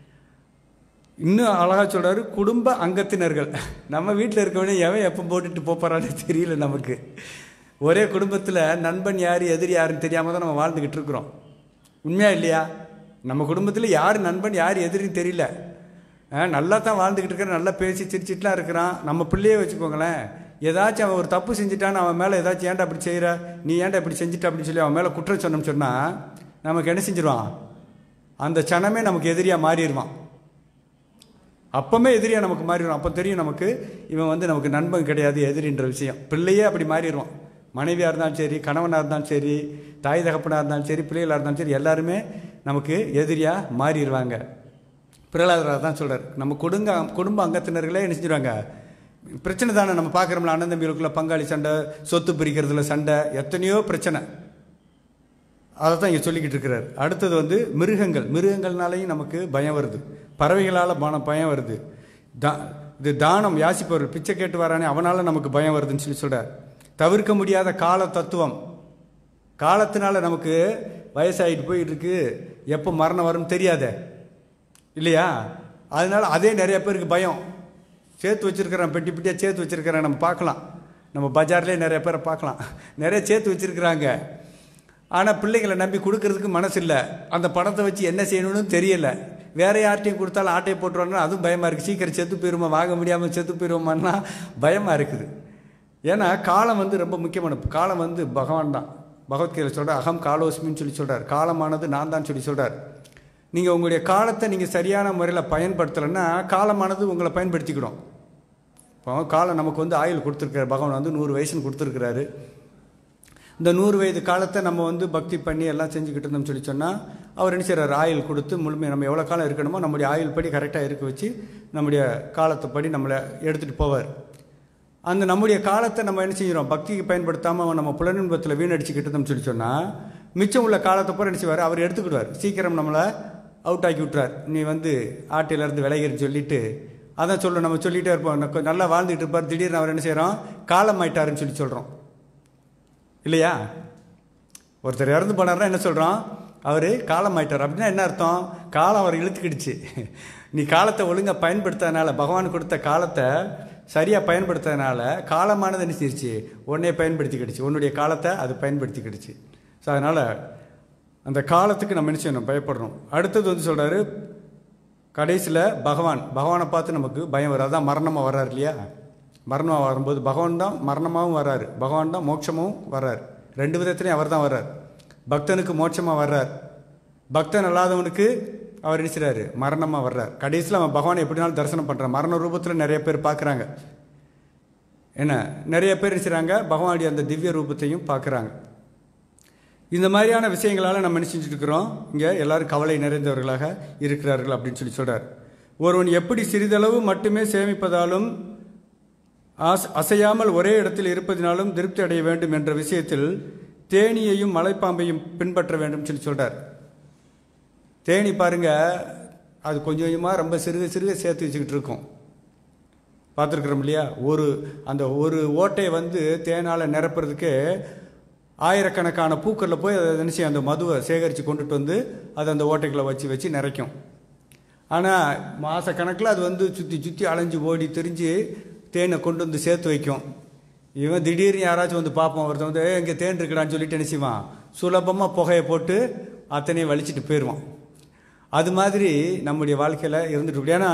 இன்னும் அழகா சொல்றாரு குடும்ப அங்கத்தினர்கள் நம்ம வீட்டில் இருக்கவனே எவன் எப்போ போட்டுட்டு போறான்னு தெரியல நமக்கு ஒரே குடும்பத்தில் நண்பன் யார் எதிரி யாருன்னு தெரியாம தான் நம்ம வாழ்ந்துக்கிட்டு இருக்கிறோம் உண்மையா இல்லையா நம்ம குடும்பத்தில் யார் நண்பன் யார் எதிரின்னு தெரியல ஆ, நல்லா தான் வாழ்ந்துக்கிட்டு இருக்கிற நல்லா பேசி சிரிச்சிட்டுலாம் இருக்கிறான் நம்ம பிள்ளையே வச்சுக்கோங்களேன் ஏதாச்சும் அவன் ஒரு தப்பு செஞ்சுட்டான்னு அவன் மேலே ஏதாச்சும் ஏன்டா அப்படி செய்கிற நீ ஏன்டா இப்படி செஞ்சுட்ட அப்படின்னு சொல்லி அவன் மேலே குற்றம் சொன்னோம்னு சொன்னால் நமக்கு என்ன செஞ்சிருவான் அந்த சனமே நமக்கு எதிரியாக மாறிடுவான் அப்பமே எதிரியா நமக்கு மாறிடும் அப்போ தெரியும் நமக்கு இவன் வந்து நமக்கு நண்பன் கிடையாது எதிரின்ற விஷயம் பிள்ளையே அப்படி மாறிடுவான் மனைவியாக இருந்தாலும் சரி கணவனாக இருந்தாலும் சரி தாய் தகப்பனாக இருந்தாலும் சரி பிள்ளைகளாக இருந்தாலும் சரி எல்லாருமே நமக்கு எதிரியாக மாறிடுவாங்க பிரகலாதராக தான் சொல்கிறார் நம்ம குடும்ப குடும்ப அங்கத்தினர்களே என்ன செஞ்சிருவாங்க பிரச்சனை தானே நம்ம பார்க்குறோம்ல அண்ணன் தம்பிகளுக்குள்ள பங்காளி சண்டை சொத்து பிரிக்கிறதுல சண்டை எத்தனையோ பிரச்சனை அதை தான் இங்கே சொல்லிக்கிட்டு இருக்கிறார் அடுத்தது வந்து மிருகங்கள் மிருகங்கள்னாலையும் நமக்கு பயம் வருது பறவைகளால் பணம் பயம் வருது தா இது தானம் யாசிப்பவர் பிச்சை கேட்டு வரானே அவனால் நமக்கு பயம் வருதுன்னு சொல்லி சொல்கிறார் தவிர்க்க முடியாத கால தத்துவம் காலத்தினால நமக்கு வயசாகிட்டு போயிட்டு இருக்கு எப்போ மரணம் வரும்னு தெரியாதே இல்லையா அதனால அதே நிறைய பேருக்கு பயம் சேர்த்து வச்சிருக்கிறான் பெட்டி பெட்டியாக சேர்த்து வச்சிருக்கிறான் நம்ம பார்க்கலாம் நம்ம பஜார்லேயே நிறைய பேரை பார்க்கலாம் நிறைய சேர்த்து வச்சிருக்கிறாங்க ஆனால் பிள்ளைங்களை நம்பி கொடுக்கறதுக்கு மனசு இல்லை அந்த பணத்தை வச்சு என்ன செய்யணும்னு தெரியல வேற யார்ட்டையும் கொடுத்தாலும் ஆட்டையை போட்டுருவாங்கன்னா அதுவும் பயமாக இருக்குது சீக்கிரம் செத்து போயிருமா வாங்க முடியாமல் செத்து போயிருவோமான்னா பயமாக இருக்குது ஏன்னா காலம் வந்து ரொம்ப முக்கியமானது காலம் வந்து பகவான் தான் பகவத்கீதை சொல்கிறார் அகம் காலோஸ்மின்னு சொல்லி சொல்கிறார் காலமானது நான் தான் சொல்லி சொல்கிறார் நீங்கள் உங்களுடைய காலத்தை நீங்கள் சரியான முறையில் பயன்படுத்தலைன்னா காலமானது உங்களை பயன்படுத்திக்கிடும் இப்போ காலம் நமக்கு வந்து ஆயுள் கொடுத்துருக்காரு பகவான் வந்து நூறு வயசுன்னு கொடுத்துருக்கிறாரு இந்த நூறு வயது காலத்தை நம்ம வந்து பக்தி பண்ணி எல்லாம் செஞ்சுக்கிட்டு இருந்தோம்னு சொல்லி சொன்னால் அவர் என்ன செய்கிறார் ஆயுள் கொடுத்து முழுமை நம்ம எவ்வளோ காலம் இருக்கணுமோ நம்முடைய ஆயுள் படி கரெக்டாக இருக்க வச்சு நம்முடைய காலத்தை படி நம்மளை எடுத்துகிட்டு போவார் அந்த நம்முடைய காலத்தை நம்ம என்ன செஞ்சிடும் பக்திக்கு பயன்படுத்தாமல் நம்ம புலனின்பத்தில் வீணடிச்சுக்கிட்டு இருந்தோம்னு சொல்லி சொன்னால் மிச்சம் உள்ள காலத்தை பூரா என்ன செய்வார் அவர் எடுத்துக்கிடுவார் சீக்கிரம் நம்மளை அவுட் ஆக்கி விட்றார் நீ வந்து ஆட்டிலேருந்து விலகிருன்னு சொல்லிட்டு அதான் சொல்ல நம்ம சொல்லிகிட்டே இருப்போம் நான் கொஞ்சம் நல்லா வாழ்ந்துட்டு இருப்பார் திடீர்னு அவர் என்ன செய்கிறோம் காலம் ஆயிட்டாருன்னு சொல்லி சொல்கிறோம் இல்லையா ஒருத்தர் இறந்து போனார்னா என்ன சொல்கிறோம் அவர் காலம் ஆயிட்டார் அப்படின்னா என்ன அர்த்தம் காலம் அவர் இழுத்துக்கிடுச்சு நீ காலத்தை ஒழுங்காக பயன்படுத்தாதனால பகவான் கொடுத்த காலத்தை சரியாக பயன்படுத்தாதனால காலமானது என்ன செய்யுச்சு உன்னையே பயன்படுத்திக்கிடுச்சு உன்னுடைய காலத்தை அது பயன்படுத்திக்கிடுச்சு ஸோ அதனால் அந்த காலத்துக்கு நம்ம என்ன செய்யணும் பயப்படுறோம் அடுத்தது வந்து சொல்கிறாரு கடைசியில் பகவான் பகவானை பார்த்து நமக்கு பயம் வரும் அதான் மரணமாக வர்றார் இல்லையா மரணமாக வரும்போது பகவான் தான் மரணமாகவும் வர்றாரு பகவான் தான் மோட்சமும் வர்றார் ரெண்டு விதத்துலையும் அவர் தான் வர்றார் பக்தனுக்கு மோட்சமாக வர்றார் பக்தன் அல்லாதவனுக்கு அவர் நினைச்சிறாரு மரணமாக வர்றார் கடைசியில் அவன் பகவானை எப்படினாலும் தரிசனம் பண்ணுறான் மரண ரூபத்தில் நிறைய பேர் பார்க்குறாங்க என்ன நிறைய பேர் நினைச்சுறாங்க பகவானுடைய அந்த திவ்ய ரூபத்தையும் பார்க்குறாங்க இந்த மாதிரியான விஷயங்களால் நம்ம என்ன செஞ்சுட்டு இருக்கிறோம் இங்கே எல்லாரும் கவலை நிறைந்தவர்களாக இருக்கிறார்கள் அப்படின்னு சொல்லி சொல்கிறார் ஒருவன் எப்படி சிறிதளவு மட்டுமே சேமிப்பதாலும் ஆஸ் அசையாமல் ஒரே இடத்தில் இருப்பதினாலும் திருப்தி அடைய வேண்டும் என்ற விஷயத்தில் தேனியையும் மலைப்பாம்பையும் பின்பற்ற வேண்டும் சொல்லி சொல்கிறார் தேனி பாருங்க அது கொஞ்சம் கொஞ்சமாக ரொம்ப சிறுக சிறுக சேர்த்து வச்சுக்கிட்டு இருக்கும் பார்த்துருக்குறோம் இல்லையா ஒரு அந்த ஒரு ஓட்டையை வந்து தேனால் நிரப்புறதுக்கு ஆயிரக்கணக்கான பூக்களில் போய் அதை நினச்சி அந்த மதுவை சேகரித்து கொண்டுட்டு வந்து அதை அந்த ஓட்டைகளை வச்சு வச்சு நிறைக்கும் ஆனால் மாதக்கணக்கில் அது வந்து சுற்றி சுற்றி அலைஞ்சு ஓடி திரிஞ்சு தேனை கொண்டு வந்து சேர்த்து வைக்கும் இவன் திடீர்னு யாராச்சும் வந்து பார்ப்போம் ஒருத்தன் வந்து இங்கே தேன் இருக்குடான்னு சொல்லிட்டு என்ன செய்வான் சுலபமாக புகையை போட்டு அத்தனையும் வலிச்சிட்டு போயிடுவான் அது மாதிரி நம்முடைய வாழ்க்கையில் இருந்துட்டு இருக்கு. ஏன்னா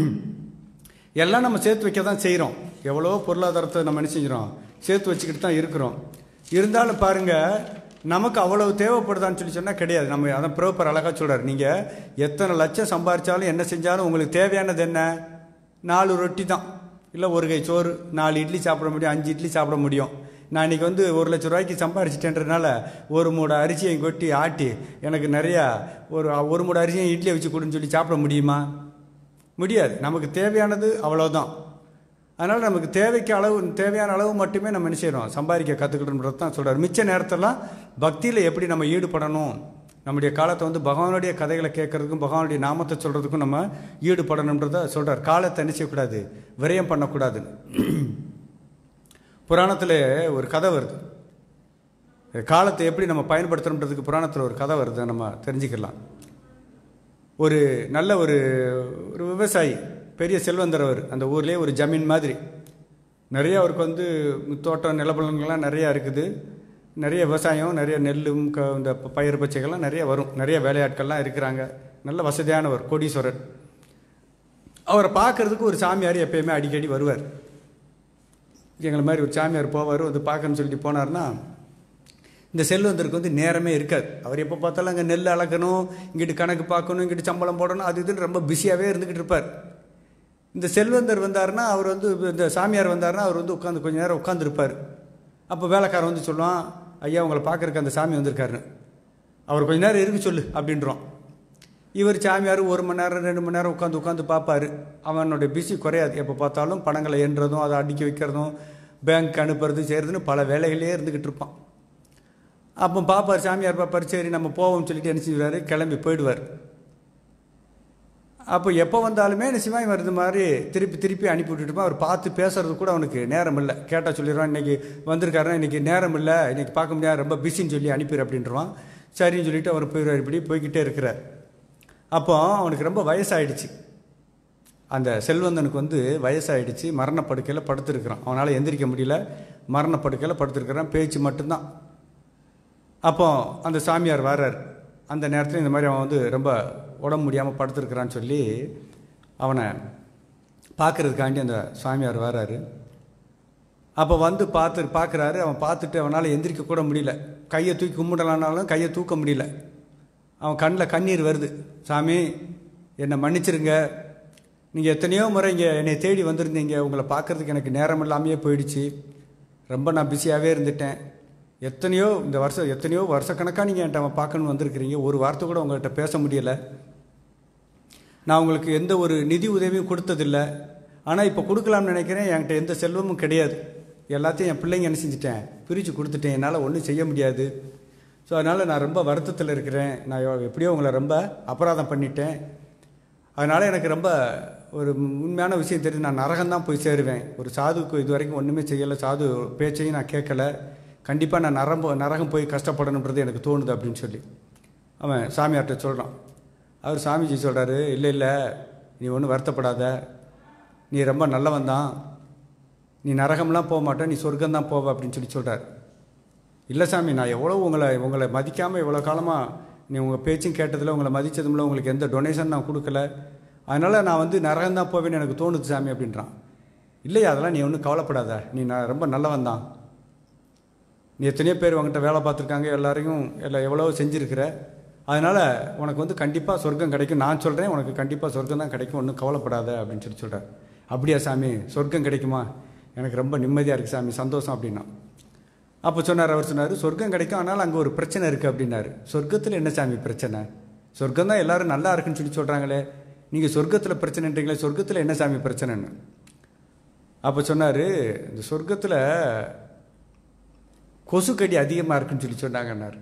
எல்லாம் நம்ம சேர்த்து வைக்க தான் செய்கிறோம் எவ்வளோ பொருளாதாரத்தை நம்ம என்ன செஞ்சிடும் சேர்த்து வச்சுக்கிட்டு தான் இருக்கிறோம் இருந்தாலும் பாருங்க நமக்கு அவ்வளவு தேவைப்படுதான்னு சொல்லி சொன்னால் கிடையாது நம்ம அதான் ப்ரோப்பர் அழகாக சொல்கிறார் நீங்கள் எத்தனை லட்சம் சம்பாரிச்சாலும் என்ன செஞ்சாலும் உங்களுக்கு தேவையானது என்ன நாலு ரொட்டி தான் இல்லை ஒரு கை சோறு நாலு இட்லி சாப்பிட முடியும் அஞ்சு இட்லி சாப்பிட முடியும் நான் இன்னைக்கு வந்து ஒரு லட்ச ரூபாய்க்கு சம்பாரிச்சிட்டேன்றதுனால ஒரு மூடை அரிசியை கொட்டி ஆட்டி எனக்கு நிறையா ஒரு ஒரு மூடை அரிசியை இட்லியை வச்சு கொடுன்னு சொல்லி சாப்பிட முடியுமா முடியாது நமக்கு தேவையானது அவ்வளோதான் அதனால் நமக்கு தேவைக்கு அளவு தேவையான அளவு மட்டுமே நம்ம என்ன செய்கிறோம் சம்பாதிக்க கற்றுக்கிட்டோன்றது தான் சொல்கிறார் மிச்ச நேரத்தெல்லாம் பக்தியில் எப்படி நம்ம ஈடுபடணும் நம்முடைய காலத்தை வந்து பகவானுடைய கதைகளை கேட்கறதுக்கும் பகவானுடைய நாமத்தை சொல்கிறதுக்கும் நம்ம ஈடுபடணுன்றதை சொல்கிறார் காலத்தை என்ன செய்யக்கூடாது விரயம் பண்ணக்கூடாதுன்னு புராணத்தில் ஒரு கதை வருது காலத்தை எப்படி நம்ம பயன்படுத்தணுன்றதுக்கு புராணத்தில் ஒரு கதை வருது நம்ம தெரிஞ்சுக்கலாம் ஒரு நல்ல ஒரு ஒரு விவசாயி பெரிய செல்வந்தர் அவர் அந்த ஊர்லேயே ஒரு ஜமீன் மாதிரி நிறைய அவருக்கு வந்து தோட்டம் நிலப்பலன்கள்லாம் நிறையா இருக்குது நிறைய விவசாயம் நிறைய நெல்லும் க இந்த ப- பயிர் பச்சைகள்லாம் நிறைய வரும் நிறைய வேலையாட்கள்லாம் இருக்கிறாங்க நல்ல வசதியானவர் கோடீஸ்வரர் அவரை பார்க்கறதுக்கு ஒரு சாமியார் எப்பயுமே அடிக்கடி வருவார் எங்களை மாதிரி ஒரு சாமியார் போவார் வந்து பார்க்கணும்னு சொல்லிட்டு போனார்னா இந்த செல்வந்தருக்கு வந்து நேரமே இருக்காது அவர் எப்போ பார்த்தாலும் அங்கே நெல் அளக்கணும் இங்கிட்டு கணக்கு பார்க்கணும் இங்கிட்டு சம்பளம் போடணும் அது இதுன்னு ரொம்ப பிஸியாகவே இருந்துக்கிட்டு இருப்பார் இந்த செல்வந்தர் வந்தாருன்னா அவர் வந்து இந்த சாமியார் வந்தாருன்னா அவர் வந்து உட்காந்து கொஞ்ச நேரம் உட்காந்துருப்பார் அப்போ வேலைக்காரன் வந்து சொல்லுவான் ஐயா உங்களை பார்க்கறக்கு அந்த சாமி வந்திருக்காருன்னு அவர் கொஞ்ச நேரம் இருக்கு சொல்லு அப்படின்றோம் இவர் சாமியார் ஒரு மணி நேரம் ரெண்டு மணி நேரம் உட்காந்து உட்காந்து பார்ப்பாரு அவனுடைய பிஸி குறையாது எப்போ பார்த்தாலும் பணங்களை எண்ணுறதும் அதை அடிக்க வைக்கிறதும் பேங்க் அனுப்புறது செய்கிறதுன்னு பல வேலைகளே இருந்துக்கிட்டு இருப்பான் அப்போ பார்ப்பார் சாமியார் பார்ப்பார் சரி நம்ம போவோம்னு சொல்லிட்டு என்ன செய்வார் கிளம்பி போயிடுவார் அப்போ எப்போ வந்தாலுமே என்ன செய்வான் இவர் இந்த மாதிரி திருப்பி திருப்பி அனுப்பி விட்டுட்டுமா அவர் பார்த்து பேசுறது கூட அவனுக்கு நேரம் இல்லை கேட்டால் சொல்லிடுவான் இன்னைக்கு வந்திருக்காருன்னா இன்னைக்கு நேரம் இல்லை இன்னைக்கு பார்க்க முடியாது ரொம்ப பிஸின்னு சொல்லி அனுப்பிடு அப்படின்றவான் சரின்னு சொல்லிட்டு அவர் போயிடுவார் இப்படி போய்கிட்டே இருக்கிறார் அப்போ அவனுக்கு ரொம்ப வயசாயிடுச்சு அந்த செல்வந்தனுக்கு வந்து வயசாயிடுச்சு மரணப்படுக்கையில் படுத்திருக்கிறான் அவனால் எந்திரிக்க முடியல மரணப்படுக்கையில் படுத்திருக்கிறான் பேச்சு மட்டும்தான் அப்போ அந்த சாமியார் வர்றார் அந்த நேரத்தில் இந்த மாதிரி அவன் வந்து ரொம்ப உடம்பு முடியாமல் படுத்திருக்கிறான்னு சொல்லி அவனை பார்க்கறதுக்காண்டி அந்த சாமியார் வர்றாரு அப்போ வந்து பார்த்து பார்க்குறாரு அவன் பார்த்துட்டு அவனால் எந்திரிக்க கூட முடியல கையை தூக்கி கும்பிடலான்னாலும் கையை தூக்க முடியல அவன் கண்ணில் கண்ணீர் வருது சாமி என்னை மன்னிச்சிருங்க நீங்கள் எத்தனையோ முறை இங்கே என்னை தேடி வந்திருந்தீங்க உங்களை பார்க்கறதுக்கு எனக்கு நேரம் இல்லாமையே போயிடுச்சு ரொம்ப நான் பிஸியாகவே இருந்துட்டேன் எத்தனையோ இந்த வருஷம் எத்தனையோ வருஷக்கணக்காக நீங்கள் என்கிட்ட அவன் பார்க்கணும்னு வந்திருக்கிறீங்க ஒரு வார்த்தை கூட உங்கள்கிட்ட பேச முடியலை நான் உங்களுக்கு எந்த ஒரு நிதி உதவியும் கொடுத்ததில்ல ஆனால் இப்போ கொடுக்கலாம்னு நினைக்கிறேன் என்கிட்ட எந்த செல்வமும் கிடையாது எல்லாத்தையும் என் பிள்ளைங்க என்ன செஞ்சிட்டேன் பிரித்து கொடுத்துட்டேன் என்னால் ஒன்றும் செய்ய முடியாது ஸோ அதனால் நான் ரொம்ப வருத்தத்தில் இருக்கிறேன் நான் எவ்- எப்படியோ உங்களை ரொம்ப அபராதம் பண்ணிட்டேன் அதனால் எனக்கு ரொம்ப ஒரு உண்மையான விஷயம் தெரியுது நான் நரகம்தான் போய் சேருவேன் ஒரு சாதுக்கு இது வரைக்கும் ஒன்றுமே செய்யலை சாது பேச்சையும் நான் கேட்கல கண்டிப்பாக நான் நரம்பு நரகம் போய் கஷ்டப்படணுன்றது எனக்கு தோணுது அப்படின்னு சொல்லி அவன் சாமியார்கிட்ட சொல்கிறான் அவர் சாமிஜி சொல்கிறாரு இல்லை இல்லை நீ ஒன்றும் வருத்தப்படாத நீ ரொம்ப நல்லவன் தான் நீ நரகம்லாம் போக மாட்ட நீ சொர்க்கம் தான் போவ அப்படின்னு சொல்லி சொல்கிறார் இல்லை சாமி நான் எவ்வளோ உங்களை உங்களை மதிக்காமல் இவ்வளோ காலமாக நீ உங்கள் பேச்சும் கேட்டதில் உங்களை மதித்ததுமில்ல உங்களுக்கு எந்த டொனேஷன் நான் கொடுக்கல அதனால் நான் வந்து நரகம் தான் போவேன்னு எனக்கு தோணுது சாமி அப்படின்றான் இல்லையா அதெல்லாம் நீ ஒன்றும் கவலைப்படாத நீ நான் ரொம்ப நல்லவன் தான் நீ எத்தனையோ பேர் உங்ககிட்ட வேலை பார்த்துருக்காங்க எல்லாரையும் எல்லாம் எவ்வளோ செஞ்சுருக்கிற அதனால் உனக்கு வந்து கண்டிப்பாக சொர்க்கம் கிடைக்கும் நான் சொல்கிறேன் உனக்கு கண்டிப்பாக சொர்க்கம் தான் கிடைக்கும் ஒன்றும் கவலைப்படாத அப்படின்னு சொல்லி சொல்கிறார் அப்படியா சாமி சொர்க்கம் கிடைக்குமா எனக்கு ரொம்ப நிம்மதியாக இருக்குது சாமி சந்தோஷம் அப்படின்னா அப்போ சொன்னார் அவர் சொன்னார் சொர்க்கம் கிடைக்கும் ஆனால் அங்கே ஒரு பிரச்சனை இருக்குது அப்படின்னாரு சொர்க்கத்தில் என்ன சாமி பிரச்சனை சொர்க்கம் தான் எல்லாரும் நல்லா இருக்குன்னு சொல்லி சொல்கிறாங்களே நீங்கள் சொர்க்கத்தில் பிரச்சனைன்றீங்களே சொர்க்கத்தில் என்ன சாமி பிரச்சனைன்னு அப்போ சொன்னார் இந்த சொர்க்கத்தில் கொசுக்கடி அதிகமாக இருக்குன்னு சொல்லி சொன்னாங்கன்னாரு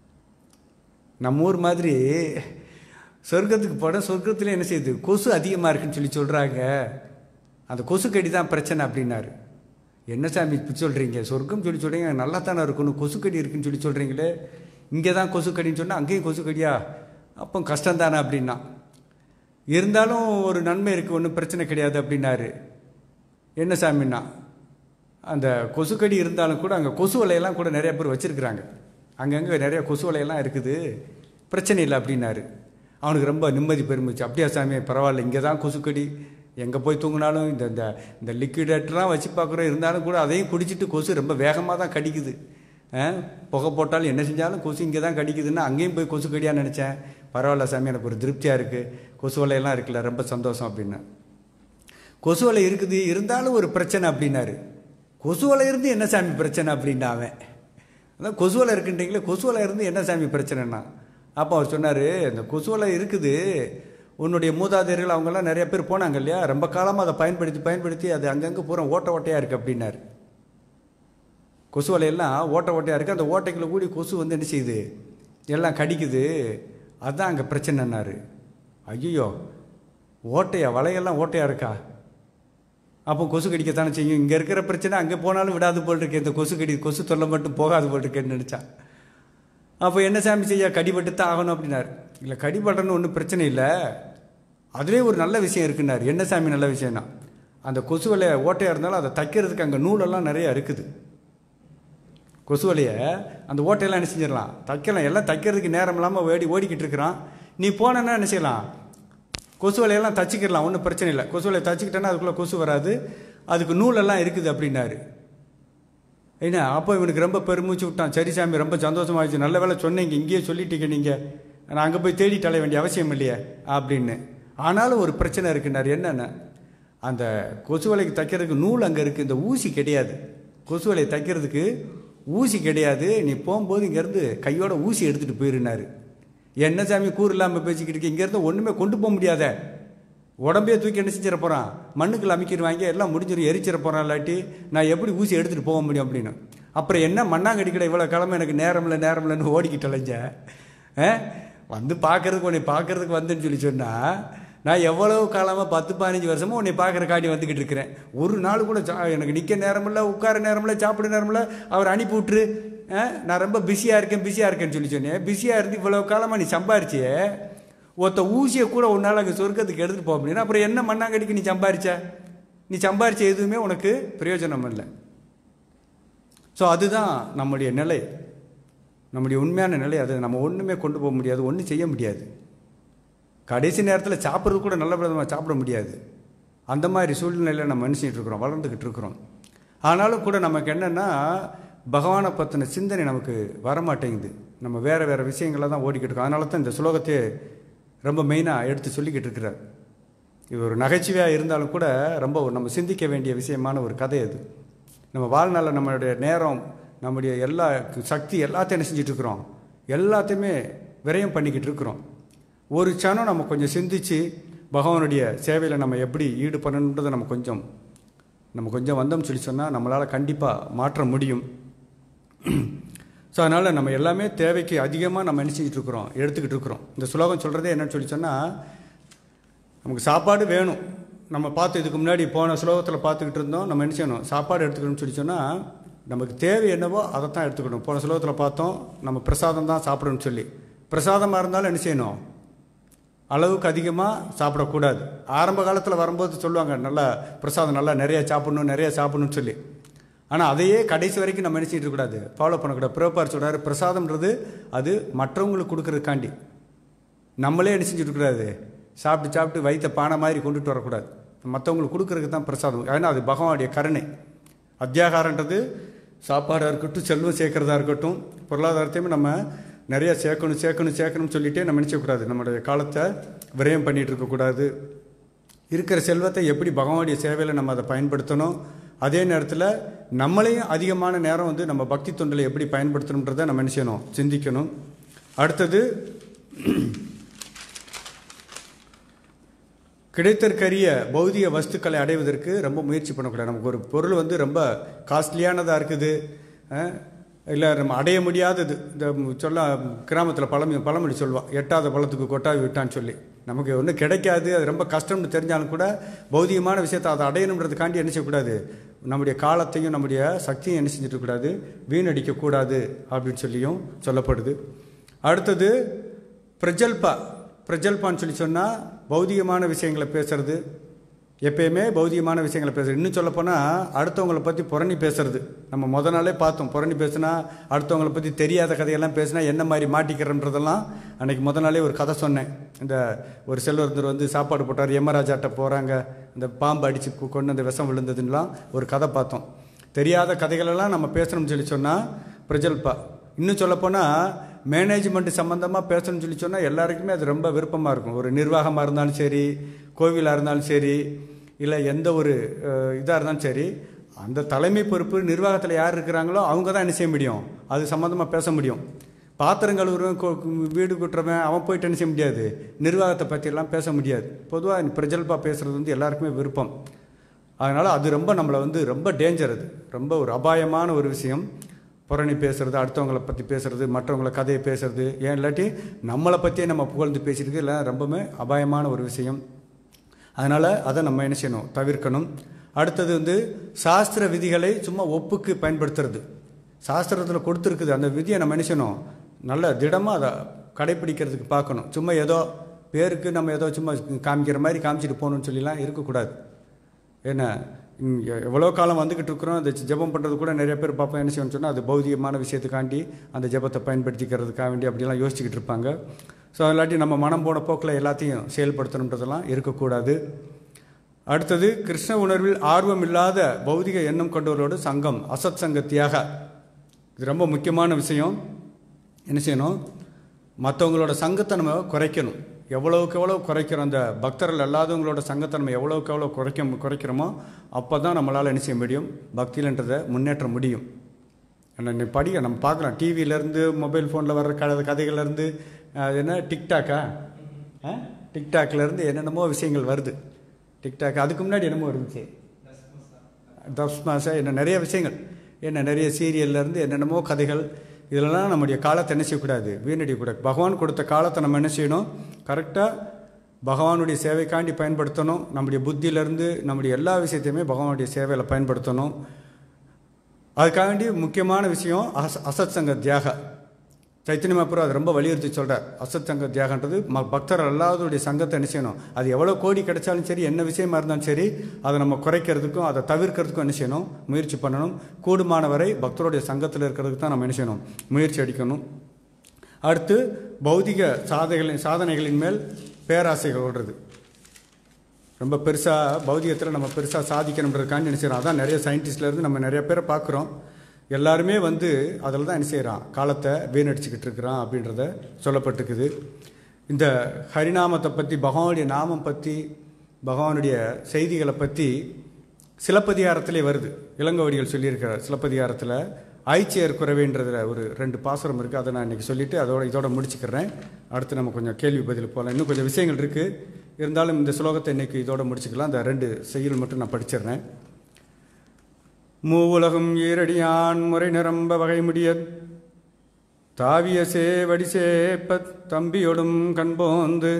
நம்ம ஊர் மாதிரி சொர்க்கத்துக்கு போனால் சொர்க்கத்தில் என்ன செய்யுது கொசு அதிகமாக இருக்குன்னு சொல்லி சொல்கிறாங்க அந்த கொசுக்கடி தான் பிரச்சனை அப்படின்னாரு என்ன சாமி இப்படி சொல்கிறீங்க சொர்க்கம் சொல்லி சொல்கிறீங்க நல்லா தானே இருக்கணும் கொசுக்கடி இருக்குன்னு சொல்லி சொல்கிறீங்களே இங்கே தான் கொசுக்கடின்னு சொன்னால் அங்கேயும் கொசுக்கடியா அப்போ கஷ்டம் தானே அப்படின்னா இருந்தாலும் ஒரு நன்மை இருக்குது ஒன்றும் பிரச்சனை கிடையாது அப்படின்னாரு என்ன சாமின்னா அந்த கொசுக்கடி இருந்தாலும் கூட அங்கே கொசு வலையெல்லாம் கூட நிறைய பேர் வச்சுருக்குறாங்க அங்கங்கே நிறைய கொசு வலையெல்லாம் இருக்குது பிரச்சனை இல்லை அப்படின்னாரு அவனுக்கு ரொம்ப நிம்மதி பெருமிச்சு அப்படியா சாமி பரவாயில்ல இங்கே தான் கொசுக்கடி எங்கே போய் தூங்கினாலும் இந்த இந்த இந்த லிக்விடேட்டர்லாம் வச்சு பார்க்குறோம் இருந்தாலும் கூட அதையும் குடிச்சிட்டு கொசு ரொம்ப வேகமாக தான் கடிக்குது ஆ, புகை போட்டாலும் என்ன செஞ்சாலும் கொசு இங்கே தான் கடிக்குதுன்னா அங்கேயும் போய் கொசு கடியான்னு நினச்சேன் பரவாயில்ல சாமி எனக்கு ஒரு திருப்தியாக இருக்குது கொசு வலையெல்லாம் இருக்குல்ல ரொம்ப சந்தோஷம் அப்படின்னு கொசு வலை இருக்குது இருந்தாலும் ஒரு பிரச்சனை அப்படின்னாரு கொசு வலை இருந்து என்ன சாமி பிரச்சனை அப்படின்னா அவன் அதான் கொசு வலை இருக்குன்றீங்களே கொசு வலை இருந்து என்ன சாமி பிரச்சனைனா அப்போ அவர் சொன்னார் இந்த கொசு வலை இருக்குது உன்னுடைய மூதாதையர்கள் அவங்கெல்லாம் நிறைய பேர் போனாங்க இல்லையா ரொம்ப காலமாக அதை பயன்படுத்தி பயன்படுத்தி அது அங்கங்கே பூரா ஓட்ட ஓட்டையாக இருக்குது அப்படின்னாரு கொசு வலையெல்லாம் ஓட்டை ஓட்டையாக இருக்குது அந்த ஓட்டைக்குள்ள கூடி கொசு வந்து என்ன செய்யுது எல்லாம் கடிக்குது அதுதான் அங்கே பிரச்சனைன்னாரு ஐயோ ஓட்டையா வலையெல்லாம் ஓட்டையாக இருக்கா அப்போ கொசு கடிக்கத்தானே செய்யும் இங்கே இருக்கிற பிரச்சனை அங்கே போனாலும் விடாது போல் இருக்கு இந்த கொசு கடி கொசு தொல்லை மட்டும் போகாது போல் இருக்கேன்னு நினச்சான் அப்போ என்ன சாமி செய்ய கடிபட்டு தான் ஆகணும் அப்படின்னாரு இல்லை கடிபடணும் ஒன்றும் பிரச்சனை இல்லை அதுலேயே ஒரு நல்ல விஷயம் இருக்குன்னாரு என்ன சாமி நல்ல விஷயம்னா அந்த கொசு வலையை ஓட்டையாக இருந்தாலும் அதை தைக்கிறதுக்கு அங்கே நூலெல்லாம் நிறைய இருக்குது கொசு வலையை அந்த ஓட்டையெல்லாம் என்ன செஞ்சிடலாம் தைக்கலாம் எல்லாம் தைக்கிறதுக்கு நேரம் இல்லாமல் ஓடி ஓடிக்கிட்டு இருக்கிறான் நீ போனேன்னா என்ன செய்யலாம் கொசு வலையெல்லாம் தச்சுக்கிடலாம் ஒன்றும் பிரச்சனை இல்லை கொசு வலையை தச்சுக்கிட்டேன்னா அதுக்குள்ளே கொசு வராது அதுக்கு நூலெல்லாம் இருக்குது அப்படின்னாரு என்ன அப்போ இவனுக்கு ரொம்ப பெருமூச்சு விட்டான் சரி சாமி ரொம்ப சந்தோஷமாகிடுச்சு நல்ல வேலை சொன்னீங்க இங்கேயே சொல்லிட்டீங்க நீங்கள் நான் அங்கே போய் தேடிட்டு அலைய வேண்டிய அவசியம் இல்லையே அப்படின்னு ஆனாலும் ஒரு பிரச்சனை இருக்குன்னாரு என்னென்ன அந்த கொசு வலைக்கு தைக்கிறதுக்கு நூல் அங்கே இருக்குது இந்த ஊசி கிடையாது கொசு வலையை தைக்கிறதுக்கு ஊசி கிடையாது நீ போகும்போது இங்கேருந்து கையோட ஊசி எடுத்துகிட்டு போயிருந்தாரு என்ன சாமி கூறு இல்லாமல் பேசிக்கிட்டு இருக்கு இங்கேருந்து ஒன்றுமே கொண்டு போக முடியாத உடம்பே தூக்கி என்ன செஞ்சிட போகிறான் மண்ணுக்குள்ள அமைக்கிடுவாங்க எல்லாம் முடிஞ்சிடும் எரிச்சிட போகிறான் இல்லாட்டி நான் எப்படி ஊசி எடுத்துகிட்டு போக முடியும் அப்படின்னு அப்புறம் என்ன மண்ணாங்கடி கடை இவ்வளோ கிழமை எனக்கு நேரம் இல்லை நேரம் இல்லைன்னு ஓடிக்கிட்டு அலைஞ்ச ஆ? வந்து பார்க்கறதுக்கு உன்னை பார்க்கறதுக்கு வந்தேன்னு சொல்லி சொன்னால் நான் எவ்வளவு காலமாக பத்து பதினஞ்சு வருஷமா உன்னை பார்க்குற காட்டி வந்துக்கிட்டு இருக்கிறேன் ஒரு நாள் கூட சா- எனக்கு நிற்க நேரம் இல்லை உட்கார நேரம் இல்லை சாப்பிட நேரம் இல்லை அவர் அனுப்பி விட்டுரு ஆ? நான் ரொம்ப பிஸியாக இருக்கேன் பிஸியாக இருக்கேன்னு சொல்லி சொன்னேன் பிஸியாக இருந்து இவ்வளோ காலமாக நீ சம்பாரிச்சியே ஒருத்த ஊசியை கூட உன்னால் அங்கே சொர்க்கத்துக்கு எடுத்துகிட்டு போக முடியும் அப்புறம் என்ன மண்ணாங்கடிக்கு நீ சம்பாரிச்ச நீ சம்பாரிச்ச எதுவுமே உனக்கு பிரயோஜனம் இல்லை ஸோ அதுதான் நம்முடைய நிலை நம்முடைய உண்மையான நிலை அது நம்ம ஒன்றுமே கொண்டு போக முடியாது ஒன்றும் செய்ய முடியாது கடைசி நேரத்தில் சாப்பிட்றது கூட நல்ல விதமாக சாப்பிட முடியாது அந்த மாதிரி சூழ்நிலையில் நம்ம மனுஷிட்டு இருக்கிறோம் வளர்ந்துக்கிட்டு இருக்கிறோம் ஆனாலும் கூட நமக்கு என்னென்னா பகவானை பற்றின சிந்தனை நமக்கு வரமாட்டேங்குது நம்ம வேறு வேறு விஷயங்களை தான் ஓடிக்கிட்டு இருக்கோம் அதனால தான் இந்த சுலோகத்தை ரொம்ப மெயினாக எடுத்து சொல்லிக்கிட்டு இருக்கிறார் இது ஒரு நகைச்சுவையாக இருந்தாலும் கூட ரொம்ப ஒரு நம்ம சிந்திக்க வேண்டிய விஷயமான ஒரு கதை அது நம்ம வாழ்நாளில் நம்மளுடைய நேரம் நம்முடைய எல்லா சக்தி எல்லாத்தையும் என்ன செஞ்சுட்டு இருக்கிறோம் எல்லாத்தையுமே விரயம் பண்ணிக்கிட்டு இருக்கிறோம் ஒரு க்ஷணம் நம்ம கொஞ்சம் சிந்திச்சு பகவானுடைய சேவையில் நம்ம எப்படி ஈடுபடணுன்றதை நம்ம கொஞ்சம் நம்ம கொஞ்சம் வந்தோம்னு சொல்லி சொன்னால் நம்மளால் கண்டிப்பாக மாற்ற முடியும் ஸோ அதனால் நம்ம எல்லாமே தேவைக்கு அதிகமாக நம்ம என்ன செஞ்சுட்டு இருக்கிறோம் எடுத்துக்கிட்டு இருக்கிறோம் இந்த சுலோகம் சொல்கிறதே என்னன்னு சொல்லி சொன்னால் நமக்கு சாப்பாடு வேணும் நம்ம பார்த்து இதுக்கு முன்னாடி போன சுலோகத்தில் பார்த்துக்கிட்டு இருந்தோம் நம்ம என்ன செய்யணும் சாப்பாடு எடுத்துக்கணும்னு சொல்லி சொன்னால் நமக்கு தேவை என்னவோ அதை தான் எடுத்துக்கணும் போன சுலோகத்தில் பார்த்தோம் நம்ம பிரசாதம் தான் சாப்பிடணும்னு சொல்லி பிரசாதமாக இருந்தாலும் என்ன செய்யணும் அளவுக்கு அதிகமாக சாப்பிடக்கூடாது ஆரம்ப காலத்தில் வரும்போது சொல்லுவாங்க நல்லா பிரசாதம் நல்லா நிறைய சாப்பிடணும் நிறைய சாப்பிடணும்னு சொல்லி ஆனால் அதையே கடைசி வரைக்கும் நம்ம என்ன செஞ்சிட்டு இருக்கக்கூடாது ஃபாலோ பண்ணக்கூடாது பிரபார் சொல்கிறாரு பிரசாதம்ன்றது அது மற்றவங்களுக்கு கொடுக்கறதுக்காண்டி நம்மளே என்ன செஞ்சுட்டு இருக்கக்கூடாது சாப்பிட்டு சாப்பிட்டு வயிற்ற பானை மாதிரி கொண்டுட்டு வரக்கூடாது மற்றவங்களுக்கு கொடுக்கறதுக்கு தான் பிரசாதம் ஏன்னா அது பகவானுடைய கருணை அத்தியாகாரன்றது சாப்பாடாக இருக்கட்டும் செல்வம் சேர்க்கறதா இருக்கட்டும் பொருளாதாரத்தையுமே நம்ம நிறைய சேர்க்கணும் சேர்க்கணும் சேர்க்கணும்னு சொல்லிட்டே நம்ம நினச்சக்கூடாது நம்மளுடைய காலத்தை விரயம் பண்ணிகிட்டு இருக்கக்கூடாது இருக்கிற செல்வத்தை எப்படி பகவானுடைய சேவையில் நம்ம அதை பயன்படுத்தணும் அதே நேரத்தில் நம்மளையும் அதிகமான நேரம் வந்து நம்ம பக்தி தொண்டில் எப்படி பயன்படுத்தணுன்றதை நம்ம என்ன செய்யணும் சிந்திக்கணும் அடுத்தது கிடைத்தற்கரிய பௌதிக வஸ்துக்களை அடைவதற்கு ரொம்ப முயற்சி பண்ணக்கூடாது நமக்கு ஒரு பொருள் வந்து ரொம்ப காஸ்ட்லியானதாக இருக்குது இல்லை நம்ம அடைய முடியாதது இந்த சொல்ல கிராமத்தில் பழமொழி பழமொழி சொல்லுவான் எட்டாத பழத்துக்கு கொட்டாவி விட்டான்னு சொல்லி நமக்கு ஒன்றும் கிடைக்காது அது ரொம்ப கஷ்டம்னு தெரிஞ்சாலும் கூட பௌதிகமான விஷயத்தை அதை அடையணுன்றதுக்காண்டி என்ன செய்யக்கூடாது நம்முடைய காலத்தையும் நம்முடைய சக்தியும் என்ன செஞ்சுட்டு கூடாது வீணடிக்கக்கூடாது அப்படின்னு சொல்லியும் சொல்லப்படுது அடுத்தது பிரஜல்பா பிரஜல்பான்னு சொல்லி சொன்னால் பௌதிகமான விஷயங்களை பேசுறது எப்பயுமே பௌதிகமான விஷயங்களை பேசுறது இன்னும் சொல்லப்போனால் அடுத்தவங்களை பற்றி புரணி பேசுறது நம்ம முத நாளே பார்த்தோம் புரணி பேசுனா அடுத்தவங்களை பற்றி தெரியாத கதையெல்லாம் பேசினா என்ன மாதிரி மாட்டிக்கிறன்றதெல்லாம் அன்னைக்கு முத நாளே ஒரு கதை சொன்னேன் இந்த ஒரு செல்வந்தர் வந்து சாப்பாடு போட்டார் யமராஜாட்ட போகிறாங்க இந்த பாம்பு அடித்து கொண்டு அந்த விஷம் விழுந்ததுன்னெலாம் ஒரு கதை பார்த்தோம் தெரியாத கதைகளெல்லாம் நம்ம பேசணும்னு சொல்லி சொன்னால் பிரஜல்பா இன்னும் சொல்லப்போனால் மேனேஜ்மெண்ட் சம்மந்தமாக பேசணும்னு சொல்லி சொன்னால் எல்லாருக்குமே அது ரொம்ப விருப்பமாக இருக்கும் ஒரு நிர்வாகமாக இருந்தாலும் சரி கோவிலாக இருந்தாலும் சரி இல்லை எந்த ஒரு இதாக இருந்தாலும் சரி அந்த தலைமை பொறுப்பு நிர்வாகத்தில் யார் இருக்கிறாங்களோ அவங்க தான் என்ன செய்ய முடியும் அது சம்மந்தமாக பேச முடியும் பாத்திரம் கழுவுறவன் வீடு குட்டுறவன் அவன் போயிட்டு என்ன செய்ய முடியாது நிர்வாகத்தை பற்றியெல்லாம் பேச முடியாது பொதுவாக பிரஜல்பா பேசுகிறது வந்து எல்லாருக்குமே விருப்பம் அதனால் அது ரொம்ப நம்மளை வந்து ரொம்ப டேஞ்சர் அது ரொம்ப ஒரு அபாயமான ஒரு விஷயம் புரணி பேசுறது அடுத்தவங்களை பற்றி பேசுறது மற்றவங்களை கதையை பேசுறது ஏன் இல்லாட்டி நம்மளை பற்றியே நம்ம புகழ்ந்து பேசிட்டு இல்லை ரொம்பவுமே அபாயமான ஒரு விஷயம் அதனால் அதை நம்ம என்ன செய்யணும் தவிர்க்கணும் அடுத்தது வந்து சாஸ்திர விதிகளை சும்மா ஒப்புக்கு பயன்படுத்துறது சாஸ்திரத்தில் கொடுத்துருக்குது அந்த விதியை நம்ம என்ன செய்யணும் நல்ல திடமாக அதை கடைப்பிடிக்கிறதுக்கு பார்க்கணும் சும்மா ஏதோ பேருக்கு நம்ம ஏதோ சும்மா காமிக்கிற மாதிரி காமிச்சிட்டு போகணும்னு சொல்லிலாம் இருக்கக்கூடாது ஏன்னா எவ்வளோ காலம் வந்துக்கிட்டு இருக்கிறோம் அந்த ஜெபம் பண்ணுறது கூட நிறைய பேர் பார்ப்போம் என்ன செய்யணும்னு சொன்னால் அது பௌதிகமான விஷயத்துக்காண்டி அந்த ஜெபத்தை பயன்படுத்திக்கிறதுக்காக வேண்டி அப்படிலாம் யோசிச்சுக்கிட்டு இருப்பாங்க ஸோ இல்லாட்டி நம்ம மனம் போன போக்கில் எல்லாத்தையும் செயல்படுத்தணுன்றதெல்லாம் இருக்கக்கூடாது அடுத்தது கிருஷ்ண உணர்வில் ஆர்வம் இல்லாத பௌதிக எண்ணம் கொண்டவரோடு சங்கம் அசத் சங்கத்தியாக இது ரொம்ப முக்கியமான விஷயம் என்ன செய்யணும் மற்றவங்களோட சங்கத்தை நம்ம குறைக்கணும் எவ்வளவுக்கு எவ்வளோ குறைக்கிறோம் அந்த பக்தர்கள் அல்லாதவங்களோட சங்கத்தை நம்ம எவ்வளோக்கு எவ்வளோ குறைக்க குறைக்கிறோமோ அப்போ தான் நம்மளால் என்ன செய்ய முடியும் பக்தியிலன்றதை முன்னேற்ற முடியும் என்ன படிக்க நம்ம பார்க்கலாம் டிவியிலேருந்து மொபைல் ஃபோனில் வர்ற க கதைகள்லேருந்து என்ன டிக்டாக்கா டிக்டாக்லேருந்து என்னென்னமோ விஷயங்கள் வருது டிக்டாக் அதுக்கு முன்னாடி என்னமோ இருந்துச்சு தப்ஸ் மாசா என்ன நிறைய விஷயங்கள் என்ன நிறைய சீரியல்லேருந்து என்னென்னமோ கதைகள் இதிலலாம் நம்முடைய காலத்தை என்ன செய்யக்கூடாது வீணடிக்கக்கூடாது பகவான் கொடுத்த காலத்தை நம்ம என்ன செய்யணும் கரெக்டாக பகவானுடைய சேவைக்காண்டி பயன்படுத்தணும் நம்முடைய புத்தியிலேருந்து நம்முடைய எல்லா விஷயத்தையுமே பகவானுடைய சேவையில் பயன்படுத்தணும் அதுக்காண்டி முக்கியமான விஷயம் அஸ் அசத் சங்க தியாக சைத்தன்ய மப்புறம் அது ரொம்ப வலியுறுத்தி சொல்கிறார் அசத் சங்க தியாகன்றது ம பக்தர் அல்லாதோடைய சங்கத்தை என்ன செய்யணும் அது எவ்வளோ கோடி கிடைச்சாலும் சரி என்ன விஷயமா இருந்தாலும் சரி அதை நம்ம குறைக்கிறதுக்கும் அதை தவிர்க்கிறதுக்கும் என்ன செய்யணும் முயற்சி பண்ணணும் கூடுமான வரை பக்தருடைய சங்கத்தில் இருக்கிறதுக்கு தான் நம்ம என்ன செய்யணும் முயற்சி அடிக்கணும் அடுத்து பௌதிக சாதைகளின் சாதனைகளின் மேல் பேராசைகள் ஓடுறது ரொம்ப பெருசாக பௌதிகத்தில் நம்ம பெருசாக சாதிக்கணுன்றதுக்காண்டி என்ன செய்கிறோம் அதான் நிறைய சயின்டிஸ்ட்லேருந்து நம்ம நிறைய பேரை பார்க்குறோம் எல்லாருமே வந்து அதில் தான் என்ன செய்கிறான் காலத்தை வீணடிச்சுக்கிட்டு இருக்கிறான் அப்படின்றத சொல்லப்பட்டிருக்குது இந்த ஹரிநாமத்தை பற்றி பகவானுடைய நாமம் பற்றி பகவானுடைய செய்திகளை பற்றி சிலப்பதிகாரத்திலே வருது இளங்கோவடிகள் சொல்லியிருக்கிறார் சிலப்பதிகாரத்தில் ஆய்ச்சியர் குறைவேன்றதுல ஒரு ரெண்டு பாசுரம் இருக்குது அதை நான் இன்றைக்கி சொல்லிவிட்டு அதோட இதோட முடிச்சுக்கிறேன் அடுத்து நம்ம கொஞ்சம் கேள்வி பதில் போகலாம் இன்னும் கொஞ்சம் விஷயங்கள் இருக்குது இருந்தாலும் இந்த ஸ்லோகத்தை இன்றைக்கி இதோட முடிச்சுக்கலாம் அந்த ரெண்டு செய்யுள் மட்டும் நான் படிச்சிடுறேன் மூவுலகம் ஈரடியான் முறை நிரம்ப வகை முடிய தாவிய சேவடி சேப்பத் தம்பியொடும் கண்போந்து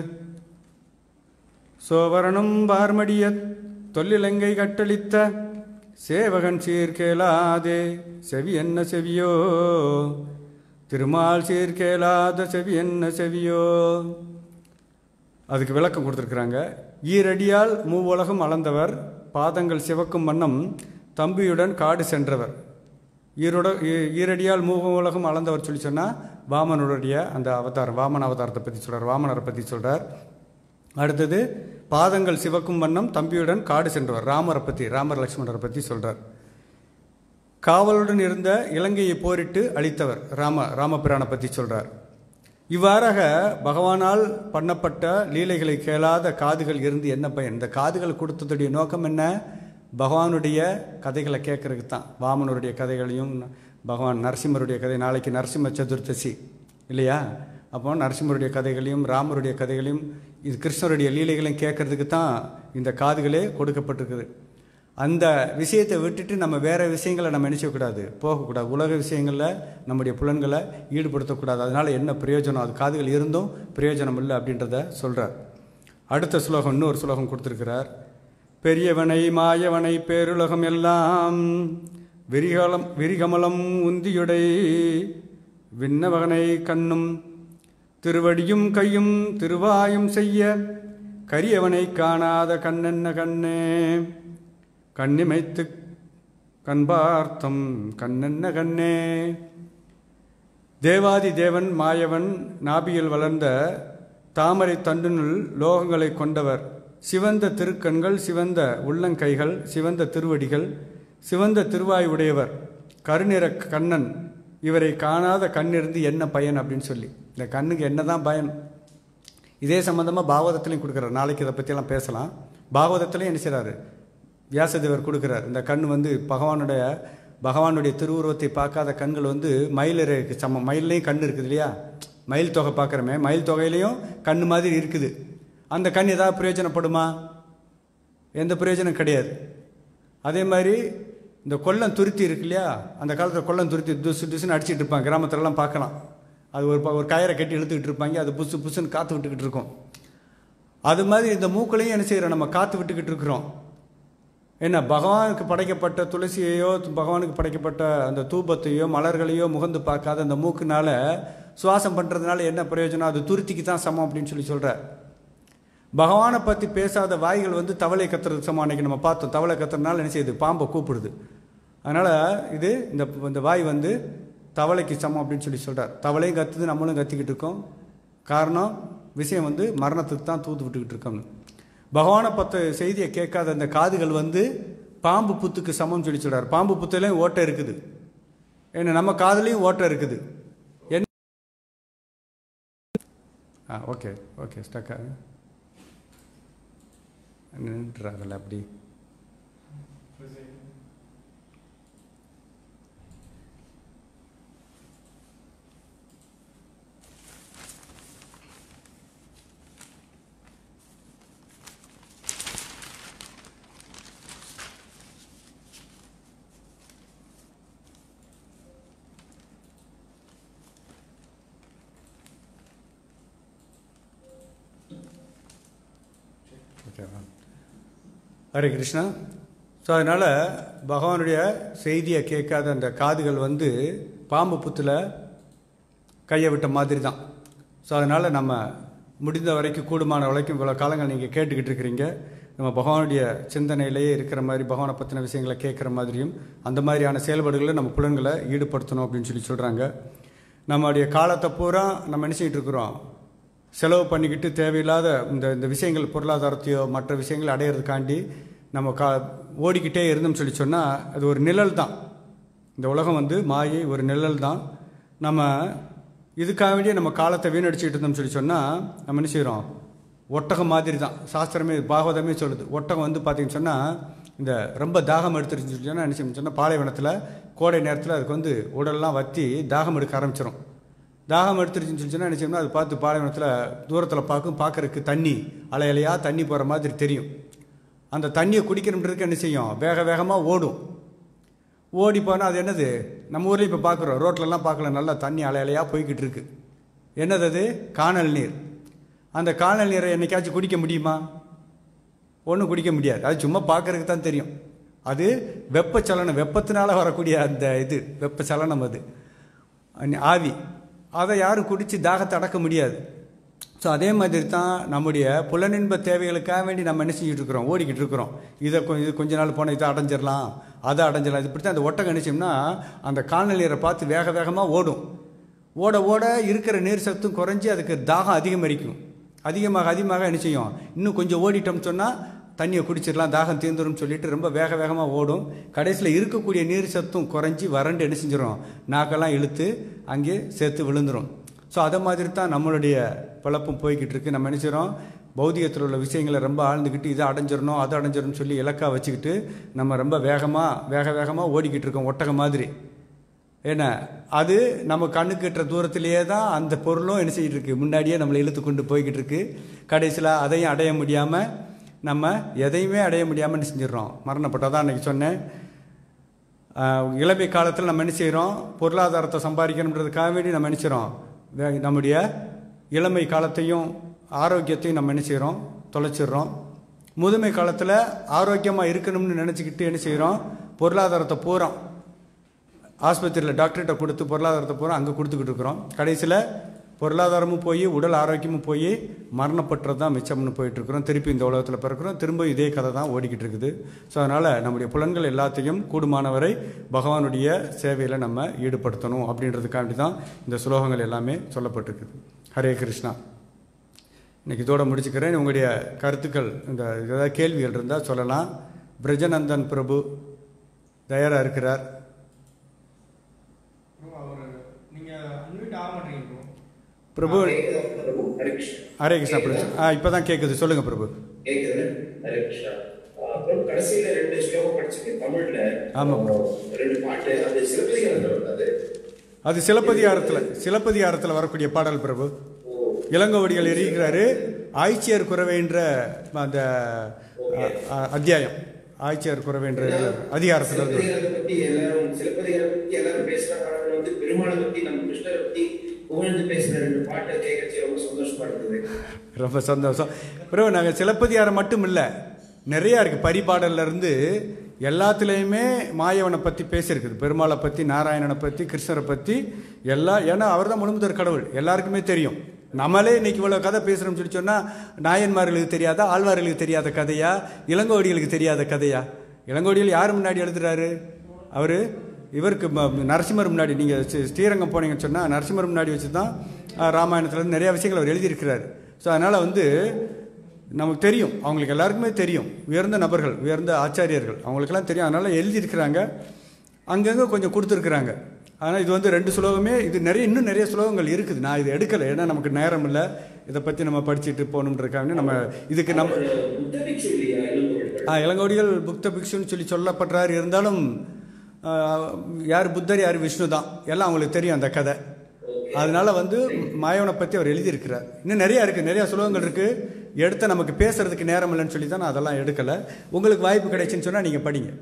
சோவரனும் பார்மடியத் தொல்லிலங்கை கட்டளித்த சேவகன் சீர்கேளாதே செவி என்ன செவியோ திருமால் சீர்கேளாத செவி என்ன செவியோ அதுக்கு விளக்கம் கொடுத்துருக்குறாங்க ஈரடியால் மூவுலகம் அளந்தவர் பாதங்கள் சிவக்கும் வண்ணம் தம்பியுடன் காடு சென்றவர் ஈரோட ஈ- ஈரடியால் மூவ உலகம் அளந்தவர் சொல்லி சொன்னால் வாமனுடைய அந்த அவதாரம் வாமன அவதாரத்தை பற்றி சொல்கிறார் வாமனரை பற்றி சொல்கிறார் அடுத்தது பாதங்கள் சிவக்கும் வண்ணம் தம்பியுடன் காடு சென்றவர் ராமரை பற்றி ராமர் லக்ஷ்மணரை பற்றி சொல்கிறார் காவலுடன் இருந்த இலங்கையை போரிட்டு அழித்தவர் ராம ராமபிரானை பற்றி சொல்கிறார் இவ்வாறாக பகவானால் பண்ணப்பட்ட லீலைகளை கேளாத காதுகள் இருந்து என்ன பயன் இந்த காதுகள் கொடுத்ததுடைய நோக்கம் என்ன பகவானுடைய கதைகளை கேட்கறதுக்கு தான் வாமனருடைய கதைகளையும் பகவான் நரசிம்மருடைய கதை நாளைக்கு நரசிம்ம சதுர்த்தசி இல்லையா அப்போ நரசிம்மருடைய கதைகளையும் ராமருடைய கதைகளையும் இது கிருஷ்ணருடைய லீலைகளையும் கேட்கறதுக்கு தான் இந்த காதுகளே கொடுக்கப்பட்டிருக்குது அந்த விஷயத்தை விட்டுட்டு நம்ம வேற விஷயங்களை நம்ம நினைச்சக்கூடாது போகக்கூடாது உலக விஷயங்களில் நம்முடைய புலன்களை ஈடுபடுத்தக்கூடாது அதனால என்ன பிரயோஜனம் அது காதுகள் இருந்தும் பிரயோஜனம் இல்லை அப்படின்றத சொல்றார் அடுத்த ஸ்லோகம் இன்னொரு ஸ்லோகம் கொடுத்துருக்கிறார் பெரியவனை மாயவனை பேருலகம் எல்லாம் விரிகலம் விரிகமலம் உந்தியுடை விண்ணவகனை கண்ணும் திருவடியும் கையும் திருவாயும் செய்ய கரியவனை காணாத கண்ணென்ன கண்ணே கண்ணிமைத்து கண்பார்த்தம் கண்ணென்ன கண்ணே தேவாதி தேவன் மாயவன் நாபியில் வளர்ந்த தாமரை தண்டுனுள் லோகங்களை கொண்டவர் சிவந்த திருக்கண்கள் சிவந்த உள்ளங்கைகள் சிவந்த திருவடிகள் சிவந்த திருவாய் உடையவர் கருநிற கண்ணன் இவரை காணாத கண்ணிருந்து என்ன பயன் அப்படின்னு சொல்லி இந்த கண்ணுக்கு என்னதான் பயன் இதே சம்பந்தமாக பாகவதத்துலையும் கொடுக்குறாரு நாளைக்கு இதை பற்றியெல்லாம் பேசலாம் பாகவதத்துலையும் என்ன செய்கிறாரு வியாசதேவர் கொடுக்குறார் இந்த கண் வந்து பகவானுடைய பகவானுடைய திருவுருவத்தை பார்க்காத கண்கள் வந்து மயிலிறகு சமம் மயிலையும் கண் இருக்குது இல்லையா மயில் தொகை பார்க்குறமே மயில் தொகையிலையும் கண் மாதிரி இருக்குது அந்த கண் ஏதாவது பிரயோஜனப்படுமா எந்த பிரயோஜனம் கிடையாது அதே மாதிரி இந்த கொல்லம் துருத்தி இருக்கு இல்லையா அந்த காலத்தில் கொல்லம் துருத்தி துசு துசுன்னு அடிச்சிட்டு இருப்பாங்க கிராமத்துலலாம் பார்க்கலாம் அது ஒரு ப- ஒரு கயிறை கட்டி இழுத்துக்கிட்டு இருப்பாங்க அது புசு புசுன்னு காற்று விட்டுக்கிட்டு இருக்கும் அது மாதிரி இந்த மூக்களையும் என்ன செய்கிறோம் நம்ம காற்று விட்டுக்கிட்டு இருக்கிறோம் என்ன பகவானுக்கு படைக்கப்பட்ட துளசியையோ பகவானுக்கு படைக்கப்பட்ட அந்த தூபத்தையோ மலர்களையோ முகந்து பார்க்காத அந்த மூக்குனால சுவாசம் பண்ணுறதுனால என்ன பிரயோஜனம் அது துருத்திக்கு தான் சமம் அப்படின்னு சொல்லி சொல்கிறார் பகவானை பற்றி பேசாத வாய்கள் வந்து தவளை கத்துறதுக்கு சமம் அன்னைக்கு நம்ம பார்த்தோம் தவளை கத்துறதுனால என்ன செய்யுது பாம்பை கூப்பிடுது அதனால் இது இந்த இந்த வாய் வந்து தவளைக்கு சமம் அப்படின்னு சொல்லி சொல்கிறார் தவளையும் கத்துது நம்மளும் கத்திக்கிட்டு இருக்கோம் காரணம் விஷயம் வந்து மரணத்துக்கு தான் தூத்து விட்டுக்கிட்டு இருக்கோம்னு பகவானை பற்ற செய்தியை கேட்காத அந்த காதுகள் வந்து பாம்பு புத்துக்கு சமம்னு சொல்லி சொல்கிறார் பாம்பு புத்துலேயும் ஓட்டை இருக்குது ஏன்னா நம்ம காதுலேயும் ஓட்டை இருக்குது என்ன ஆ ஓகே ஓகே ஸ்டக்கா நின்றுறாங்கல்ல அப்படி ஓகேவா ஹரே கிருஷ்ணா ஸோ அதனால் பகவானுடைய செய்தியை கேட்காத அந்த காதுகள் வந்து பாம்பு புத்தில் கையை விட்ட மாதிரி தான் ஸோ அதனால் நம்ம முடிந்த வரைக்கும் கூடுமான வரைக்கும் இவ்வளோ காலங்கள் நீங்கள் கேட்டுக்கிட்டு இருக்கிறீங்க நம்ம பகவானுடைய சிந்தனையிலேயே இருக்கிற மாதிரி பகவானை பற்றின விஷயங்களை கேட்குற மாதிரியும் அந்த மாதிரியான செயல்பாடுகளில் நம்ம புலன்களை ஈடுபடுத்தணும் அப்படின்னு சொல்லி சொல்கிறாங்க நம்மளுடைய காலத்தை பூரா நம்ம என்ன செஞ்சுட்டு இருக்கிறோம் செலவு பண்ணிக்கிட்டு தேவையில்லாத இந்த இந்த விஷயங்கள் பொருளாதாரத்தையோ மற்ற விஷயங்களை அடையிறதுக்காண்டி நம்ம கா ஓடிக்கிட்டே இருந்தோம்னு சொல்லி சொன்னால் அது ஒரு நிழல் தான் இந்த உலகம் வந்து மாயை ஒரு நிழல் தான் நம்ம இதுக்காக வேண்டிய நம்ம காலத்தை வீணடிச்சுக்கிட்டு இருந்தோம்னு சொல்லி சொன்னால் நம்ம என்ன செய்கிறோம் ஒட்டகம் மாதிரி தான் சாஸ்திரமே பாகவதமே சொல்லுது ஒட்டகம் வந்து பார்த்தீங்கன்னு சொன்னால் இந்த ரொம்ப தாகம் எடுத்துருச்சுன்னு சொல்லி சொன்னால் என்ன செய்யணும்னு சொன்னால் பாலைவனத்தில் கோடை நேரத்தில் அதுக்கு வந்து உடல்லாம் வற்றி தாகம் எடுக்க ஆரம்பிச்சிடும் தாகம் எடுத்துருச்சுன்னு சொல்லி சொன்னால் என்ன செய்யணும்னா அது பார்த்து பாலைவனத்தில் தூரத்தில் பார்க்கும் பார்க்கறதுக்கு தண்ணி அலை அலையாக தண்ணி போகிற மாதிரி தெரியும் அந்த தண்ணியை குடிக்கணுன்றதுக்கு என்ன செய்யும் வேக வேகமாக ஓடும் ஓடி போனால் அது என்னது நம்ம ஊர்லேயும் இப்போ பார்க்குறோம் ரோட்லலாம் பார்க்கல நல்லா தண்ணி அலை அலையாக போய்கிட்டு இருக்கு என்னது அது காணல் நீர் அந்த காணல் நீரை என்னைக்காச்சும் குடிக்க முடியுமா ஒன்றும் குடிக்க முடியாது அது சும்மா பார்க்கறதுக்கு தான் தெரியும் அது வெப்பச்சலனம் வெப்பத்தினால வரக்கூடிய அந்த இது வெப்பச்சலனம் அது அந்ந- ஆவி அதை யாரும் குடித்து தாகத்தை அடக்க முடியாது ஸோ அதே மாதிரி தான் நம்முடைய புலனின்ப தேவைகளுக்காக வேண்டி நம்ம என்ன செஞ்சுட்டு இருக்கிறோம் ஓடிக்கிட்டு இருக்கிறோம் இதை கொ- இது கொஞ்ச நாள் போனால் இதை அடைஞ்சிடலாம் அதை அடைஞ்சிடலாம் இது இப்படி தான் அந்த ஒட்டகம் நினச்சோம்னா அந்த கால்நடை நீரை பார்த்து வேக வேகமாக ஓடும் ஓட ஓட இருக்கிற நீர் சத்தும் குறைஞ்சி அதுக்கு தாகம் அதிகமரிக்கும் அதிகமாக அதிகமாக என்ன செய்யும் இன்னும் கொஞ்சம் ஓடிட்டோம்னு சொன்னால் தண்ணியை குடிச்சிடலாம் தாகம் தீர்ந்துரும் சொல்லிட்டு ரொம்ப வேக வேகமாக ஓடும் கடைசியில் இருக்கக்கூடிய நீர் சத்தும் குறைஞ்சி வறண்டு என்ன செஞ்சிடும் நாக்கெல்லாம் இழுத்து அங்கே சேர்த்து விழுந்துரும் ஸோ அதை மாதிரி தான் நம்மளுடைய பழப்பும் போய்கிட்டு இருக்கு நம்ம என்ன செய்கிறோம் பௌதிகத்தில் உள்ள விஷயங்களை ரொம்ப ஆழ்ந்துக்கிட்டு இதை அடைஞ்சிடணும் அதை அடைஞ்சிடணும்னு சொல்லி இலக்கா வச்சுக்கிட்டு நம்ம ரொம்ப வேகமாக வேக வேகமாக ஓடிக்கிட்டு இருக்கோம் ஒட்டகம் மாதிரி ஏன்னா அது நம்ம கண்ணுக்கு எட்டுற தூரத்திலேயே தான் அந்த பொருளும் என்ன செய்யிட்டு இருக்கு முன்னாடியே நம்மளை இழுத்து கொண்டு போய்கிட்டு இருக்கு கடைசியில் அதையும் அடைய முடியாமல் நம்ம எதையுமே அடைய முடியாமல் என்ன செஞ்சிடறோம் மரணப்பட்டதான் அன்றைக்கி சொன்னேன் ஆஹ், இளமை காலத்தில் நம்ம என்ன செய்கிறோம் பொருளாதாரத்தை சம்பாதிக்கணுன்றதுக்காக வேண்டி நம்ம என்ன செய்கிறோம் வே- நம்முடைய இளமை காலத்தையும் ஆரோக்கியத்தையும் நம்ம என்ன செய்கிறோம் தொலைச்சிடுறோம் முதுமை காலத்தில் ஆரோக்கியமாக இருக்கணும்னு நினச்சிக்கிட்டு என்ன செய்கிறோம் பொருளாதாரத்தை பூரா ஆஸ்பத்திரியில் டாக்டர்கிட்ட கொடுத்து பொருளாதாரத்தை பூரா அங்கே கொடுத்துக்கிட்டு இருக்கிறோம் கடைசியில் பொருளாதாரமும் போய் உடல் ஆரோக்கியமும் போய் மரணப்பட்டுறது தான் மிச்சம்னு போயிட்டு இருக்கிறோம் திருப்பி இந்த உலகத்தில் பிறக்கிறோம் திரும்ப இதே கதை தான் ஓடிக்கிட்டு இருக்குது ஸோ அதனால் நம்முடைய புலன்கள் எல்லாத்தையும் கூடுமானவரை பகவானுடைய சேவையில் நம்ம ஈடுபடுத்தணும் அப்படின்றதுக்காண்டி தான் இந்த சுலோகங்கள் எல்லாமே சொல்லப்பட்டிருக்குது ஹரே கிருஷ்ணா இன்னைக்கு இதோட முடிச்சுக்கிறேன் உங்களுடைய கருத்துக்கள் இந்த ஏதாவது கேள்விகள் இருந்தால் சொல்லலாம் பிரஜநந்தன் பிரபு தயாராக இருக்கிறார் அவர் நீங்க அன்மியூட் ஆக மாட்டீங்க bro. பிரபு பிரபு ஹரே கிருஷ்ணா ஹரே கிருஷ்ணா பிரபு ஆ இப்போ தான் கேட்குது சொல்லுங்கள் பிரபு கேக்குது ஹரே கிருஷ்ணா ஆ, அப்புறம் கடைசியில ரெண்டு ஸ்லோகம் படிச்சுட்டு தமிழ்ல ஆமா. ஆ, ரெண்டு பாட்டு அது சிலப்பதிகாரத்தில் வந்தது அது சிலப்பதிகாரத்தில் சிலப்பதிகாரத்தில் வரக்கூடிய பாடல் பிரபு ஓ இளங்கோவடிகள் இருக்கிறாரு ஆய்ச்சியர் குறவைன்ற அந்த அ, அ, அத்தியாயம் ஆய்ச்சியர் குறவைன்ற அதிகாரத்தில் இருக்கு சிலப்பதிகாரத்தை பத்தி எல்லாரும் சிலப்பதிகாரத்தை பத்தி எல்லாரும் பேசுறாங்க ஆனா வந்து பெருமாளை பத்தி நம்ம கிருஷ்ணரை பத்தி புகழ்ந்து பேசுற ரெண்டு பாட்டை கேட்கறதுக்கு ரொம்ப சந்தோஷமா இருந்தது ரொம்ப சந்தோஷம் பிரபு நாங்கள் சிலப்பதிகாரம் மட்டும் இல்லை நிறையா இருக்குது பரிபாடல்ல இருந்து எல்லாத்துலேயுமே மாயவனை பற்றி பேசியிருக்குது பெருமாளை பற்றி நாராயணனை பற்றி கிருஷ்ணரை பற்றி எல்லா ஏன்னா அவர் தான் முழுமுதற் கடவுள் எல்லாருக்குமே தெரியும் நம்மளே இன்னைக்கு இவ்வளோ கதை பேசுகிறோம்னு சொல்லி சொன்னால் நாயன்மார்களுக்கு தெரியாதா ஆழ்வார்களுக்கு தெரியாத கதையா இளங்கோடிகளுக்கு தெரியாத கதையா இளங்கோடிகள் யார் முன்னாடி எழுதுறாரு அவர் இவருக்கு ம- நரசிம்மர் முன்னாடி நீங்கள் ஸ்ரீரங்கம் போனீங்கன்னு சொன்னால் நரசிம்மர் முன்னாடி வச்சு தான் ராமாயணத்துலேருந்து நிறைய விஷயங்கள் அவர் எழுதியிருக்கிறார் ஸோ அதனால் வந்து நமக்கு தெரியும் அவங்களுக்கு எல்லாருக்குமே தெரியும் உயர்ந்த நபர்கள் உயர்ந்த ஆச்சாரியர்கள் அவங்களுக்கெல்லாம் தெரியும் அதனால் எழுதியிருக்கிறாங்க அங்கங்கே கொஞ்சம் கொடுத்துருக்குறாங்க ஆனால் இது வந்து ரெண்டு ஸ்லோகமே இது நிறைய இன்னும் நிறைய ஸ்லோகங்கள் இருக்குது நான் இது எடுக்கலை ஏன்னா நமக்கு நேரம் இல்லை இதை பற்றி நம்ம படிச்சுட்டு போகணுன்றதுக்காக நம்ம இதுக்கு நம்ம புத்தபிக்ஷு இல்லையா இளங்கோவடிகள் ஆ, இளங்கோடிகள் புத்த பிக்ஷுன்னு சொல்லி சொல்லப்படுறாரு இருந்தாலும் ஆ, யார் புத்தர் யார் விஷ்ணு தான் எல்லாம் அவங்களுக்கு தெரியும் அந்த கதை அதனால வந்து மாயவனை பற்றி அவர் எழுதியிருக்கிறார் இன்னும் நிறைய இருக்குது நிறைய சுலோகங்கள் இருக்குது எடுத்த நமக்கு பேசுறதுக்கு நேரம் இல்லைன்னு சொல்லி தான் நான் அதெல்லாம் எடுக்கலை உங்களுக்கு வாய்ப்பு கிடைச்சுன்னு சொன்னால் நீங்கள் படிங்க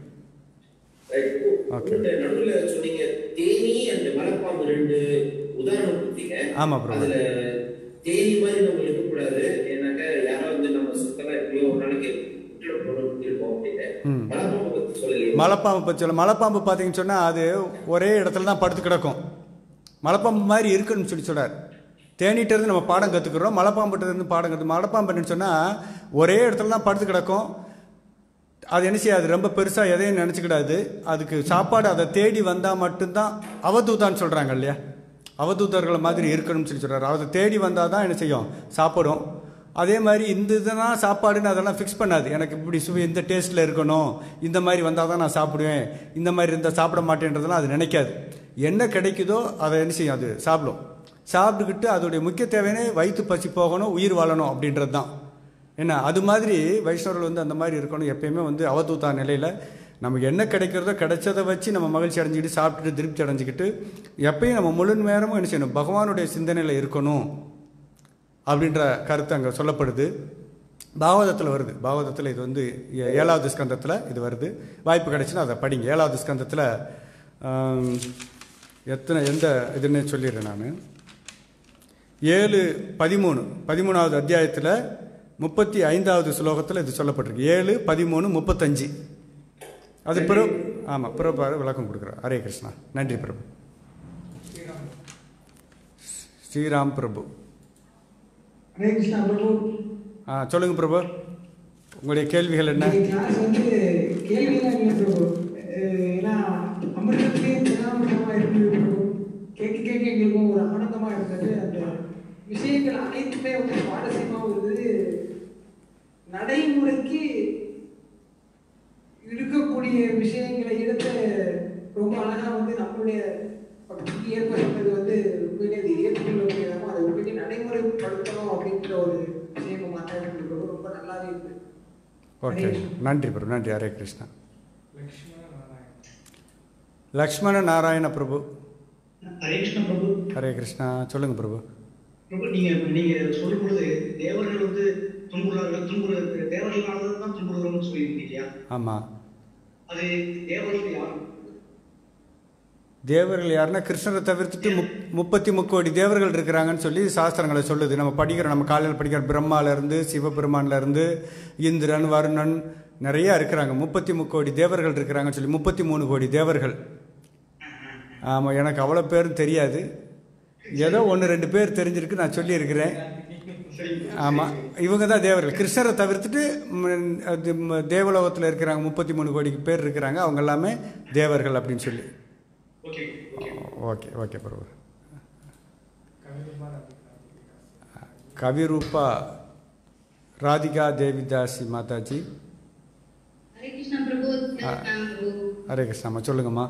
Okay. உங்கள்ட்ட நடுவுல சொன்னீங்க தேனி அண்ட் மலைப்பாம்பு ரெண்டு உதாரணம் கொடுத்தீங்க ஆமா, bro. அதுல தேனி மாதிரி நம்ம இருக்கக்கூடாது ஏன்னாக்க யாராவது வந்து நம்ம சுத்தமா எப்படியோ ஒரு நாளைக்கு வீட்டுல போகணும் இருக்கோம் அப்படின்னு ம். மலைப்பாம்பு பத்தி சொல்லலையே மலைப்பாம்பு பற்றி சொல்ல மலைப்பாம்பு பார்த்தீங்கன்னு சொன்னால் அது ஒரே இடத்துல தான் படுத்து கிடக்கும் மலைப்பாம்பு மாதிரி இருக்குன்னு சொல்லி சொல்றார் தேனிட்ட இருந்து நம்ம பாடம் கற்றுக்குறோம் மலைப்பாம்புட்ட இருந்து பாடம் கற்று மலைப்பாம்பு என்னன்னு சொன்னால் ஒரே இடத்துல தான் படுத்து கிடக்கும் அது என்ன செய்யாது ரொம்ப பெருசாக எதையும் நினச்சிக்கிடாது அதுக்கு சாப்பாடு அதை தேடி வந்தால் மட்டும்தான் அவதூதான்னு சொல்கிறாங்க இல்லையா அவதூதர்கள் மாதிரி இருக்கணும்னு சொல்லி சொல்கிறாரு அதை தேடி வந்தால் தான் என்ன செய்யும் சாப்பிடும் அதே மாதிரி இந்த இதெல்லாம் சாப்பாடுன்னு அதெல்லாம் ஃபிக்ஸ் பண்ணாது எனக்கு இப்படி சுவை இந்த டேஸ்ட்டில் இருக்கணும் இந்த மாதிரி வந்தால் தான் நான் சாப்பிடுவேன் இந்த மாதிரி இருந்தால் சாப்பிட மாட்டேன்றதெல்லாம் அது நினைக்காது என்ன கிடைக்குதோ அதை என்ன செய்யும் அது சாப்பிடும் சாப்பிட்டுக்கிட்டு அதோடைய முக்கிய தேவையான வயிற்று பசி போகணும் உயிர் வாழணும் அப்படின்றது தான் என்ன அது மாதிரி வைஷ்ணவர்கள் வந்து அந்த மாதிரி இருக்கணும் எப்பயுமே வந்து அவதூத்தா நிலையில் நமக்கு என்ன கிடைக்கிறதோ கிடைச்சதை வச்சு நம்ம மகிழ்ச்சி அடைஞ்சிக்கிட்டு சாப்பிட்டுட்டு திருப்தி அடைஞ்சிக்கிட்டு எப்பயும் நம்ம முழு நேரமும் என்ன செய்யணும் பகவானுடைய சிந்தனையில் இருக்கணும் அப்படின்ற கருத்து அங்கே சொல்லப்படுது பாகவதத்தில் வருது பாகவதத்தில் இது வந்து ஏ- ஏழாவது ஸ்கந்தத்தில் இது வருது வாய்ப்பு கிடைச்சுன்னா அதை படிங்க ஏழாவது ஸ்கந்தத்தில் ஆம், எத்தனை எந்த இதுன்னு சொல்லிடுறேன் நான் ஏழு பதிமூணு பதிமூணாவது அத்தியாயத்தில் முப்பத்தி ஐந்தாவது ஸ்லோகத்தில் இது சொல்லப்பட்டிருக்கு ஏழு பதிமூணு முப்பத்தஞ்சு அது பிறகு ஆமாம் பிறகு விளக்கம் கொடுக்குறார் ஹரே கிருஷ்ணா நன்றி பிரபு ஸ்ரீராம் பிரபு ஹரே கிருஷ்ணா பிரபு ஆ சொல்லுங்கள் பிரபு உங்களுடைய கேள்விகள் என்ன இந்த கிளாஸ் வந்து கேள்விதான் இல்லை பிரபு அஹ் ஏன்னா அமிர்தத்திலே தினாமிரதமா இருந்தது பிரபு கேட்க கேட்க எங்களுக்கும் ஒரு ஆனந்தமா இருந்தது அந்த விஷயங்கள் அனைத்துமே வந்து சுவாரஸ்யமா இருந்தது நடைமுறைக்கு இருக்கக்கூடிய விஷயங்களை எடுத்து ரொம்ப அழகா வந்து நம்மளுடைய பக்திக்கு ஏற்ப சொன்னது வந்து உண்மையிலே அது ஏற்றுக்கொள்ளக்கூடியதாகவும் அதை உண்மையிலே நடைமுறைப்படுத்தணும் அப்படின்ற ஒரு விஷயமும் மாற்றம் ரொம்ப நல்லாவே இருக்கு ஓகே நன்றி பிரபு நன்றி ஹரே கிருஷ்ணா லக்ஷ்மண நாராயண் லக்ஷ்மண நாராயண பிரபு ஹரே கிருஷ்ண பிரபு ஹரே கிருஷ்ணா சொல்லுங்கள் பிரபு பிரபு நீங்க நீங்க சொல்லும் பொழுது தேவர்கள் வந்து துன்புறார்கள் துன்புற தேவர்களால தான் துன்புறுகிறோம்னு சொல்லியிருக்கீங்க இல்லையா ஆமாம் அது தேவர்கள் யாரும் தேவர்கள் யாருன்னா கிருஷ்ணரை தவிர்த்துட்டு முப் முப்பத்தி முக்கோடி தேவர்கள் இருக்கிறாங்கன்னு சொல்லி சாஸ்திரங்களை சொல்லுது நம்ம படிக்கிறோம் நம்ம காலையில் படிக்கிற பிரம்மாலேருந்து சிவபெருமான்லேருந்து இந்திரன் வருணன் நிறையா இருக்கிறாங்க முப்பத்தி முக்கோடி தேவர்கள் இருக்கிறாங்கன்னு சொல்லி முப்பத்தி மூணு கோடி தேவர்கள் ஆமாம் எனக்கு அவ்வளோ பேரும் தெரியாது ஏதோ ஒன்று ரெண்டு பேர் தெரிஞ்சிருக்கு நான் சொல்லியிருக்கிறேன் ஆமாம் இவங்க தான் தேவர்கள் கிருஷ்ணரை தவிர்த்துட்டு ம், அது, ம், தேவலோகத்தில் இருக்கிறாங்க முப்பத்தி மூணு கோடி பேர் இருக்கிறாங்க அவங்க எல்லாமே தேவர்கள் அப்படின்னு சொல்லி ஓகே ஓகே ஓகே ஓகே பிரபு கவிதமா ராதிகா கவிரூபா ராதிகா தேவிதாசி மாதாஜி ஹரே கிருஷ்ணா பிரபு கிருஷ்ணா பிரபு ஹரே கிருஷ்ணாம்மா சொல்லுங்கம்மா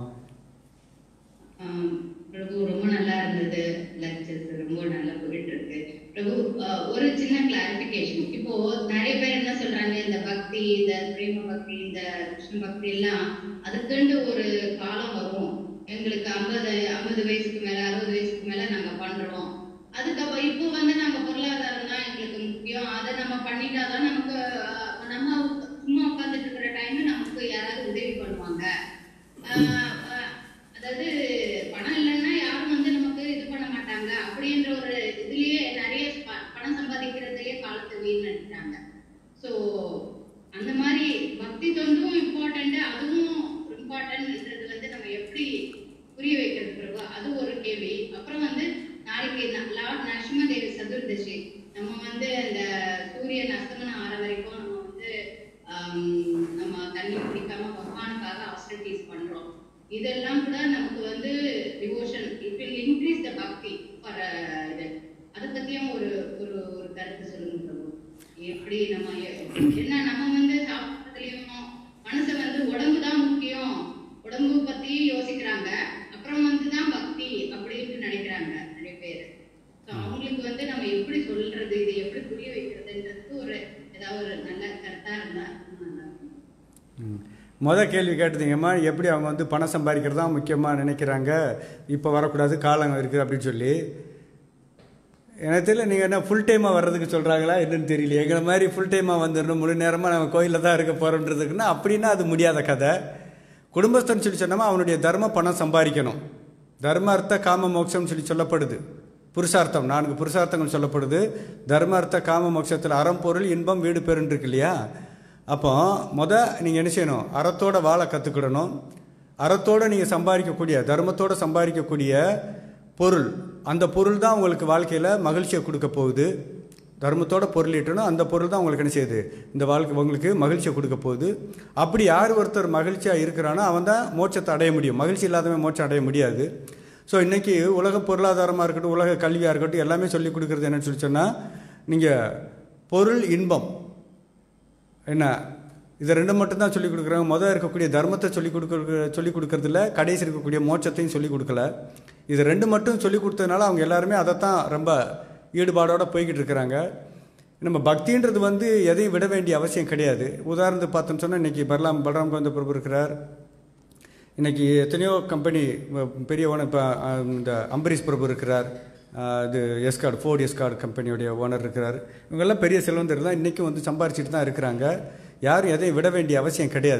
ஆம், பிரபு ரொம்ப நல்லா இருந்தது லெக்சர்ஸ் ரொம்ப நல்லா போயிட்டு இருக்கு பிரபு ஆஹ், ஒரு சின்ன கிளாரிபிகேஷன் இப்போ நிறைய பேர் என்ன சொல்றாங்க இந்த பக்தி இந்த பிரேம பக்தி இந்த கிருஷ்ண பக்தி எல்லாம் அதுக்குண்டு ஒரு காலம் வரும் எங்களுக்கு ஐம்பது ஐம்பது வயசுக்கு மேல அறுபது வயசுக்கு மேல நாங்க பண்றோம் அதுக்கப்புறம் இப்போ வந்து நாங்க பொருளாதாரம் தான் எங்களுக்கு முக்கியம் அதை நம்ம பண்ணிட்டாதான் நமக்கு ஆஹ், நம்ம சும்மா உட்கார்ந்துட்டு இருக்கிற டைம்ல நமக்கு யாராவது உதவி பண்ணுவாங்க ஆஹ், ஆஹ், அதாவது பணம் இல்லைன்னா யாரும் வந்து நமக்கு இது பண்ண மாட்டாங்க அப்படின்ற ஒரு இதுலயே நிறைய ப- பணம் சம்பாதிக்கிறதுலயே காலத்தை வீணடிக்கிறாங்க ஸோ அந்த மாதிரி பக்தி தொண்டும் இம்பார்ட்டன்ட் அதுவும் இம்பார்ட்டன்ட்ன்றது வந்து நம்ம எப்படி புரிய வைக்கிறது பிறகு அது ஒரு கேள்வி அப்புறம் வந்து நாளைக்கு ந- லார்ட் நரசிம்மதேவி சதுர்தசி நம்ம வந்து அந்த சூரியன் அஸ்தமனம் ஆற வரைக்கும் நம்ம வந்து ஆம், நம்ம தண்ணி குடிக்காம பகவானுக்காக ஆஸ்டிரிட்டிஸ் பண்றோம் இதெல்லாம் கூட நமக்கு வந்து devotion it will increase the bhakti for இது அதை பத்தியும் ஒரு ஒரு ஒரு கருத்து சொல்லுங்க பிரபு எப்படி நம்ம எ- என்ன நம்ம வந்து சாப்பிட்றதுலயும் மனசு வந்து உடம்பு தான் முக்கியம் உடம்பு பத்தி யோசிக்கிறாங்க அப்புறம் வந்து தான் பக்தி அப்படின்னு நினைக்கிறாங்க நிறைய பேர் ஸோ அவங்களுக்கு வந்து நம்ம எப்படி சொல்றது இது எப்படி புரிய வைக்கிறதுன்றது ஒரு ஏதாவது ஒரு நல்ல கருத்தா இருந்தா இன்னும் நல்லா இருக்கும் ம். முத கேள்வி கேட்டதுங்கம்மா எப்படி அவங்க வந்து பணம் சம்பாதிக்கிறது தான் முக்கியமாக நினைக்கிறாங்க இப்போ வரக்கூடாது காலம் இருக்குது அப்படின்னு சொல்லி எனக்கு தெரியல நீங்கள் என்ன ஃபுல் டைமாக வர்றதுக்கு சொல்கிறாங்களா என்னன்னு தெரியல எங்களை மாதிரி ஃபுல் டைமாக வந்துடணும் முழு நேரமாக நம்ம கோயிலில் தான் இருக்க போகிறோன்றதுக்குன்னா அப்படின்னா அது முடியாத கதை குடும்பஸ்தன் சொல்லி சொன்னோமா அவனுடைய தர்ம பணம் சம்பாதிக்கணும் தர்ம அர்த்த காம மோட்சம்னு சொல்லி சொல்லப்படுது புருஷார்த்தம் நான்கு புருஷார்த்தங்கள் சொல்லப்படுது தர்ம அர்த்த காம மோட்சத்தில் அறம் பொருள் இன்பம் வீடு பெருன்னு இருக்கு இல்லையா அப்போ முத நீங்கள் என்ன செய்யணும் அறத்தோட வாழ கற்றுக்கிடணும் அறத்தோட நீங்கள் சம்பாதிக்கக்கூடிய தர்மத்தோட சம்பாதிக்கக்கூடிய பொருள் அந்த பொருள் தான் உங்களுக்கு வாழ்க்கையில் மகிழ்ச்சியை கொடுக்க போகுது தர்மத்தோட பொருள் ஈட்டணும் அந்த பொருள் தான் உங்களுக்கு என்ன செய்யுது இந்த வாழ்க்கை உங்களுக்கு மகிழ்ச்சியை கொடுக்க போகுது அப்படி யார் ஒருத்தர் மகிழ்ச்சியாக இருக்கிறானோ அவன் தான் மோட்சத்தை அடைய முடியும் மகிழ்ச்சி இல்லாதவன் மோட்சம் அடைய முடியாது ஸோ இன்றைக்கி உலக பொருளாதாரமாக இருக்கட்டும் உலக கல்வியாக இருக்கட்டும் எல்லாமே சொல்லிக் கொடுக்குறது என்னன்னு சொல்லி சொன்னால் நீங்கள் பொருள் இன்பம் என்ன இதை ரெண்டு மட்டும்தான் சொல்லிக் கொடுக்குறாங்க முதல் இருக்கக்கூடிய தர்மத்தை சொல்லிக் கொடுக்க சொல்லிக் கொடுக்கறதில்ல கடைசி இருக்கக்கூடிய மோட்சத்தையும் சொல்லிக் கொடுக்கல இது ரெண்டு மட்டும் சொல்லிக் கொடுத்ததுனால அவங்க எல்லாருமே அதைத்தான் ரொம்ப ஈடுபாடோட போய்கிட்டு இருக்கிறாங்க நம்ம பக்தின்றது வந்து எதையும் விட வேண்டிய அவசியம் கிடையாது உதாரணத்துக்கு பார்த்தோம்னு சொன்னால் இன்றைக்கி பரலாம் பலராம் கோவிந்த பிரபு இருக்கிறார் இன்னைக்கு எத்தனையோ கம்பெனி பெரிய ஓனர் இப்போ இந்த அம்பரீஷ் பிரபு இருக்கிறார் அஹ், இது எஸ்கார்டு ஃபோர்ட் எஸ்கார்டு கம்பெனியுடைய ஓனர் இருக்கிறார் இவங்கெல்லாம் பெரிய செல்வந்தர் தான் இன்றைக்கும் வந்து சம்பாரிச்சிட்டு தான் இருக்கிறாங்க யாரும் எதையும் விட வேண்டிய அவசியம் கிடையாது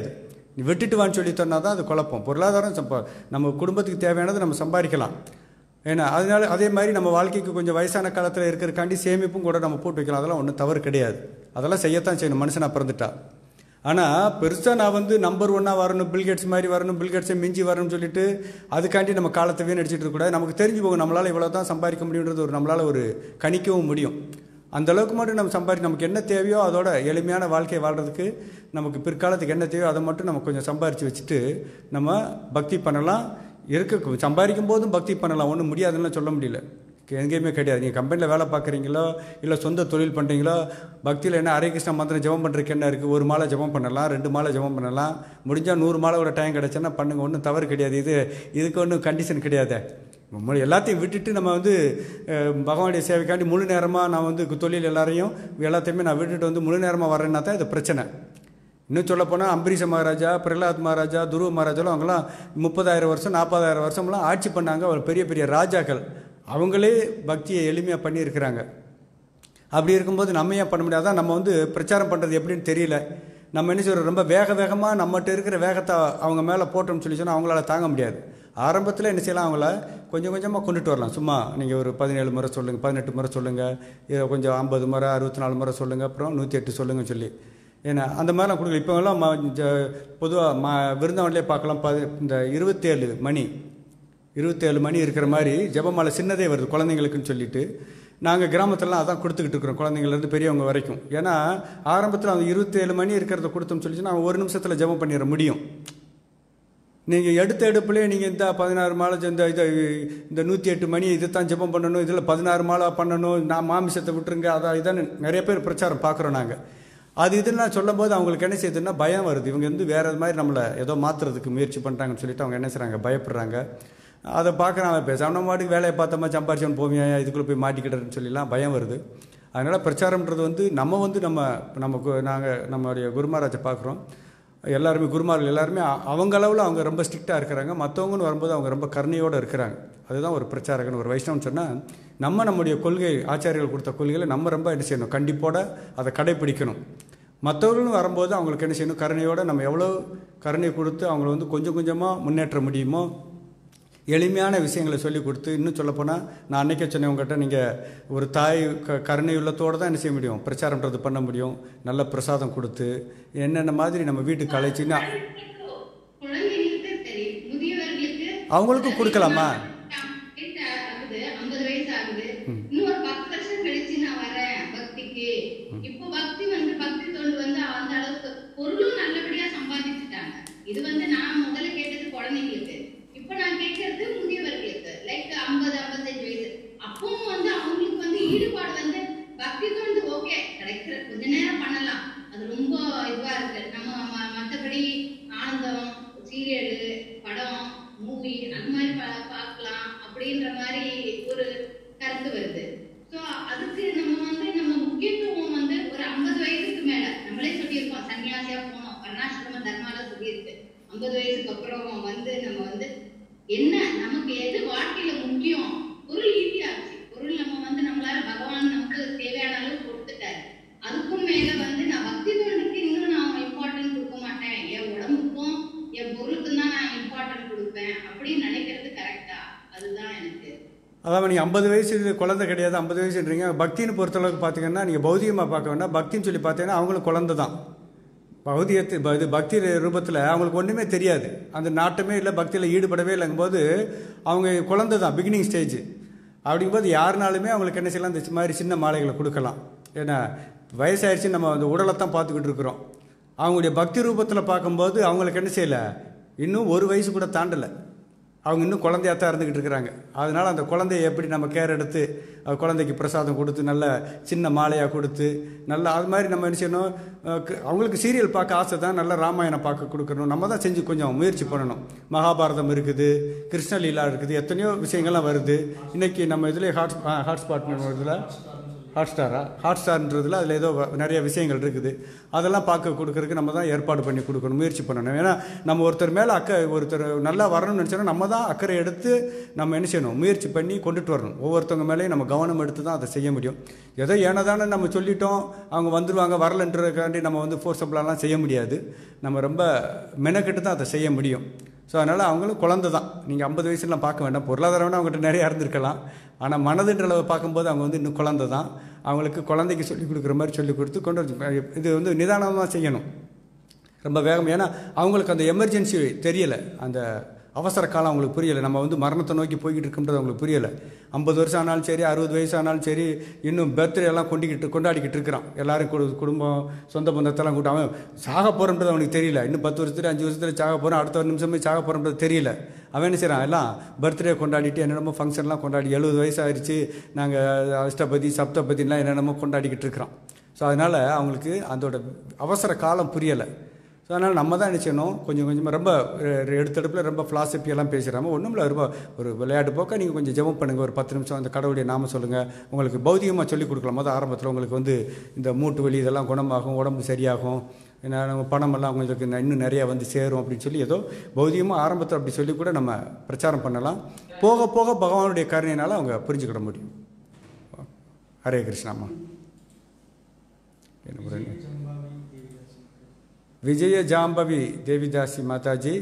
நீ வெட்டிட்டு வான்னு சொல்லி தந்தா தான் அது குழப்பம் பொருளாதாரம் சம்பா நம்ம குடும்பத்துக்கு தேவையானது நம்ம சம்பாதிக்கலாம் ஏன்னா அதனால அதே மாதிரி நம்ம வாழ்க்கைக்கு கொஞ்சம் வயசான காலத்தில் இருக்கிறக்காண்டி சேமிப்பும் கூட நம்ம போட்டு வைக்கலாம் அதெல்லாம் ஒன்றும் தவறு கிடையாது அதெல்லாம் செய்யத்தான் செய்யணும் மனுஷனாக பிறந்துட்டா ஆனால் பெருசாக நான் வந்து நம்பர் ஒன்னாக வரணும் பில்கேட்ஸ் மாதிரி வரணும் பில்கேட்ஸை மிஞ்சி வரணும்னு சொல்லிட்டு அதுக்காண்டி நம்ம காலத்தை வீணடிச்சிட்டு இருக்கக்கூடாது நமக்கு தெரிஞ்சு போகும் நம்மளால் இவ்வளோ தான் சம்பாதிக்க முடியுன்றது ஒரு நம்மளால் ஒரு கணிக்கவும் முடியும் அந்த அளவுக்கு மட்டும் நம்ம சம்பாதி நமக்கு என்ன தேவையோ அதோட எளிமையான வாழ்க்கையை வாழ்கிறதுக்கு நமக்கு பிற்காலத்துக்கு என்ன தேவையோ அதை மட்டும் நம்ம கொஞ்சம் சம்பாரித்து வச்சுட்டு நம்ம பக்தி பண்ணலாம் இருக்க சம்பாதிக்கும் போதும் பக்தி பண்ணலாம் ஒன்றும் முடியாதுன்னு சொல்ல முடியல எங்கேயுமே கிடையாது நீங்கள் கம்பெனியில் வேலை பார்க்குறீங்களோ இல்லை சொந்த தொழில் பண்ணுறீங்களோ பக்தியில் என்ன ஹரே கிருஷ்ண மந்திரம் ஜெபம் பண்ணுறதுக்கு என்ன இருக்குது ஒரு மாலை ஜெபம் பண்ணலாம் ரெண்டு மாலை ஜெபம் பண்ணலாம் முடிஞ்சால் நூறு மாலையோட டைம் கிடச்சுன்னா பண்ணுங்க ஒன்றும் தவறு கிடையாது இது இதுக்கு ஒன்றும் கண்டிஷன் கிடையாது நம்ம எல்லாத்தையும் விட்டுட்டு நம்ம வந்து அஹ், பகவானுடைய சேவைக்காண்டி முழு நேரமாக நான் வந்து தொழில் எல்லாரையும் எல்லாத்தையுமே நான் விட்டுட்டு வந்து முழு நேரமாக வரேன்னா தான் இது பிரச்சனை இன்னும் சொல்லப்போனால் அம்பரீஷ மகாராஜா பிரகலாத் மகாராஜா துருவ மகாராஜாலும் அவங்களாம் முப்பதாயிரம் வருஷம் நாற்பதாயிரம் வருஷம்லாம் ஆட்சி பண்ணாங்க ஒரு பெரிய பெரிய ராஜாக்கள் அவங்களே பக்தியை எளிமையாக பண்ணியிருக்கிறாங்க அப்படி இருக்கும்போது நம்ம ஏன் பண்ண முடியாது அதான் நம்ம வந்து பிரச்சாரம் பண்ணுறது எப்படின்னு தெரியல நம்ம என்ன செய்கிறோம் ரொம்ப வேக வேகமாக நம்மகிட்ட இருக்கிற வேகத்தை அவங்க மேலே போட்டோம்னு சொல்லி சொன்னால் அவங்களால தாங்க முடியாது ஆரம்பத்தில் என்ன செய்யலாம் அவங்கள கொஞ்சம் கொஞ்சமாக கொண்டுட்டு வரலாம் சும்மா நீங்கள் ஒரு பதினேழு முறை சொல்லுங்கள் பதினெட்டு முறை சொல்லுங்கள் இதை கொஞ்சம் ஐம்பது முறை அறுபத்தி நாலு முறை சொல்லுங்கள் அப்புறம் நூற்றி எட்டு சொல்லுங்கன்னு சொல்லி ஏன்னா அந்த மாதிரிலாம் கொடுக்கல இப்போலாம் பொதுவாக ம விருந்தாவன்லேயே பார்க்கலாம் பதி இந்த இருபத்தேழு மணி இருபத்தேழு மணி இருக்கிற மாதிரி ஜெபமாலை சின்னதே வருது குழந்தைங்களுக்குன்னு சொல்லிட்டு நாங்கள் கிராமத்துலலாம் அதான் கொடுத்துக்கிட்டு இருக்கிறோம் குழந்தைங்கள்லேருந்து பெரியவங்க வரைக்கும் ஏன்னா ஆரம்பத்தில் அந்த இருபத்தேழு மணி இருக்கிறத கொடுத்தோம்னு சொல்லிச்சுன்னா அவன் ஒரு நிமிஷத்தில் ஜெபம் பண்ணிட முடியும் நீங்கள் எடுத்த எடுப்புலேயே நீங்கள் இந்த பதினாறு மாலை இந்த இதை இந்த நூற்றி எட்டு மணி இதை தான் ஜெபம் பண்ணணும் இதில் பதினாறு மாலை பண்ணணும் நான் மாமிசத்தை விட்டுருங்க அதான் இதான் நிறைய பேர் பிரச்சாரம் பார்க்குறோம் நாங்கள் அது இதுன்னு சொல்லும்போது அவங்களுக்கு என்ன செய்யுதுன்னா பயம் வருது இவங்க வந்து வேறு மாதிரி நம்மளை ஏதோ மாற்றுறதுக்கு முயற்சி பண்ணுறாங்கன்னு சொல்லிட்டு அவங்க என்ன செய்கிறாங்க பயப்படுறாங்க அதை பார்க்குறாங்க பேசாம நம்ம மாட்டுக்கு வேலையை பார்த்தோமா சம்பாரிச்சவன் போவியா இதுக்குள்ளே போய் மாட்டிக்கிட்டேன்னு சொல்லிலாம் பயம் வருது அதனால் பிரச்சாரம்ன்றது வந்து நம்ம வந்து நம்ம நம்ம நாங்கள் நம்மளுடைய குருமராஜை பார்க்குறோம் எல்லாருமே குருமார்கள் எல்லாருமே அ- அவங்க அளவில் அவங்க ரொம்ப ஸ்ட்ரிக்டாக இருக்கிறாங்க மற்றவங்கன்னு வரும்போது அவங்க ரொம்ப கருணையோடு இருக்கிறாங்க அதுதான் ஒரு பிரச்சாரகன் ஒரு வைஷ்ணவன் சொன்னால் நம்ம நம்முடைய கொள்கை ஆச்சாரியர்கள் கொடுத்த கொள்கைகளை நம்ம ரொம்ப என்ன செய்யணும் கண்டிப்போட அதை கடைப்பிடிக்கணும் மற்றவர்களும் வரும்போது அவங்களுக்கு என்ன செய்யணும் கருணையோடு நம்ம எவ்வளோ கருணை கொடுத்து அவங்கள வந்து கொஞ்சம் கொஞ்சமாக முன்னேற்ற முடியுமோ எளிமையான விஷயங்களை சொல்லி கொடுத்து இன்னும் சொல்லப்போனால் நான் அன்னைக்கே சொன்னேன் உங்கள்கிட்ட நீங்கள் ஒரு தாய் க கருணை உள்ளத்தோடு தான் என்ன செய்ய முடியும் பிரச்சாரம்ன்றது பண்ண முடியும் நல்ல பிரசாதம் கொடுத்து என்னென்ன மாதிரி நம்ம வீட்டுக்கு அழைச்சின்னா குழந்தைங்களுக்கு சரி முதியவர்களுக்கு அவங்களுக்கும் கொடுக்கலாமா? கிட்ட ஆகுது ஐம்பது வயசு ஆகுது இன்னும் ஒரு பத்து வருஷம் கழிச்சு நான் வரேன் பக்திக்கு இப்போ பக்தி வந்து பக்தி தொண்டு வந்து அந்த அளவுக்கு பொருளும் நல்லபடியா சம்பாதிச்சுட்டாங்க இது வந்து நான் முதல்ல கேட்டது குழந்தைங்களுக்கு இப்போ நான் கேட்கறது முதியவர்களுக்கு லைக் ஐம்பது ஐம்பத்தஞ்சு வயசு அப்பவும் வந்து அவங்களுக்கு வந்து ஈடுபாடு வந்து பக்தி தொண்டு ஓகே கிடைக்கிற கொஞ்ச நேரம் பண்ணலாம் அது ரொம்ப இதுவா இருக்கு நம்ம ம- மத்தபடி ஆனந்தம் சீரியலு படம் மூவி அந்த மாதிரி பா- பார்க்கலாம் அப்படின்ற மாதிரி ஒரு கருத்து வருது ஸோ அதுக்கு நம்ம வந்து நம்ம முக்கியத்துவம் வந்து ஒரு ஐம்பது வயசுக்கு மேல நம்மளே சொல்லியிருக்கோம் சன்னியாசியா போனோம் வர்ணாசிரம தர்மால சொல்லியிருக்கு ஐம்பது வயசுக்கு அப்புறம் வந்து நம்ம வந்து என்ன நமக்கு எது வாழ்க்கையில முக்கியம் பொருள் ஈஸியாச்சு பொருள் நம்ம வந்து நம்மளால பகவான் நமக்கு தேவையான அளவு கொடுத்துட்டாரு அதுக்கும் மேல வந்து நான் பக்தி தொண்டுக்கு இன்னும் நான் இம்பார்ட்டன்ட் கொடுக்க மாட்டேன் என் உடம்புக்கும் என் பொருளுக்கும் தான் நான் இம்பார்ட்டன்ட் கொடுப்பேன் அப்படின்னு நினைக்கிறது கரெக்டா அதுதான் எனக்கு அதாவது நீங்கள் ஐம்பது வயசு இது குழந்தை கிடையாது ஐம்பது வயசுன்றீங்க பக்தின்னு பொறுத்தளவுக்கு பார்த்தீங்கன்னா நீங்கள் பௌதிகமாக பார்க்க வேண்டாம் பக்தின்னு சொல்லி பார்த்தீங்கன்னா அவங்களும் குழந்தை தான் பௌதிகத்து ப- இது பக்தி ரூபத்தில் அவங்களுக்கு ஒன்றுமே தெரியாது அந்த நாட்டமே இல்லை பக்தியில் ஈடுபடவே இல்லைங்கும்போது அவங்க குழந்தை தான் பிகினிங் ஸ்டேஜ் அப்படிங்கும்போது யாருனாலுமே அவங்களுக்கு என்ன செய்யலாம் இந்த மாதிரி சின்ன மாலைகளை கொடுக்கலாம் ஏன்னா வயசாயிருச்சு நம்ம அந்த உடலை தான் பார்த்துக்கிட்டு இருக்கிறோம் அவங்களுடைய பக்தி ரூபத்தில் பார்க்கும்போது அவங்களுக்கு என்ன செய்யலை இன்னும் ஒரு வயசு கூட தாண்டலை அவங்க இன்னும் குழந்தையா தான் இருந்துக்கிட்டு இருக்கிறாங்க அதனால் அந்த குழந்தைய எப்படி நம்ம கேர் எடுத்து அது குழந்தைக்கு பிரசாதம் கொடுத்து நல்ல சின்ன மாலையாக கொடுத்து நல்ல அது மாதிரி நம்ம என்ன செய்யணும் அஹ் க- அவங்களுக்கு சீரியல் பார்க்க ஆசை தான் நல்ல ராமாயணம் பார்க்க கொடுக்கணும் நம்ம தான் செஞ்சு கொஞ்சம் முயற்சி பண்ணணும் மகாபாரதம் இருக்குது கிருஷ்ணலீலா இருக்குது எத்தனையோ விஷயங்கள்லாம் வருது இன்னைக்கு நம்ம இதுலேயே ஹாட் ஹாட்ஸ்பாட் இதில் ஹாட் ஸ்டாரா ஹாட் ஸ்டார்ன்றதுல அதில் ஏதோ வ- நிறைய விஷயங்கள் இருக்குது அதெல்லாம் பார்க்க கொடுக்கறதுக்கு நம்ம தான் ஏற்பாடு பண்ணி கொடுக்கணும் முயற்சி பண்ணணும் ஏன்னா நம்ம ஒருத்தர் மேலே அக்கறை ஒருத்தர் நல்லா வரணும்னு நினச்சோன்னா நம்ம தான் அக்கறை எடுத்து நம்ம என்ன செய்யணும் முயற்சி பண்ணி கொண்டுட்டு வரணும் ஒவ்வொருத்தவங்க மேலேயும் நம்ம கவனம் எடுத்து தான் அதை செய்ய முடியும் ஏதோ ஏனதானே நம்ம சொல்லிட்டோம் அவங்க வந்துடுவாங்க வரலன்றதுக்காண்டி நம்ம வந்து ஃபோர்ஸபிளாலாம் செய்ய முடியாது நம்ம ரொம்ப மெனக்கெட்டு தான் அதை செய்ய முடியும் ஸோ அதனால் அவங்களும் குழந்தை தான் நீங்கள் ஐம்பது வயசுலாம் பார்க்க வேண்டாம் பொருளாதாரம் வேணா அவங்ககிட்ட நிறையா இருந்திருக்கலாம் ஆனால் மனதுன்ற அளவு பார்க்கும்போது அவங்க வந்து இன்னும் குழந்தை தான் அவங்களுக்கு குழந்தைக்கு சொல்லிக் கொடுக்குற மாதிரி சொல்லிக் கொடுத்து கொண்டு வந்து இது வந்து நிதானமாக செய்யணும் ரொம்ப வேகம் ஏன்னா அவங்களுக்கு அந்த எமர்ஜென்சி தெரியலை அந்த அவசர காலம் அவங்களுக்கு புரியலை நம்ம வந்து மரணத்தை நோக்கி போய்கிட்டு இருக்குன்றது அவங்களுக்கு புரியலை ஐம்பது வருஷம் ஆனாலும் சரி அறுபது வயசு ஆனாலும் சரி இன்னும் பர்த்டே எல்லாம் கொண்டிக்கிட்டு கொண்டாடிக்கிட்டு இருக்கிறான் எல்லாரும் குடு குடும்பம் சொந்த பந்தத்தெல்லாம் கூட்டம் அவன் சாக போகிறன்றது அவனுக்கு தெரியல இன்னும் பத்து வருஷத்துல அஞ்சு வருஷத்துல சாக போகிறான் அடுத்த ஒரு நிமிஷமே சாக போகிறன்றது தெரியல அவன் என்ன செய்கிறான் எல்லாம் பர்த்டே கொண்டாடிட்டு என்னென்னமோ ஃபங்க்ஷன்லாம் கொண்டாடி எழுபது வயசு ஆயிடுச்சு நாங்கள் அஷ்டபதி சப்தபதிலாம் என்னென்னமோ கொண்டாடிக்கிட்டு இருக்கிறோம் ஸோ அதனால் அவங்களுக்கு அதோட அவசர காலம் புரியலை ஸோ அதனால் நம்ம தான் என்ன செய்யணும் கொஞ்சம் கொஞ்சமாக ரொம்ப அஹ், எடுத்தெடுப்பில் ரொம்ப ஃபிலாசபியெல்லாம் பேசுகிறாம ஒன்றும் இல்லை ரொம்ப ஒரு விளையாட்டு போக்க நீங்கள் கொஞ்சம் ஜெபம் பண்ணுங்கள் ஒரு பத்து நிமிஷம் அந்த கடவுளுடைய நாம சொல்லுங்கள் உங்களுக்கு பௌதிகமாக சொல்லிக் கொடுக்கலாம் மொதல் ஆரம்பத்தில் உங்களுக்கு வந்து இந்த மூட்டு வலி இதெல்லாம் குணமாகும் உடம்பு சரியாகும் ஏன்னா நம்ம பணமெல்லாம் உங்களுக்கு இன்னும் இன்னும் நிறையா வந்து சேரும் அப்படின்னு சொல்லி ஏதோ பௌதிகமாக ஆரம்பத்தில் அப்படி சொல்லி கூட நம்ம பிரச்சாரம் பண்ணலாம் போக போக பகவானுடைய கருணையினால் அவங்க புரிஞ்சுக்கிட முடியும் ஹரே கிருஷ்ணாம்மா என்ன பண்ணுறீங்க விஜய ஜாம்பவி தேவிதாசி மாதாஜி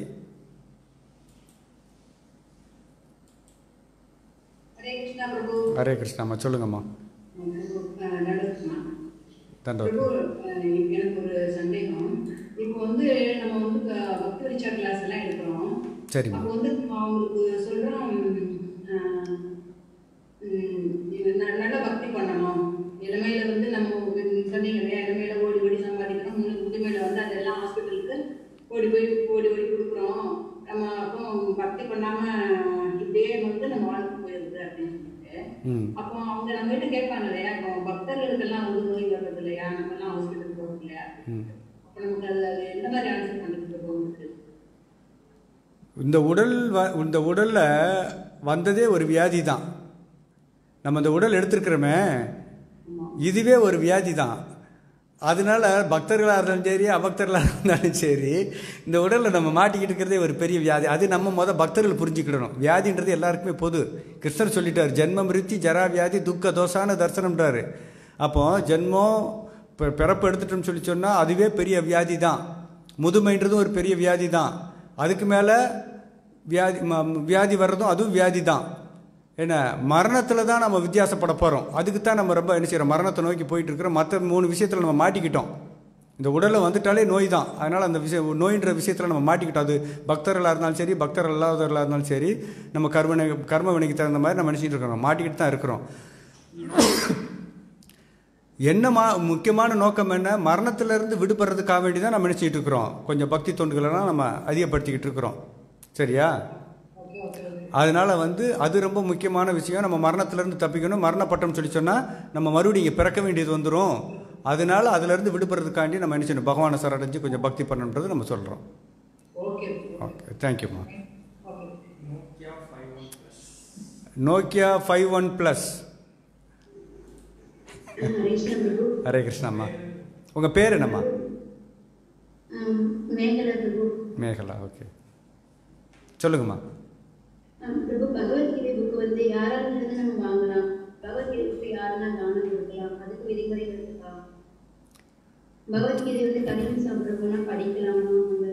ஹரே கிருஷ்ணா பிரபு ஹரே கிருஷ்ணாம்மா சொல்லுங்கம்மா பிரபு, அஹ், நல்லதும்மா. தண்டவத் பிரபு அஹ், எனக்கு ஒரு சந்தேகம் இப்போ வந்து நம்ம வந்து க- பக்தி பரீட்சா கிளாஸ் எல்லாம் எடுக்கிறோம் சரிம்மா அப்போ வந்து அவங்களுக்கு சொல்றோம் அஹ், உம், இது ந- நல்ல பக்தி பண்ணணும் இளமையில வந்து நம்ம சொன்னீங்க இல்லையா இளமையில ஓடி ஓடி சம்பாதிக்கிறோம் முன்னு- முதுமையில வந்து அதெல்லாம் ஹாஸ்பிட்டலுக்கு ஓடி போய் ஓடி ஓடி கொடுக்குறோம் நம்ம அப்போ பக்தி பண்ணாம இப்படியே வந்து நம்ம வாழ்க்கை போயிருது அப்படின்னு சொல்லிட்டு ம் அப்போ அவங்க நம்ம கிட்ட கேட்பாங்க இல்லையா இப்போ பக்தர்களுக்கெல்லாம் வந்து நோய் வர்றது இல்லையா நம்ம எல்லாம் ஹாஸ்பிட்டல் போகிறது இல்லையா ம் அப்போ நமக்கு அது அது எந்த மாதிரி ஆன்சர் பண்ணுறது உங்களுக்கு இந்த உடல் வ இந்த உடலில் வந்ததே ஒரு வியாதி தான் நம்ம இந்த உடல் எடுத்திருக்கிறோமே இதுவே ஒரு வியாதி தான் அதனால பக்தர்களாக இருந்தாலும் சரி அபக்தர்களாக இருந்தாலும் சரி இந்த உடலில் நம்ம மாட்டிக்கிட்டு இருக்கிறதே ஒரு பெரிய வியாதி அது நம்ம முத பக்தர்கள் புரிஞ்சுக்கிடணும் வியாதின்றது எல்லாருக்குமே பொது கிருஷ்ணர் சொல்லிட்டார் ஜென்மம் ரித்தி ஜரா வியாதி துக்க தோசான தரிசனம்ன்றாரு அப்போ ஜென்மம் பி- பிறப்பு எடுத்துட்டோம்னு சொல்லி சொன்னால் அதுவே பெரிய வியாதி தான் முதுமைன்றதும் ஒரு பெரிய வியாதி தான் அதுக்கு மேலே வியாதி ம- வியாதி வர்றதும் அதுவும் வியாதி தான் என்ன மரணத்தில் தான் நம்ம வித்தியாசப்பட போகிறோம் அதுக்கு தான் நம்ம ரொம்ப என்ன செய்கிறோம் மரணத்தை நோக்கி போயிட்டு இருக்கிறோம் மற்ற மூணு விஷயத்தில் நம்ம மாட்டிக்கிட்டோம் இந்த உடலில் வந்துட்டாலே நோய் தான் அதனால் அந்த விஷயம் நோயின்ற விஷயத்தில் நம்ம மாட்டிக்கிட்டோம் அது பக்தர்களாக இருந்தாலும் சரி பக்தர்கள் இல்லாதவர்களாக இருந்தாலும் சரி நம்ம கர்மனை கர்ம வினைக்கு தகுந்த மாதிரி நம்ம நினச்சிட்டு இருக்கிறோம் மாட்டிக்கிட்டு தான் இருக்கிறோம் என்ன மா முக்கியமான நோக்கம் என்ன மரணத்திலிருந்து விடுபடுறதுக்காக வேண்டி தான் நம்ம நினச்சிட்டு இருக்கிறோம் கொஞ்சம் பக்தி தொண்டுகளெல்லாம் நம்ம அதிகப்படுத்திக்கிட்டு இருக்கிறோம் சரியா அதனால வந்து அது ரொம்ப முக்கியமான விஷயம் நம்ம மரணத்திலிருந்து தப்பிக்கணும் மரணப்பட்டம் சொல்லி சொன்னால் நம்ம மறுபடியும் இங்கே பிறக்க வேண்டியது வந்துடும் அதனால அதிலிருந்து விடுபடுறதுக்காண்டி நம்ம என்ன செய்யணும் பகவானை சரடைஞ்சு கொஞ்சம் பக்தி பண்ணணுன்றது நம்ம சொல்கிறோம் ஓகே ஓகே தேங்க்யூம்மா okay Nokia five one plus Nokia five one plus ஹரிஷ்ணா பிரபு ஹரே கிருஷ்ணாம்மா உங்கள் பேர் என்னம்மா ஆம், மேகலா பிரபு மேகலா ஓகே சொல்லுங்கம்மா ஆம், பிரபு பகவத்கீதை புக் வந்து யாரால இருந்து நம்ம வாங்கலாம் பகவத்கீதை புக் யாருன்னா தானம் கொடுக்கலாம் அதுக்கு விதிமுறை இருக்கா பகவத்கீதை வந்து கணிதம் சாப்பிட்றப்போனா படிக்கலாமா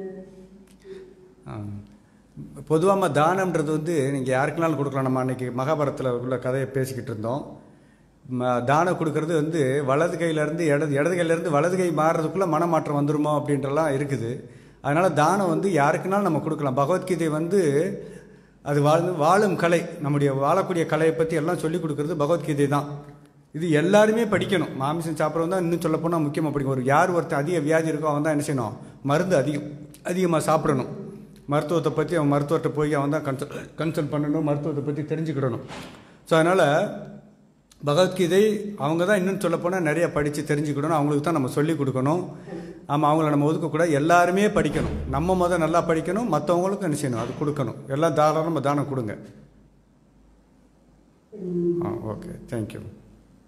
அந்த பொதுவாக தானம்ன்றது வந்து நீங்கள் யாருக்குனாலும் கொடுக்கலாம் நம்ம அன்றைக்கி மகாபாரத்தில் உள்ள கதையை பேசிக்கிட்டு இருந்தோம் ம- தானம் கொடுக்கறது வந்து வலது கையிலேருந்து இடது இடது கையிலேருந்து வலது கை மாறுறதுக்குள்ளே மனமாற்றம் வந்துருமோ அப்படின்றலாம் இருக்குது அதனால் தானம் வந்து யாருக்குனாலும் நம்ம கொடுக்கலாம் பகவத்கீதை வந்து அது வாழ்ந்து வாழும் கலை நம்முடைய வாழக்கூடிய கலையை பற்றி எல்லாம் சொல்லிக் கொடுக்கறது பகவத்கீதை தான் இது எல்லாருமே படிக்கணும் மாமிசம் சாப்பிட்றவங்க தான் இன்னும் சொல்ல போனால் முக்கியமாக படிக்கணும் ஒரு யார் ஒருத்தன் அதிக வியாதி இருக்கோ அவன் தான் என்ன செய்யணும் மருந்து அதிகம் அதிகமாக சாப்பிடணும் மருத்துவத்தை பற்றி அவன் மருத்துவர்கிட்ட போய் அவன் தான் கன்சல் கன்சல்ட் பண்ணணும் மருத்துவத்தை பற்றி தெரிஞ்சுக்கிடணும் ஸோ அதனால் பகவத்கீதை அவங்க தான் இன்னும் சொல்லப்போனால் நிறைய படித்து தெரிஞ்சுக்கிடணும் அவங்களுக்கு தான் நம்ம சொல்லிக் கொடுக்கணும் ஆமாம் அவங்கள நம்ம ஒதுக்கக்கூடாது எல்லாருமே படிக்கணும் நம்ம முதல் நல்லா படிக்கணும் மற்றவங்களுக்கும் என்ன செய்யணும் அது கொடுக்கணும் எல்லாம் தாராளமாக தானம் கொடுங்க ஆ ஓகே தேங்க்யூ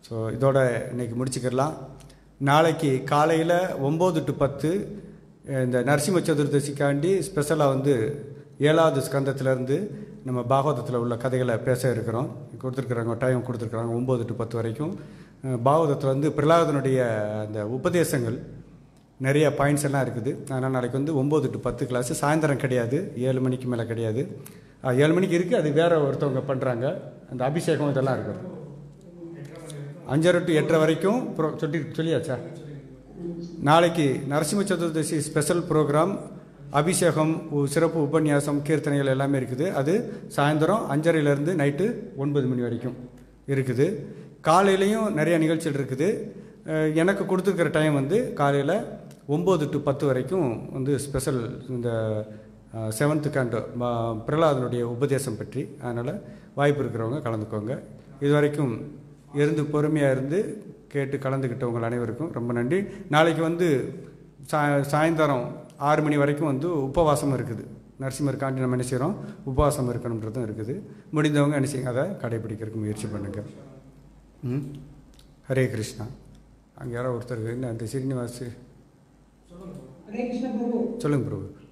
ஸோ இதோட இன்னைக்கு முடிச்சுக்கிடலாம் நாளைக்கு காலையில் ஒம்பது டு பத்து இந்த நரசிம்ம சதுர்தசிக்காண்டி ஸ்பெஷலாக வந்து ஏழாவது ஸ்கந்தத்திலேருந்து நம்ம பாகவதத்தில் உள்ள கதைகளை பேச இருக்கிறோம் கொடுத்துருக்குறாங்க டைம் கொடுத்துருக்குறாங்க ஒம்பது டு பத்து வரைக்கும் அஹ் பாகவதத்தில் வந்து பிரகலாதனுடைய அந்த உபதேசங்கள் நிறைய பாயிண்ட்ஸ் எல்லாம் இருக்குது அதனால் நாளைக்கு வந்து ஒம்பது டு பத்து கிளாஸ் சாயந்தரம் கிடையாது ஏழு மணிக்கு மேலே கிடையாது அஹ் ஏழு மணிக்கு இருக்குது அது வேற ஒருத்தவங்க பண்ணுறாங்க அந்த அபிஷேகம் இதெல்லாம் இருக்குது அஞ்சரை டு எட்டரை வரைக்கும் ப்ரோ சொல்லி சொல்லியாச்சா நாளைக்கு நரசிம்ம சதுர்தசி ஸ்பெஷல் ப்ரோக்ராம் அபிஷேகம் உ- சிறப்பு உபன்யாசம் கீர்த்தனைகள் எல்லாமே இருக்குது அது சாயந்தரம் அஞ்சரைலேருந்து நைட்டு ஒன்பது மணி வரைக்கும் இருக்குது காலையிலையும் நிறைய நிகழ்ச்சிகள் இருக்குது அஹ் எனக்கு கொடுத்துருக்கிற டைம் வந்து காலையில் ஒம்பது டு பத்து வரைக்கும் வந்து ஸ்பெஷல் இந்த செவன்த்து காண்டு பிரகலாதனுடைய உபதேசம் பற்றி அதனால் வாய்ப்பு இருக்கிறவங்க கலந்துக்கோங்க இது வரைக்கும் இருந்து பொறுமையாக இருந்து கேட்டு கலந்துக்கிட்டவங்க அனைவருக்கும் ரொம்ப நன்றி நாளைக்கு வந்து சா சாயந்தரம் ஆறு மணி வரைக்கும் வந்து உபவாசம் இருக்குது நரசிம்மர் காண்டி நம்ம என்ன செய்கிறோம் உபவாசம் இருக்கணுன்றதும் இருக்குது முடிந்தவங்க என்ன செய்யுங்க அதை கடைபிடிக்கிறதுக்கு முயற்சி பண்ணுங்கள் ம் ஹரே கிருஷ்ணா அங்கே யாரோ ஒருத்தர் என்ன அந்த ஸ்ரீனிவாஸ் ஹரே கிருஷ்ண பிரபு சொல்லுங்கள் பிரபு